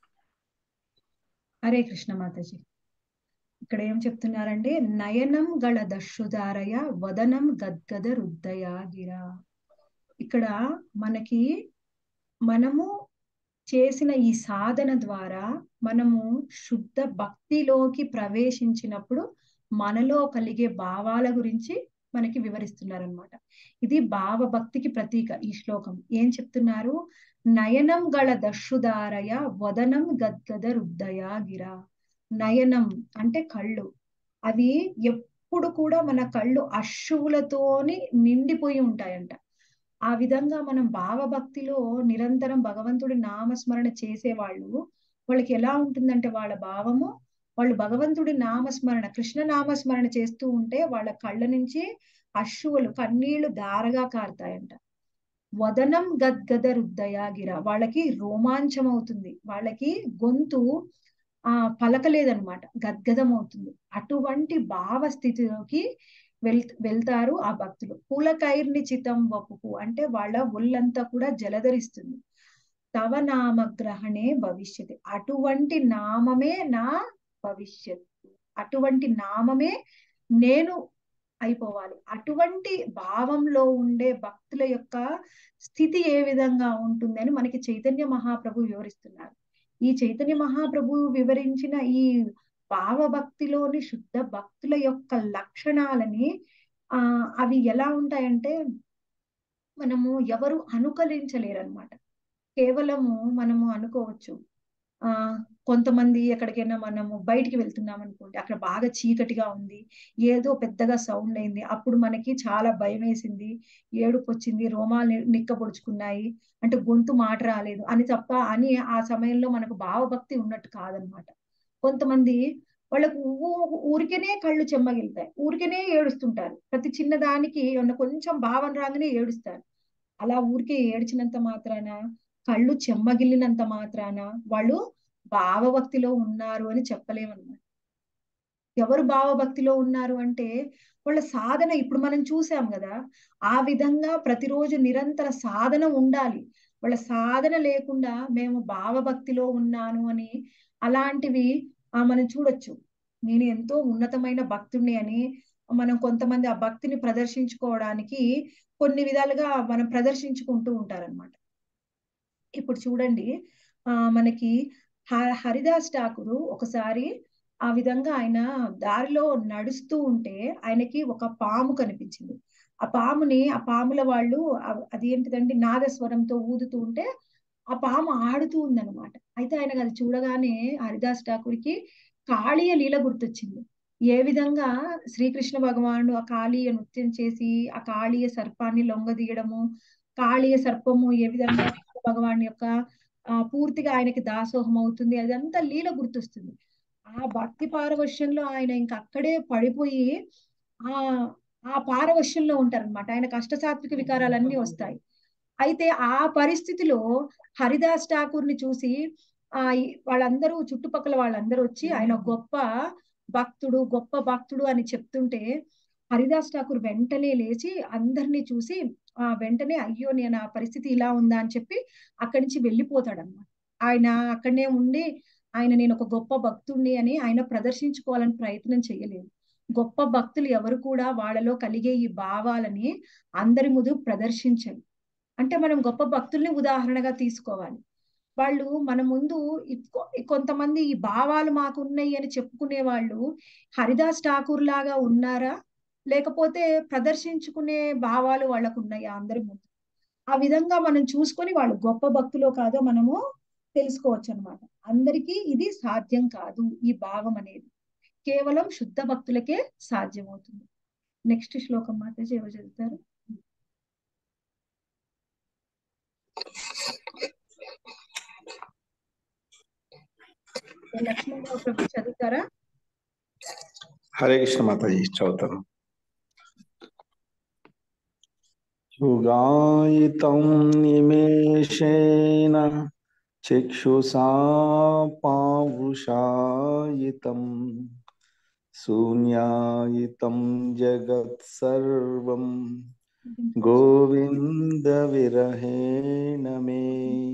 A: హరే కృష్ణ మాతాజీ ఇక్కడ ఏం చెప్తున్నారంటే నయనం గల దశుధారయ వదనం గద్గద రుద్దయ గిరా ఇక్కడ మనకి మనము చేసిన ఈ సాధన ద్వారా మనము శుద్ధ భక్తిలోకి ప్రవేశించినప్పుడు మనలో కలిగే భావాల గురించి మనకి వివరిస్తున్నారనమాట ఇది భావ భక్తికి ప్రతీక ఈ శ్లోకం ఏం చెప్తున్నారు నయనం గల దశుధారయ వదనం గద్గద రుద్దయ గిరా నయనం అంటే కళ్ళు అవి ఎప్పుడు కూడా మన కళ్ళు అశ్రువులతోని నిండిపోయి ఉంటాయంట ఆ విధంగా మనం భావభక్తిలో నిరంతరం భగవంతుడి నామస్మరణ చేసేవాళ్ళు వాళ్ళకి ఎలా ఉంటుందంటే వాళ్ళ భావము వాళ్ళు భగవంతుడి నామస్మరణ కృష్ణ నామస్మరణ చేస్తూ ఉంటే వాళ్ళ కళ్ళ నుంచి అశ్రువులు కన్నీళ్లు దారగా కారుతాయంట వదనం గద్గద రుద్దయాగిర వాళ్ళకి రోమాంచం అవుతుంది వాళ్ళకి గొంతు ఆ పలకలేదనమాట గద్గదం అవుతుంది అటువంటి భావ స్థితిలోకి వెల్ వెళ్తారు ఆ భక్తులు పూలకైర్ని చితం వపుకు అంటే వాళ్ళ ఒళ్ళంతా కూడా జలధరిస్తుంది తవ నామగ్రహణే భవిష్యత్ అటువంటి నామమే నా భవిష్యత్తు అటువంటి నామమే నేను అయిపోవాలి అటువంటి భావంలో ఉండే భక్తుల యొక్క స్థితి ఏ విధంగా ఉంటుంది అని మనకి చైతన్య మహాప్రభు వివరిస్తున్నారు ఈ చైతన్య మహాప్రభు వివరించిన ఈ భావభక్తిలోని శుద్ధ భక్తుల యొక్క లక్షణాలని ఆ అవి ఎలా ఉంటాయంటే మనము ఎవరు అనుకరించలేరు అనమాట కేవలము మనము అనుకోవచ్చు ఆ కొంతమంది ఎక్కడికైనా మనము బయటికి వెళ్తున్నాం అనుకోండి అక్కడ బాగా చీకటిగా ఉంది ఏదో పెద్దగా సౌండ్ అయింది అప్పుడు మనకి చాలా భయం వేసింది ఏడుపు వచ్చింది రోమాలు నిక్కబొడుచుకున్నాయి అంటే గొంతు మాట రాలేదు అని తప్ప అని ఆ సమయంలో మనకు భావభక్తి ఉన్నట్టు కాదనమాట కొంతమంది వాళ్ళకు ఊరికేనే కళ్ళు చెమ్మగిలుతాయి ఊరికేనే ఏడుస్తుంటారు ప్రతి చిన్న దానికి ఏమన్నా కొంచెం భావన రాగానే ఏడుస్తారు అలా ఊరికే ఏడ్చినంత మాత్రాన కళ్ళు చెమ్మగిల్లినంత మాత్రాన వాళ్ళు భావభక్తిలో ఉన్నారు అని చెప్పలేమన్నమాట ఎవరు భావభక్తిలో ఉన్నారు అంటే వాళ్ళ సాధన ఇప్పుడు మనం చూసాం కదా ఆ విధంగా ప్రతిరోజు నిరంతర సాధన ఉండాలి వాళ్ళ సాధన లేకుండా మేము భావభక్తిలో ఉన్నాను అని అలాంటివి ఆ మనం చూడొచ్చు నేను ఎంతో ఉన్నతమైన భక్తుడిని అని మనం కొంతమంది ఆ భక్తిని ప్రదర్శించుకోవడానికి కొన్ని విధాలుగా మనం ప్రదర్శించుకుంటూ ఉంటారనమాట ఇప్పుడు చూడండి ఆ మనకి హరిదాస్ ఠాకూరు ఒకసారి ఆ విధంగా ఆయన దారిలో నడుస్తూ ఉంటే ఆయనకి ఒక పాము కనిపించింది ఆ పాముని ఆ పాముల వాళ్ళు అది ఏంటిదండి నాదస్వరంతో ఊదుతూ ఉంటే ఆ పాము ఆడుతూ ఉందన్నమాట అయితే ఆయనకు అది చూడగానే హరిదాస్ ఠాకూర్కి కాళీయ లీల గుర్తొచ్చింది ఏ విధంగా శ్రీకృష్ణ భగవానుడు ఆ కాళీయ నృత్యం చేసి ఆ కాళీయ సర్పాన్ని లొంగదీయడము కాళీయ సర్పము ఏ విధంగా భగవాన్ యొక్క ఆ పూర్తిగా ఆయనకి దాసోహం అవుతుంది అదంతా లీల గుర్తొస్తుంది ఆ భక్తి పారవశ్యంలో ఆయన ఇంకా అక్కడే పడిపోయి ఆ ఆ పారవశ్యంలో ఉంటారనమాట ఆయన కష్టసాత్విక వికారాలన్నీ వస్తాయి అయితే ఆ పరిస్థితిలో హరిదాస్ ఠాకూర్ని చూసి ఆ వాళ్ళందరూ చుట్టుపక్కల వాళ్ళందరూ వచ్చి ఆయన గొప్ప భక్తుడు గొప్ప భక్తుడు అని చెప్తుంటే హరిదాస్ ఠాకూర్ వెంటనే లేచి అందరినీ చూసి ఆ వెంటనే అయ్యో నేను ఆ పరిస్థితి ఇలా ఉందా అని చెప్పి అక్కడి నుంచి వెళ్ళిపోతాడు అనమాట ఆయన అక్కడనే ఉండి ఆయన నేను ఒక గొప్ప భక్తుడిని అని ఆయన ప్రదర్శించుకోవాలని ప్రయత్నం చేయలేదు గొప్ప భక్తులు ఎవరు కూడా వాళ్ళలో కలిగే ఈ భావాలని అందరి ముందు ప్రదర్శించరు అంటే మనం గొప్ప భక్తుల్ని ఉదాహరణగా తీసుకోవాలి వాళ్ళు మన ముందు కొంతమంది ఈ భావాలు మాకు ఉన్నాయి అని చెప్పుకునే వాళ్ళు హరిదాస్ ఠాకూర్ లాగా ఉన్నారా లేకపోతే ప్రదర్శించుకునే భావాలు వాళ్ళకు ఉన్నాయా అందరి ముందు ఆ విధంగా మనం చూసుకొని వాళ్ళు గొప్ప భక్తులో కాదో మనము తెలుసుకోవచ్చు అనమాట అందరికీ ఇది సాధ్యం కాదు ఈ భావం అనేది కేవలం శుద్ధ భక్తులకే సాధ్యమవుతుంది నెక్స్ట్ శ్లోకం మాత్రం ఎవరు చదువుతారు లక్ష్మణరావు ప్రభు చదువుతారా
B: హరే కృష్ణ మాతాజీ చదువుతాను యుగాయితం నిమేషేణ చక్షుషా పావుషాయితం శూన్యాయితం జగత్ సర్వం గోవింద విరహేణ మే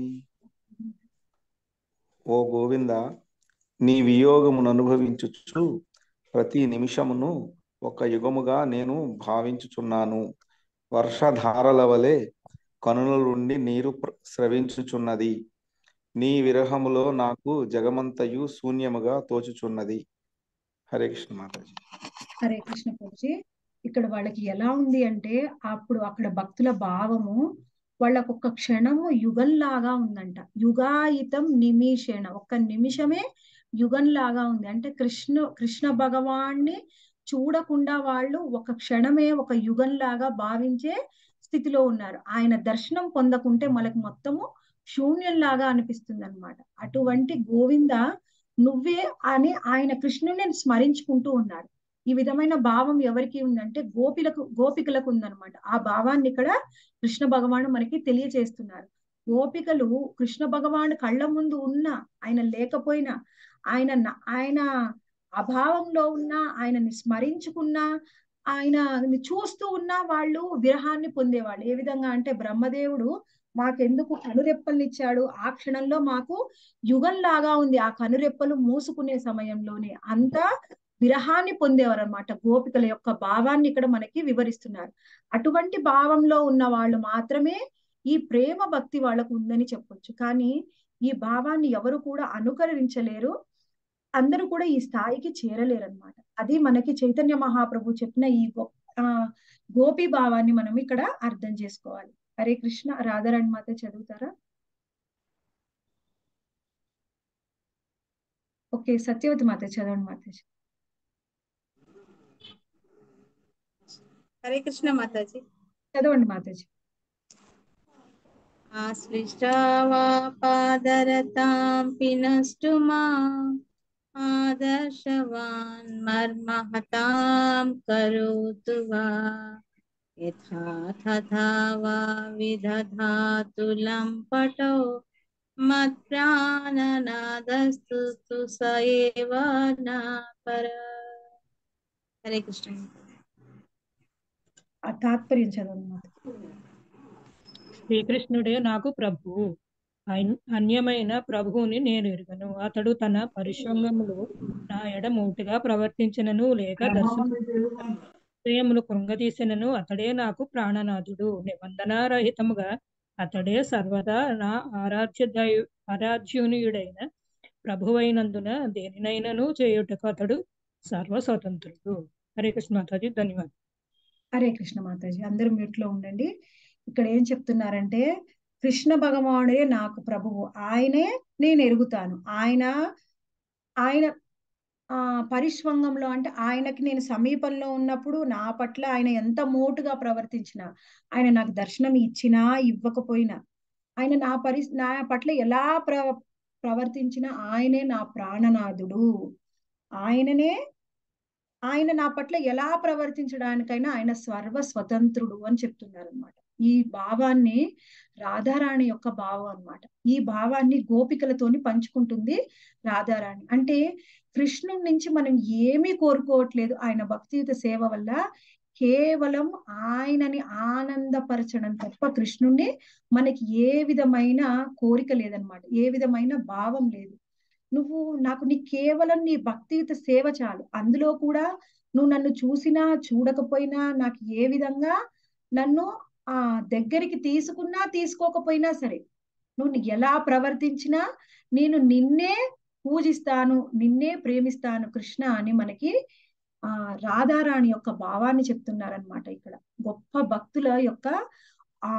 B: ఓ గోవింద నీ వియోగమును అనుభవించుచు ప్రతి నిమిషమును ఒక యుగముగా నేను భావించుచున్నాను వర్షధారల వలె కనుల నుండి నీరు స్రవించుచున్నది నీ విరహములో నాకు జగమంతయు శూన్యముగా తోచుచున్నది హరే కృష్ణ మాతాజీ
A: హరే కృష్ణ ప్రభుజీ ఇక్కడ వాళ్ళకి ఎలా ఉంది అంటే అప్పుడు అక్కడ భక్తుల భావము వాళ్ళకు ఒక క్షణము యుగంలాగా ఉందంట యుగాయితం నిమిషేణ ఒక్క నిమిషమే యుగంలాగా ఉంది అంటే కృష్ణ కృష్ణ భగవాన్ని చూడకుండా వాళ్ళు ఒక క్షణమే ఒక యుగంలాగా భావించే స్థితిలో ఉన్నారు ఆయన దర్శనం పొందకుంటే మనకు మొత్తము శూన్యంలాగా అనిపిస్తుంది అనమాట అటువంటి గోవింద నువ్వే అని ఆయన కృష్ణుని స్మరించుకుంటూ ఉన్నారు ఈ విధమైన భావం ఎవరికి ఉందంటే గోపిలకు గోపికలకు ఉందన్నమాట ఆ భావాన్ని ఇక్కడ కృష్ణ భగవాను మనకి తెలియజేస్తున్నారు గోపికలు కృష్ణ భగవాను కళ్ళ ముందు ఉన్నా ఆయన లేకపోయినా ఆయన ఆయన అభావంలో ఉన్నా ఆయనని స్మరించుకున్నా ఆయన చూస్తూ ఉన్నా వాళ్ళు విరహాన్ని పొందేవాళ్ళు ఏ విధంగా అంటే బ్రహ్మదేవుడు మాకెందుకు కనురెప్పల్నిచ్చాడు ఆ క్షణంలో మాకు యుగంలాగా ఉంది ఆ కనురెప్పలు మూసుకునే సమయంలోనే అంతా విరహాన్ని పొందేవారు అనమాట గోపికల యొక్క భావాన్ని ఇక్కడ మనకి వివరిస్తున్నారు అటువంటి భావంలో ఉన్న వాళ్ళు మాత్రమే ఈ ప్రేమ భక్తి వాళ్ళకు ఉందని చెప్పొచ్చు కానీ ఈ భావాన్ని ఎవరు కూడా అనుకరించలేరు అందరూ కూడా ఈ స్థాయికి చేరలేరు అనమాట అది మనకి చైతన్య మహాప్రభు చెప్పిన ఈ గొప్ప ఆ, గోపి భావాన్ని మనం ఇక్కడ అర్థం చేసుకోవాలి హరే కృష్ణ రాధారాణి మాత చదువుతారా ఓకే సత్యవతి మాత చదవండి మాతాజీ
H: హరే కృష్ణ మాతాజీ
A: చదవండి మాతాజీ
H: ఆశ్లిష్టావా పాదరతాం పినష్టు మా ఆదర్శవాన్ మర్మహతాం కరోతు వా యథా తథా వా విదధాతు లంపటో మత్ప్రాణనాదస్తు తు స ఏవ నా పర హరే కృష్ణ మాతాజీ.
A: ఆ తాత్పర్యం చదవండి మాత
F: శ్రీకృష్ణుడే నాకు ప్రభువు అన్- అన్యమైన ప్రభువుని నేను ఎరుగను అతడు తన పరిశ్రమములు నా ఎడ మూటిగా ప్రవర్తించినను లేక దర్శనములు కృంగతీసినను అతడే నాకు ప్రాణనాథుడు నిబంధనారహితముగా అతడే సర్వదా నా ఆరాధ్య దై ఆరాధ్యునియుడైన ప్రభువైనందున దేనినైనను చేయుటకు అతడు సర్వస్వతంత్రుడు హరే కృష్ణ మాతాజీ ధన్యవాదాలు
A: హరే కృష్ణ మాతాజీ అందరూ మ్యూట్ లో ఉండండి ఇక్కడ ఏం చెప్తున్నారంటే కృష్ణ భగవానుడే నాకు ప్రభువు ఆయనే నేను ఎరుగుతాను ఆయన ఆయన ఆ పరిష్వంగంలో అంటే ఆయనకి నేను సమీపంలో ఉన్నప్పుడు నా పట్ల ఆయన ఎంత మోటుగా ప్రవర్తించినా ఆయన నాకు దర్శనం ఇచ్చినా ఇవ్వకపోయినా ఆయన నా పరి నా పట్ల ఎలా ప్ర ప్రవర్తించినా ఆయనే నా ప్రాణనాథుడు ఆయననే ఆయన నా పట్ల ఎలా ప్రవర్తించడానికైనా ఆయన సర్వ స్వతంత్రుడు అని చెప్తున్నారు అనమాట ఈ భావాన్ని రాధారాణి యొక్క భావం అన్నమాట ఈ భావాన్ని గోపికలతోని పంచుకుంటుంది రాధారాణి అంటే కృష్ణుడి నుంచి మనం ఏమీ కోరుకోవట్లేదు ఆయన భక్తియుత సేవ వల్ల కేవలం ఆయనని ఆనందపరచడం తప్ప కృష్ణుణ్ణి మనకి ఏ విధమైన కోరిక లేదనమాట ఏ విధమైన భావం లేదు నువ్వు నాకు నీ కేవలం నీ భక్తియుత సేవ చాలు అందులో కూడా నువ్వు నన్ను చూసినా చూడకపోయినా నాకు ఏ విధంగా నన్ను ఆ దగ్గరికి తీసుకున్నా తీసుకోకపోయినా సరే నువ్వు ఎలా ప్రవర్తించినా నేను నిన్నే పూజిస్తాను నిన్నే ప్రేమిస్తాను కృష్ణ అని మనకి ఆ రాధారాణి యొక్క భావాన్ని చెప్తున్నారనమాట ఇక్కడ గొప్ప భక్తుల యొక్క ఆ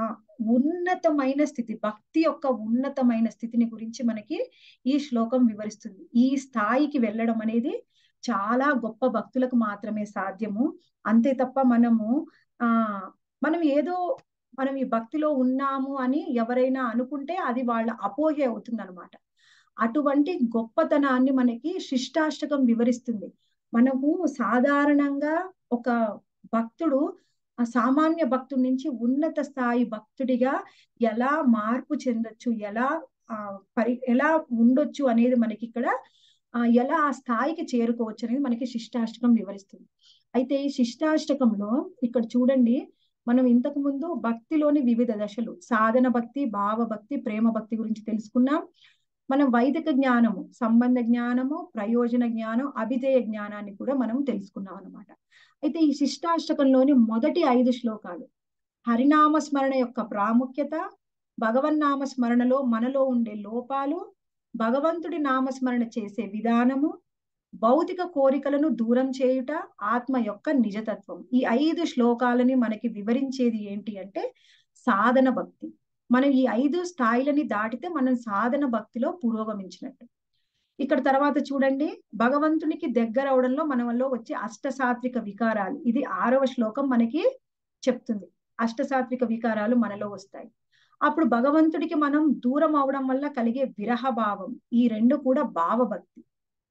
A: ఉన్నతమైన స్థితి భక్తి యొక్క ఉన్నతమైన స్థితిని గురించి మనకి ఈ శ్లోకం వివరిస్తుంది ఈ స్థాయికి వెళ్ళడం అనేది చాలా గొప్ప భక్తులకు మాత్రమే సాధ్యము అంతే తప్ప మనము ఆ మనం ఏదో మనం ఈ భక్తిలో ఉన్నాము అని ఎవరైనా అనుకుంటే అది వాళ్ళ అపోహ అవుతుంది అనమాట అటువంటి గొప్పతనాన్ని మనకి శిష్టాష్టకం వివరిస్తుంది మనము సాధారణంగా ఒక భక్తుడు ఆ సామాన్య భక్తుడి నుంచి ఉన్నత స్థాయి భక్తుడిగా ఎలా మార్పు చెందొచ్చు ఎలా ఆ పరి ఎలా ఉండొచ్చు అనేది మనకి ఇక్కడ ఆ ఎలా ఆ స్థాయికి చేరుకోవచ్చు అనేది మనకి శిష్టాష్టకం వివరిస్తుంది అయితే ఈ శిష్టాష్టకంలో ఇక్కడ చూడండి మనం ఇంతకు ముందు భక్తిలోని వివిధ దశలు సాధన భక్తి భావ భక్తి ప్రేమ భక్తి గురించి తెలుసుకున్నాం మనం వైదిక జ్ఞానము సంబంధ జ్ఞానము ప్రయోజన జ్ఞానం అభిధేయ జ్ఞానాన్ని కూడా మనం తెలుసుకున్నాం అనమాట అయితే ఈ శిష్టాష్టకంలోని మొదటి ఐదు శ్లోకాలు హరినామ స్మరణ యొక్క ప్రాముఖ్యత భగవన్నామ స్మరణలో మనలో ఉండే లోపాలు భగవంతుడి నామస్మరణ చేసే విధానము భౌతిక కోరికలను దూరం చేయుట ఆత్మ యొక్క నిజతత్వం ఈ ఐదు శ్లోకాలని మనకి వివరించేది ఏంటి అంటే సాధన భక్తి మనం ఈ ఐదు స్థాయిలని దాటితే మనం సాధన భక్తిలో పురోగమించినట్టు ఇక్కడ తర్వాత చూడండి భగవంతునికి దగ్గర అవడంలో మన వల్ల వచ్చే అష్టసాత్విక వికారాలు ఇది ఆరవ శ్లోకం మనకి చెప్తుంది అష్టసాత్విక వికారాలు మనలో వస్తాయి అప్పుడు భగవంతుడికి మనం దూరం అవడం వల్ల కలిగే విరహ భావం ఈ రెండు కూడా భావభక్తి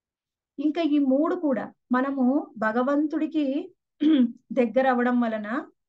A: ఇంకా ఈ మూడు కూడా మనము భగవంతుడికి దగ్గర అవడం వలన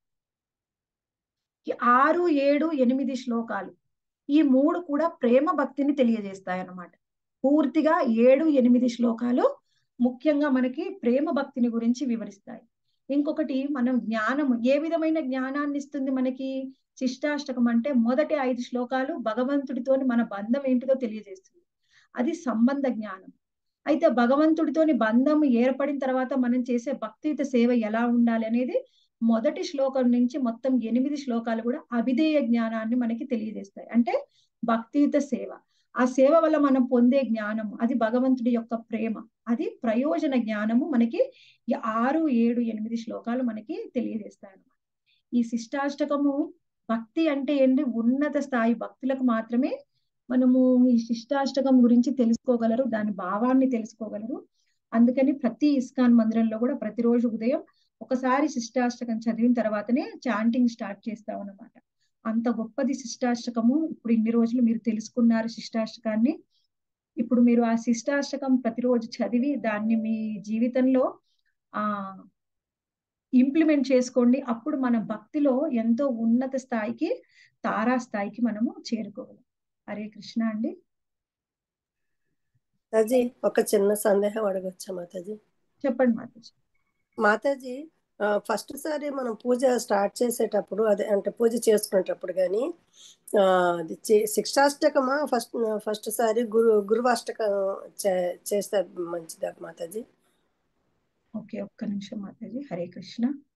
A: ఈ ఆరు ఏడు ఎనిమిది శ్లోకాలు ఈ మూడు కూడా ప్రేమ భక్తిని తెలియజేస్తాయి అన్నమాట పూర్తిగా ఏడు ఎనిమిది శ్లోకాలు ముఖ్యంగా మనకి ప్రేమ భక్తిని గురించి వివరిస్తాయి ఇంకొకటి మనం జ్ఞానము ఏ విధమైన జ్ఞానాన్ని ఇస్తుంది మనకి శిష్టాష్టకం అంటే మొదటి ఐదు శ్లోకాలు భగవంతుడితోని మన బంధం ఏంటిదో తెలియజేస్తుంది అది సంబంధ జ్ఞానం అయితే భగవంతుడితోని బంధం ఏర్పడిన తర్వాత మనం చేసే భక్తియుత సేవ ఎలా ఉండాలి అనేది మొదటి శ్లోకం నుంచి మొత్తం ఎనిమిది శ్లోకాలు కూడా అభిధేయ జ్ఞానాన్ని మనకి తెలియజేస్తాయి అంటే భక్తియుత సేవ ఆ సేవ వల్ల మనం పొందే జ్ఞానము అది భగవంతుడి యొక్క ప్రేమ అది ప్రయోజన జ్ఞానము మనకి ఈ ఆరు ఏడు ఎనిమిది శ్లోకాలు మనకి తెలియజేస్తాయి అన్నమాట ఈ శిష్టాష్టకము భక్తి అంటే ఏంటి ఉన్నత స్థాయి భక్తులకు మాత్రమే మనము ఈ శిష్టాష్టకం గురించి తెలుసుకోగలరు దాని భావాన్ని తెలుసుకోగలరు అందుకని ప్రతి ఇస్కాన్ మందిరంలో కూడా ప్రతిరోజు ఉదయం ఒకసారి శిష్టాష్టకం చదివిన తర్వాతనే చాంటింగ్ స్టార్ట్ చేస్తాం అన్నమాట అంత గొప్పది శిష్టాష్టకము ఇప్పుడు ఇన్ని రోజులు మీరు తెలుసుకున్నారు శిష్టాష్టకాన్ని ఇప్పుడు మీరు ఆ శిష్టాష్టకం ప్రతిరోజు చదివి దాన్ని మీ జీవితంలో ఆ ఇంప్లిమెంట్ చేసుకోండి అప్పుడు మన భక్తిలో ఎంతో ఉన్నత స్థాయికి తారా స్థాయికి మనము చేరుకోగలం హరే కృష్ణ అండి
G: మాతాజీ ఒక చిన్న సందేహం అడగొచ్చా మాతాజీ
A: చెప్పండి మాతాజీ
G: మాతాజీ ఫస్ట్ సారి మనం పూజ స్టార్ట్ చేసేటప్పుడు అదే అంటే పూజ చేసుకునేటప్పుడు కానీ అది చే- శిక్షాష్టకమా ఫస్ట్ ఫస్ట్ సారి గురు గురువాష్టకం చే- చేస్తే మంచిదా మాతాజీ
A: ఓకే ఒక్క నిమిషం మాతాజీ హరే కృష్ణ